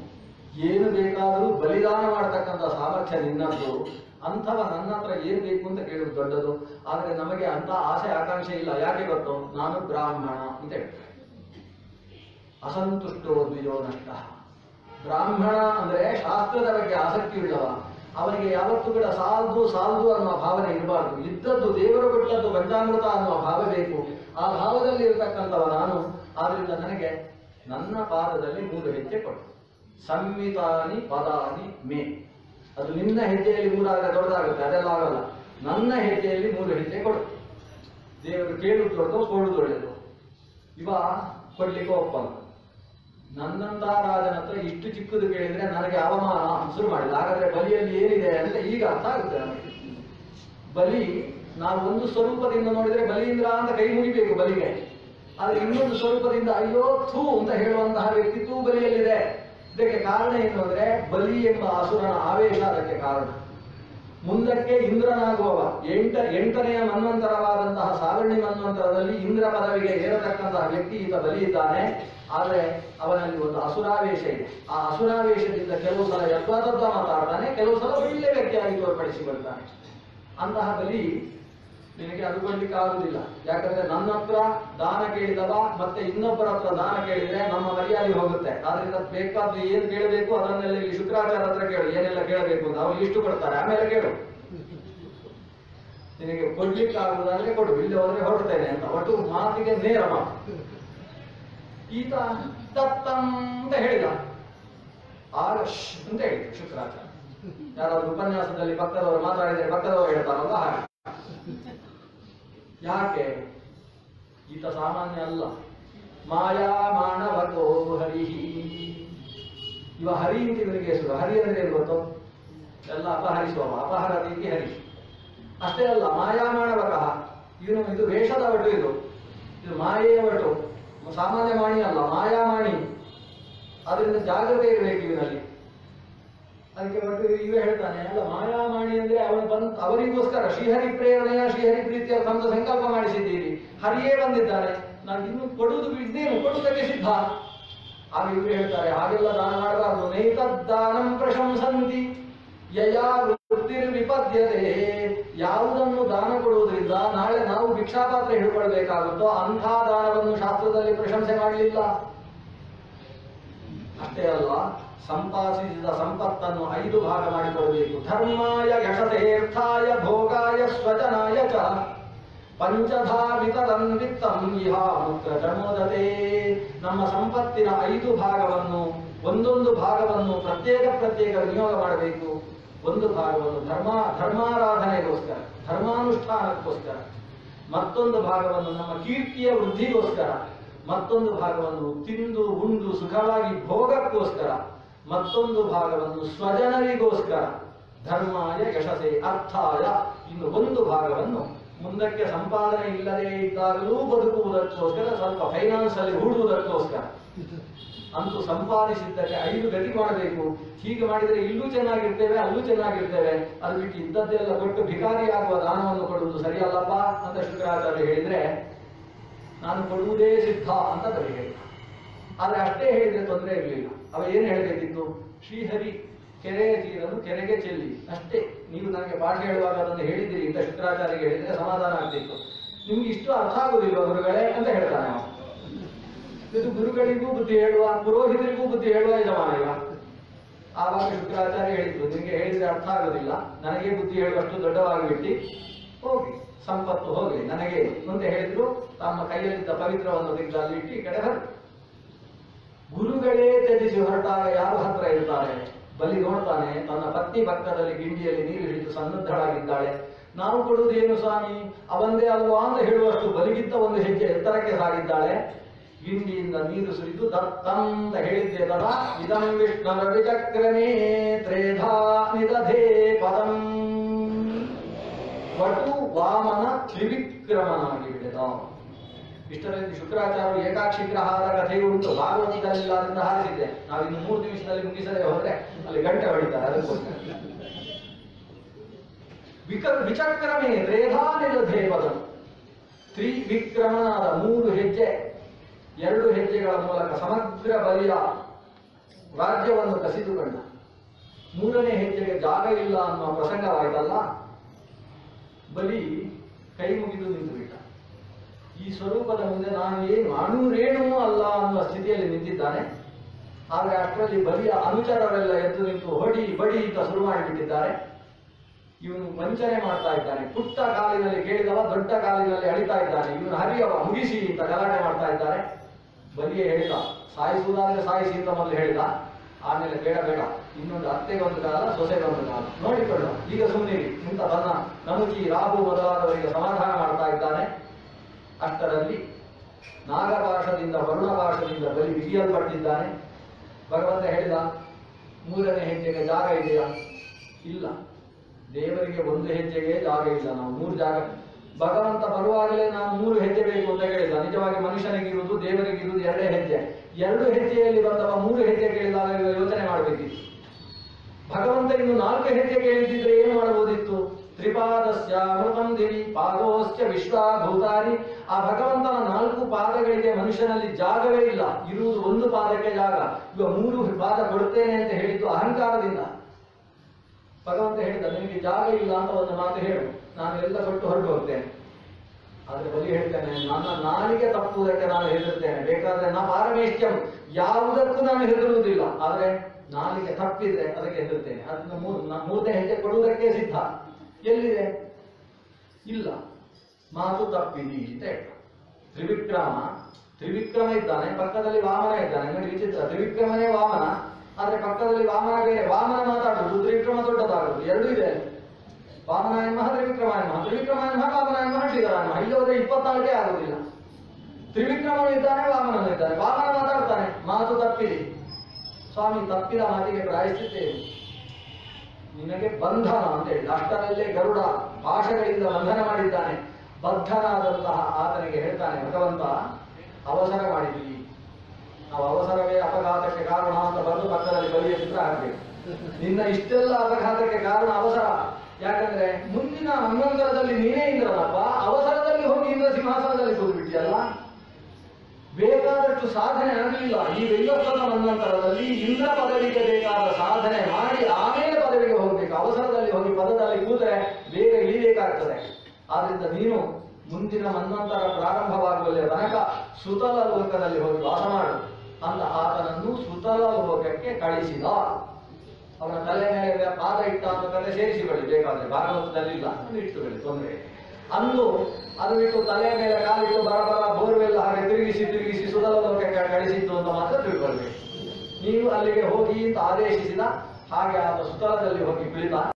ಏನು ಬೇಕಾದರೂ ಬಲಿದಾನ ಮಾಡತಕ್ಕಂಥ ಸಾಮರ್ಥ್ಯ ನಿನ್ನದ್ದು ಅಂಥವ ನನ್ನ ಹತ್ರ ಏನು ಬೇಕು ಅಂತ ಕೇಳುವುದು ದೊಡ್ಡದು ಆದರೆ ನಮಗೆ ಅಂತ ಆಸೆ ಆಕಾಂಕ್ಷೆ ಇಲ್ಲ ಯಾಕೆ ಗೊತ್ತು ನಾನು ಬ್ರಾಹ್ಮಣ ಅಂತ ಹೇಳ್ತಾರೆ ಅಸಂತುಷ್ಟೋ ದ್ವಿಜೋ ನಷ್ಟ ಬ್ರಾಹ್ಮಣ ಅಂದ್ರೆ ಶಾಸ್ತ್ರದ ಬಗ್ಗೆ ಆಸಕ್ತಿ ಉಳ್ಳವ ಅವನಿಗೆ ಯಾವತ್ತೂ ಕೂಡ ಸಾಲದು ಸಾಲದು ಅನ್ನುವ ಭಾವನೆ ಇರಬಾರ್ದು ಇದ್ದದ್ದು ದೇವರು ಕೊಟ್ಟದ್ದು ಪಂಚಾಮೃತ ಅನ್ನುವ ಭಾವ ಬೇಕು ಆ ಭಾವದಲ್ಲಿ ಇರತಕ್ಕಂಥವ ನಾನು ಆದ್ರಿಂದ ನನಗೆ ನನ್ನ ಪಾದದಲ್ಲಿ ಮೂರು ಹೆಜ್ಜೆ ಕೊಡು ಸಂವಿಧಾನಿ ಪದಾನಿ ಮೇ ಅದು ನಿನ್ನ ಹೆಜ್ಜೆಯಲ್ಲಿ ಮೂರಾದ್ರೆ ದೊಡ್ಡದಾಗುತ್ತೆ ಅದೆಲ್ಲ ಆಗಲ್ಲ ನನ್ನ ಹೆಜ್ಜೆಯಲ್ಲಿ ಮೂರು ಹೆಜ್ಜೆ ಕೊಡು ದೇವರು ಕೇಳುವುದು ದೊಡ್ಡದು ಕೊಡುವುದು ಒಳ್ಳೆಯದು ಇವ ಕೊಡ್ಲಿಕ್ಕೆ ಒಪ್ಪಲ್ಲ ನನ್ನಂತ ರಾಜನ ಹತ್ರ ಇಷ್ಟು ಚಿಕ್ಕದು ಕೇಳಿದ್ರೆ ನನಗೆ ಅವಮಾನ ಶುರು ಮಾಡಿಲ್ಲ ಹಾಗಾದ್ರೆ ಬಲಿಯಲ್ಲಿ ಏನಿದೆ ಅಂತ ಈಗ ಅರ್ಥ ಆಗುತ್ತೆ ನಮಗೆ ಬಲಿ ನಾವು ಒಂದು ಸ್ವರೂಪದಿಂದ ನೋಡಿದ್ರೆ ಬಲಿಯಿಂದ ಅಂತ ಕೈ ಮುಗಿಬೇಕು ಬಲಿಗೆ ಆದ್ರೆ ಇನ್ನೊಂದು ಸ್ವರೂಪದಿಂದ ಅಯ್ಯೋ ಥೂ ಅಂತ ಹೇಳುವಂತಹ ವ್ಯಕ್ತಿತ್ವ ಬಲಿಯಲ್ಲಿದೆ ಇದಕ್ಕೆ ಕಾರಣ ಏನು ಅಂದ್ರೆ ಬಲಿ ಎಂಬ ಅಸುರನ ಆವೇಶ ಅದಕ್ಕೆ ಕಾರಣ ಮುಂದಕ್ಕೆ ಇಂದ್ರನಾಗುವವ ಎಂಟ ಎಂಟನೆಯ ಮನ್ವಂತರವಾದಂತಹ ಸಾವರ್ಣಿ ಮನ್ವಂತರದಲ್ಲಿ ಇಂದ್ರ ಪದವಿಗೆ ಏರತಕ್ಕಂತಹ ವ್ಯಕ್ತಿ ಈತ ಬಲಿ ಇದ್ದಾನೆ ಆದರೆ ಅವನಲ್ಲಿ ಒಂದು ಅಸುರಾವೇಶ ಇದೆ ಆ ಅಸುರಾವೇಶದಿಂದ ಕೆಲವು ಸಲ ಯತ್ವಾತತ್ವ ಮಾತಾಡ್ತಾನೆ ಕೆಲವು ಸಲ ಒಳ್ಳೆ ವ್ಯಕ್ತಿಯಾಗಿ ತೋರ್ಪಡಿಸಿಕೊಳ್ತಾನೆ ಅಂತಹ ಬಲಿ ನಿನಗೆ ಅದು ಕೊಡ್ಲಿಕ್ಕೆ ಆಗುದಿಲ್ಲ ಯಾಕಂದ್ರೆ ನನ್ನ ಹತ್ರ ದಾನ ಕೇಳಿದವ ಮತ್ತೆ ಇನ್ನೊಬ್ಬರ ಹತ್ರ ದಾನ ಕೇಳಿದ್ರೆ ನಮ್ಮ ಮರ್ಯಾದೆ ಹೋಗುತ್ತೆ ಆದ್ರಿಂದ ಬೇಕಾದ್ರೆ ಏನ್ ಕೇಳಬೇಕು ಅದನ್ನೆಲ್ಲ ಇಲ್ಲಿ ಶುಕ್ರಾಚಾರ್ಯ ಹತ್ರ ಕೇಳು ಏನೆಲ್ಲ ಕೇಳಬೇಕು ಅಂತ ಅವ್ರು ಇಷ್ಟು ಕೊಡ್ತಾರೆ ಆಮೇಲೆ ಕೇಳು ನಿನಗೆ ಕೊಡ್ಲಿಕ್ಕೆ ಆಗುದಾದ್ರೆ ಕೊಡು ಇಲ್ಲಿ ಹೋದ್ರೆ ಹೊರಡ್ತೇನೆ ಅಂತ ಒಟ್ಟು ಮಾತಿಗೆ ನೇರ ಮಾತು ಈತ ತತ್ತಂ ಅಂತ ಹೇಳಿದ ಆಗ ಶ್ ಅಂತ ಹೇಳಿದ್ರು ಶುಕ್ರಾಚಾರ್ಯ ಯಾರಾದ್ರೂ ಉಪನ್ಯಾಸದಲ್ಲಿ ಪಕ್ಕದವರು ಮಾತಾಡಿದರೆ ಪಕ್ಕದವರು ಹೇಳ್ತಾರಲ್ಲ ಹಾಗೆ ಯಾಕೆ ಈತ ಸಾಮಾನ್ಯ ಅಲ್ಲ ಮಾಯಾ ಮಾನವಕೋ ಹರಿ ಇವ ಹರಿ ಅಂತ ಇವನಿಗೆ ಹೆಸರು ಹರಿ ಅಂದ್ರೆ ಏನು ಗೊತ್ತು ಎಲ್ಲ ಅಪಹರಿಸುವ ಅಪಹರದಿಗೆ ಹರಿ ಅಷ್ಟೇ ಅಲ್ಲ ಮಾಯಾ ಮಾನವಕ ಇವನು ಇದು ವೇಷದ ಒಟ್ಟು ಇದು ಇದು ಮಾಯೆಯ ಒಟ್ಟು ಸಾಮಾನ್ಯ ಮಾಣಿ ಅಲ್ಲ ಮಾಯಾ ಮಾಣಿ ಅದರಿಂದ ಜಾಗ್ರತೆ ಇರಬೇಕು ಇವನಲ್ಲಿ ಅದಕ್ಕೆ ಒಟ್ಟು ಇವ ಹೇಳ್ತಾನೆ ಅಲ್ಲ ಮಾಯಾಮಾಣಿ ಅಂದ್ರೆ ಅವನು ಬಂದ ಅವರಿಗೋಸ್ಕರ ಶ್ರೀಹರಿ ಪ್ರೇರಣೆಯ ಶ್ರೀಹರಿ ಪ್ರೀತಿಯ ತಂದು ಸಂಕಲ್ಪ ಮಾಡಿಸಿದ್ದೀರಿ ಹರಿಯೇ ಬಂದಿದ್ದಾನೆ ನಾನು ಇನ್ನು ಕೊಡುವುದು ಇದ್ದೇನು ಕೊಡುವುದಕ್ಕೆ ಸಿದ್ಧ ಆಗ ಇವರು ಹೇಳ್ತಾರೆ ಹಾಗೆಲ್ಲ ದಾನ ಮಾಡಬಾರ್ದು ನೈತದ್ದಾನಂ ಪ್ರಶಂಸಂತಿ ಯಯಾ ವೃತ್ತಿರ್ ವಿಪದ್ಯತೆ ಯಾವುದನ್ನು ದಾನ ಕೊಡುವುದರಿಂದ ನಾಳೆ ನಾವು ಭಿಕ್ಷಾಪಾತ್ರ ಹಿಡ್ಕೊಳ್ಬೇಕಾಗುತ್ತೋ ಅಂಥ ದಾನವನ್ನು ಶಾಸ್ತ್ರದಲ್ಲಿ ಪ್ರಶಂಸೆ ಮಾಡಲಿಲ್ಲ ಅಷ್ಟೇ ಅಲ್ಲ ಸಂಪಾದಿಸಿದ ಸಂಪತ್ತನ್ನು ಐದು ಭಾಗ ಮಾಡಿಕೊಡಬೇಕು ಧರ್ಮಾಯ ಯಶಸೇರ್ಥಾಯ ಭೋಗಾಯ ಸ್ವಜನಾಯ ಚ ಪಂಚಧಾ ವಿತರನ್ ವಿತ್ತಂ ಇಹ ಮುಕ್ತ ಜಮೋದತೆ ನಮ್ಮ ಸಂಪತ್ತಿನ ಐದು ಭಾಗವನ್ನು ಒಂದೊಂದು ಭಾಗವನ್ನು ಪ್ರತ್ಯೇಕ ಪ್ರತ್ಯೇಕ ವಿನಿಯೋಗ ಮಾಡಬೇಕು ಒಂದು ಭಾಗವನ್ನು ಧರ್ಮ ಧರ್ಮಾರಾಧನೆಗೋಸ್ಕರ ಧರ್ಮಾನುಷ್ಠಾನಕ್ಕೋಸ್ಕರ ಮತ್ತೊಂದು ಭಾಗವನ್ನು ನಮ್ಮ ಕೀರ್ತಿಯ ವೃದ್ಧಿಗೋಸ್ಕರ ಮತ್ತೊಂದು ಭಾಗವನ್ನು ತಿಂದು ಉಂಡು ಸುಖವಾಗಿ ಭೋಗಕ್ಕೋಸ್ಕರ ಮತ್ತೊಂದು ಭಾಗವನ್ನು ಸ್ವಜನರಿಗೋಸ್ಕರ ಧರ್ಮಾಯ ಯಶಸೆ ಅರ್ಥಾಯ ಇನ್ನು ಒಂದು ಭಾಗವನ್ನು ಮುಂದಕ್ಕೆ ಸಂಪಾದನೆ ಇಲ್ಲದೆ ಇದ್ದಾಗಲೂ ಬದುಕುವುದಕ್ಕೋಸ್ಕರ ಸ್ವಲ್ಪ ಫೈನಾನ್ಸ್ ಅಲ್ಲಿ ಹೂಡುವುದಕ್ಕೋಸ್ಕರ ಅಂತೂ ಸಂಪಾದಿಸಿದ್ದಕ್ಕೆ ಐದು ಗತಿ ಮಾಡಬೇಕು ಹೀಗೆ ಮಾಡಿದರೆ ಇಲ್ಲೂ ಚೆನ್ನಾಗಿರ್ತೇವೆ ಅಲ್ಲೂ ಚೆನ್ನಾಗಿರ್ತೇವೆ ಅದು ಬಿಟ್ಟು ಇದ್ದದ್ದೆಲ್ಲ ಕೊಟ್ಟು ಭಿಕಾರಿಯಾಗುವ ದಾನವನ್ನು ಕೊಡುವುದು ಸರಿಯಲ್ಲಪ್ಪ ಅಂತ ಶುಕ್ರಾಚಾರ್ಯ ಹೇಳಿದ್ರೆ ನಾನು ಕೊಡುವುದೇ ಸಿದ್ಧ ಅಂತ ಬರೀ ಹೇಳಿದ ಆದ್ರೆ ಅಷ್ಟೇ ಹೇಳಿದ್ರೆ ತೊಂದರೆ ಇರಲಿಲ್ಲ ಅವ ಏನು ಹೇಳಬೇಕಿತ್ತು ಶ್ರೀಹರಿ ಕೆರೆಯ ನೀರನ್ನು ಕೆರೆಗೆ ಚೆಲ್ಲಿ ಅಷ್ಟೇ ನೀವು ನನಗೆ ಪಾಠ ಹೇಳುವಾಗ ಅದನ್ನು ಹೇಳಿದ್ದೀರಿ ಅಂತ ಶುಕ್ರಾಚಾರ್ಯಗೆ ಹೇಳಿದ್ರೆ ಸಮಾಧಾನ ಆಗ್ತಿತ್ತು ನಿಮ್ಗೆ ಇಷ್ಟು ಅರ್ಥ ಆಗುದಿಲ್ವ ಗುರುಗಳೇ ಅಂತ ಹೇಳ್ತಾನೆ ಅವ ಇದು ಗುರುಗಳಿಗೂ ಬುದ್ಧಿ ಹೇಳುವ ಪುರೋಹಿತರಿಗೂ ಬುದ್ಧಿ ಹೇಳುವ ಯಜಮಾನ ಇವ ಆವಾಗ ಶುಕ್ರಾಚಾರ್ಯ ಹೇಳಿದ್ರು ನಿಮಗೆ ಹೇಳಿದ್ರೆ ಅರ್ಥ ಆಗೋದಿಲ್ಲ ನನಗೆ ಬುದ್ಧಿ ಹೇಳುವಷ್ಟು ದೊಡ್ಡವಾಗಿಬಿಟ್ಟು ಹೋಗಿ ಸಂಪತ್ತು ಹೋಗಲಿ ನನಗೆ ಮುಂದೆ ಹೇಳಿದ್ರು ತಮ್ಮ ಕೈಯಲ್ಲಿದ್ದ ಪವಿತ್ರವನ್ನು ತೆಗೆದು ಅಲ್ಲಿ ಇಟ್ಟು ಈ ಕಡೆ ಹೊರಟು ಗುರುಗಳೇ ತ್ಯಜಿಸಿ ಹೊರಟಾಗ ಯಾರು ಹತ್ರ ಇರ್ತಾರೆ ಬಲಿ ನೋಡ್ತಾನೆ ತನ್ನ ಪತ್ನಿ ಪಕ್ಕದಲ್ಲಿ ಗಿಂಡಿಯಲ್ಲಿ ನೀರು ಹಿಡಿದು ಸನ್ನದ್ಧಳಾಗಿದ್ದಾಳೆ ನಾವು ಕೊಡುವುದೇನು ಸ್ವಾಮಿ ಅವಂದೇ ಅಲ್ವಾ ಅಂತ ಹೇಳುವಷ್ಟು ಬಲಿಗಿದ್ದ ಒಂದು ಹೆಜ್ಜೆ ಎತ್ತರಕ್ಕೆ ಸಾಗಿದ್ದಾಳೆ ಗಿಂಡಿಯಿಂದ ನೀರು ಸುರಿದು ದತ್ತಂತ ಹೇಳಿದ್ದೆ ತದ ಇದಂ ವಿಷ್ಣುರ ವಿಚಕ್ರಮೇ ತ್ರೇಧಾ ನಿದಧೇ ಪದಂ ವಟು ವಾಮನ ತ್ರಿವಿಕ್ರಮನಾಗಿ ಬಿಡಿದ ಇಷ್ಟರಲ್ಲಿ ಶುಕ್ರಾಚಾರ್ಯರು ಏಕಾಕ್ಷಿಗ್ರಹಾರ ಕಥೆಯು ಉಂಟು ಭಾಗವತದಲ್ಲಿಲ್ಲ ಅದರಿಂದ ಹಾರಿಸಿದ್ದೆ ನಾವು ಇನ್ನು ಮೂರು ನಿಮಿಷದಲ್ಲಿ ಮುಗಿಸದೆ ಹೋದ್ರೆ ಅಲ್ಲಿ ಗಂಟೆ ಹೊಡಿತಾರೆ ಅದಕ್ಕೋಸ್ಕರ ವಿಕ ವಿಚಕ್ರಮೇ ತ್ರೇಧಾನಿರಧೇ ಪದ ತ್ರಿವಿಕ್ರಮನಾದ ಮೂರು ಹೆಜ್ಜೆ ಎರಡು ಹೆಜ್ಜೆಗಳ ಮೂಲಕ ಸಮಗ್ರ ಬಲಿಯ ರಾಜ್ಯವನ್ನು ಕಸಿದುಕೊಂಡ ಮೂರನೇ ಹೆಜ್ಜೆಗೆ ಜಾಗ ಇಲ್ಲ ಅನ್ನುವ ಪ್ರಸಂಗವಾಯ್ತಲ್ಲ ಬಲಿ ಕೈ ಮುಗಿದು ನಿಂತು ಬಿಟ್ಟ ಈ ಸ್ವರೂಪದ ಮುಂದೆ ನಾನು ಏನು ಅಣುರೇಣೂ ಅಲ್ಲ ಅನ್ನುವ ಸ್ಥಿತಿಯಲ್ಲಿ ನಿಂತಿದ್ದಾನೆ ಆದರೆ ಅಷ್ಟರಲ್ಲಿ ಬಲಿಯ ಅನುಚರರೆಲ್ಲ ಎದ್ದು ನಿಂತು ಹೊಡಿ ಬಡಿ ಅಂತ ಶುರು ಮಾಡಿಬಿಟ್ಟಿದ್ದಾರೆ ಇವನು ವಂಚನೆ ಮಾಡ್ತಾ ಇದ್ದಾನೆ ಪುಟ್ಟ ಕಾಲಿನಲ್ಲಿ ಕೇಳಿದವ ದೊಡ್ಡ ಕಾಲಿನಲ್ಲಿ ಅಳಿತಾ ಇದ್ದಾನೆ ಇವನು ಹರಿಯವ ಮುಗಿಸಿ ಅಂತ ಗಲಾಟೆ ಮಾಡ್ತಾ ಇದ್ದಾರೆ ಬಲಿಯೇ ಹೇಳಿದ ಸಾಯಿಸುವುದಾದ್ರೆ ಸಾಯಿಸಿ ಅಂತ ಮೊದಲು ಹೇಳಿದ ಆಮೇಲೆ ಬೇಡ ಬೇಡ ಇನ್ನೊಂದು ಅತ್ತೆಗೆ ಒಂದು ಕಾಲ ಸೊಸೆಗೆ ಒಂದು ಕಾಲ ನೋಡಿಕೊಳ್ಳು ಈಗ ಸುಮ್ಮನಿರಿ ಇಂಥ ತನ್ನ ನಮುಕಿ ರಾಹು ಮೊದಲಾದವರಿಗೆ ಸಮಾಧಾನ ಮಾಡ್ತಾ ಇದ್ದಾನೆ ಅಷ್ಟರಲ್ಲಿ ನಾಗಪಾಶದಿಂದ ವರುಣಪಾಶದಿಂದ ಬಲಿ ಬಿಗಿಯಲ್ಪಟ್ಟಿದ್ದಾನೆ ಭಗವಂತ ಹೇಳಿದ ಮೂರನೇ ಹೆಜ್ಜೆಗೆ ಜಾಗ ಇದೆಯಾ ಇಲ್ಲ ದೇವರಿಗೆ ಒಂದು ಹೆಜ್ಜೆಗೆ ಜಾಗ ಇಲ್ಲ ನಾವು ಮೂರು ಜಾಗ ಭಗವಂತ ಬರುವಾಗಲೇ ನಾನು ಮೂರು ಹೆಜ್ಜೆ ಬೇಕು ಅಂತ ಹೇಳಿಲ್ಲ ನಿಜವಾಗಿ ಮನುಷ್ಯನಿಗಿರುವುದು ದೇವರಿಗಿರುವುದು ಎರಡೇ ಹೆಜ್ಜೆ ಎರಡು ಹೆಜ್ಜೆಯಲ್ಲಿ ಬಂದವ ಮೂರು ಹೆಜ್ಜೆ ಕೇಳಿದಾಗ ಇವ ಯೋಚನೆ ಮಾಡಬೇಕಿತ್ತು ಭಗವಂತ ಇನ್ನು ನಾಲ್ಕು ಹೆಜ್ಜೆ ಕೇಳಿದ್ರೆ ಏನು ಮಾಡಬಹುದಿತ್ತು ತ್ರಿಪಾದಸ್ಯ ಅಮೃತಂ ದಿವಿ ಪಾದೋಶ್ಚ ವಿಶ್ವಭೂತಾನಿ ಆ ಭಗವಂತನ ನಾಲ್ಕು ಪಾದಗಳಿಗೆ ಮನುಷ್ಯನಲ್ಲಿ ಜಾಗವೇ ಇಲ್ಲ ಇರುವುದು ಒಂದು ಪಾದಕ್ಕೆ ಜಾಗ ಇವ ಮೂರು ಪಾದ ಕೊಡುತ್ತೇನೆ ಅಂತ ಹೇಳಿದ್ದು ಅಹಂಕಾರದಿಂದ ಭಗವಂತ ಹೇಳಿದ ನಿನಗೆ ಜಾಗ ಇಲ್ಲ ಅಂತ ಒಂದು ಮಾತು ಹೇಳು ನಾನು ಎಲ್ಲ ಕೊಟ್ಟು ಹೊರಟು ಹೋಗ್ತೇನೆ ಆದ್ರೆ ಬಲಿ ಹೇಳ್ತೇನೆ ನನ್ನ ನಾಲಿಗೆ ತಪ್ಪುವುದಕ್ಕೆ ನಾನು ಹೆದರ್ತೇನೆ ಬೇಕಾದ್ರೆ ನಾ ಪಾರಮೇಷ್ಟ್ಯಂ ಯಾವುದಕ್ಕೂ ನಾನು ಹೆದರುವುದಿಲ್ಲ ಆದ್ರೆ ನಾಲಿಗೆ ತಪ್ಪಿದ್ರೆ ಅದಕ್ಕೆ ಹೆದರ್ತೇನೆ ಅದನ್ನ ಮೂರು ನಾ ಮೂರನೇ ಹೆಜ್ಜೆ ಕೊಡುವುದಕ್ಕೆ ಸಿದ್ಧ ಎಲ್ಲಿದೆ ಇಲ್ಲ ಮಾತು ತಪ್ಪಿದಿ ಅಂತ ಹೇಳ್ದ ತ್ರಿವಿಕ್ರಮ ತ್ರಿವಿಕ್ರಮ ಇದ್ದಾನೆ ಪಕ್ಕದಲ್ಲಿ ವಾಮನ ಇದ್ದಾನೆ ನೋಡಿ ವಿಚಿತ್ರ ತ್ರಿವಿಕ್ರಮನೇ ವಾಮನ ಆದ್ರೆ ಪಕ್ಕದಲ್ಲಿ ವಾಮನ ಬೇರೆ ವಾಮನ ಮಾತಾಡುದು ತ್ರಿವಿಕ್ರಮ ದೊಡ್ಡದಾಗುದು ಎರಡೂ ಇದೆ ವಾಮನಾಯ ಮಹ ತ್ರಿವಿಕ್ರಮಾಯ ಮಹ ತ್ರಿವಿಕ್ರಮಾಯ ಮಹ ವಾಮನಾಯ ಮಹ ಶ್ರೀಧರಾಯ ಮಹ ಇಲ್ಲಿ ಹೋದ್ರೆ ಇಪ್ಪತ್ನಾಲ್ಕೇ ಆಗುದಿಲ್ಲ ತ್ರಿವಿಕ್ರಮನು ಇದ್ದಾನೆ ವಾಮನನು ಇದ್ದಾನೆ ವಾಮನ ಮಾತಾಡ್ತಾನೆ ಮಾತು ತಪ್ಪಿದೆ ಸ್ವಾಮಿ ತಪ್ಪಿದ ಮಾತಿಗೆ ಪ್ರಾಯಿಸುತ್ತೇನೆ ನಿನಗೆ ಬಂಧನ ಅಂತ ಹೇಳಿ ಅಷ್ಟರಲ್ಲೇ ಗರುಡ ಪಾಶಗಳಿಂದ ಬಂಧನ ಮಾಡಿದ್ದಾನೆ ಬದ್ಧನಾದಂತಹ ಆತನಿಗೆ ಹೇಳ್ತಾನೆ ಭಗವಂತ ಅವಸರ ಮಾಡಿದ್ದೀವಿ ನಾವು ಅವಸರವೇ ಅಪಘಾತಕ್ಕೆ ಕಾರಣ ಅಂತ ಬಂದು ಪಕ್ಕದಲ್ಲಿ ಬಲಿಯ ಚಿತ್ರ ಹಾಕ್ಬೇಕು ನಿನ್ನ ಇಷ್ಟೆಲ್ಲ ಅಪಘಾತಕ್ಕೆ ಕಾರಣ ಅವಸರ ಯಾಕಂದ್ರೆ ಮುಂದಿನ ಹನ್ನೊಂದರದಲ್ಲಿ ನೀನೇ ಇಂದ್ರನಪ್ಪ ಅವಸರದಲ್ಲಿ ಹೋಗಿ ಇಂದ್ರ ಸಿಂಹಾಸನದಲ್ಲಿ ಕೂತ್ಬಿಟ್ಟಿಯಲ್ಲ ಬೇಕಾದಷ್ಟು ಸಾಧನೆ ಆಗಲಿಲ್ಲ ಈ ವೈವಸ್ವತ ಮನ್ವಂತರದಲ್ಲಿ ಇಂದ್ರ ಪದವಿಗೆ ಬೇಕಾದ ಸಾಧನೆ ಮಾಡಿ ಆಮೇಲೆ ಪದವಿಗೆ ಹೋಗ್ಬೇಕು ಅವಸರದಲ್ಲಿ ಹೋಗಿ ಪದದಲ್ಲಿ ಕೂತ್ರೆ ಬೇಗ ಇಳಿಬೇಕಾಗ್ತದೆ ಆದ್ರಿಂದ ನೀನು ಮುಂದಿನ ಮನ್ವಂತರ ಪ್ರಾರಂಭವಾಗುವಲ್ಲಿ ತನಕ ಸುತಲ ಲೋಕದಲ್ಲಿ ಹೋಗಿ ವಾಸ ಮಾಡು ಅಂತ ಆತನನ್ನು ಸುತಲ ಲೋಕಕ್ಕೆ ಕಳಿಸಿದ ಅವನ ತಲೆ ಮೇಲೆ ಪಾದ ಇಟ್ಟ ಅಂತ ಕತೆ ಸೇರಿಸಿಕೊಳ್ಳಿ ಬೇಕಾದ್ರೆ ಭಾಗವತದಲ್ಲಿ ಇಲ್ಲ ಅದು ಇಟ್ಟುಕೊಳ್ಳಿ ತೊಂದರೆ ಇಲ್ಲ. ಅಂದು ಅದು ಬಿಟ್ಟು ತಲೆ ಮೇಲೆ ಕಾಲಿಟ್ಟು ಬರಬರ ಬೋರ್ವೆಲ್ ಹಾಗೆ ತಿರುಗಿಸಿ ತಿರುಗಿಸಿ ಸುತಲ ಲೋಕಕ್ಕೆ ಕಳಿಸಿದ್ದು ಅಂತ ಮಾತ್ರ ತಿಳ್ಕೊಳ್ಬೇಕು ನೀವು ಅಲ್ಲಿಗೆ ಹೋಗಿ ಅಂತ ಆದೇಶಿಸಿದ ಹಾಗೆ ಆತ ಸುತಲದಲ್ಲಿ ಹೋಗಿ ಕುಳಿತ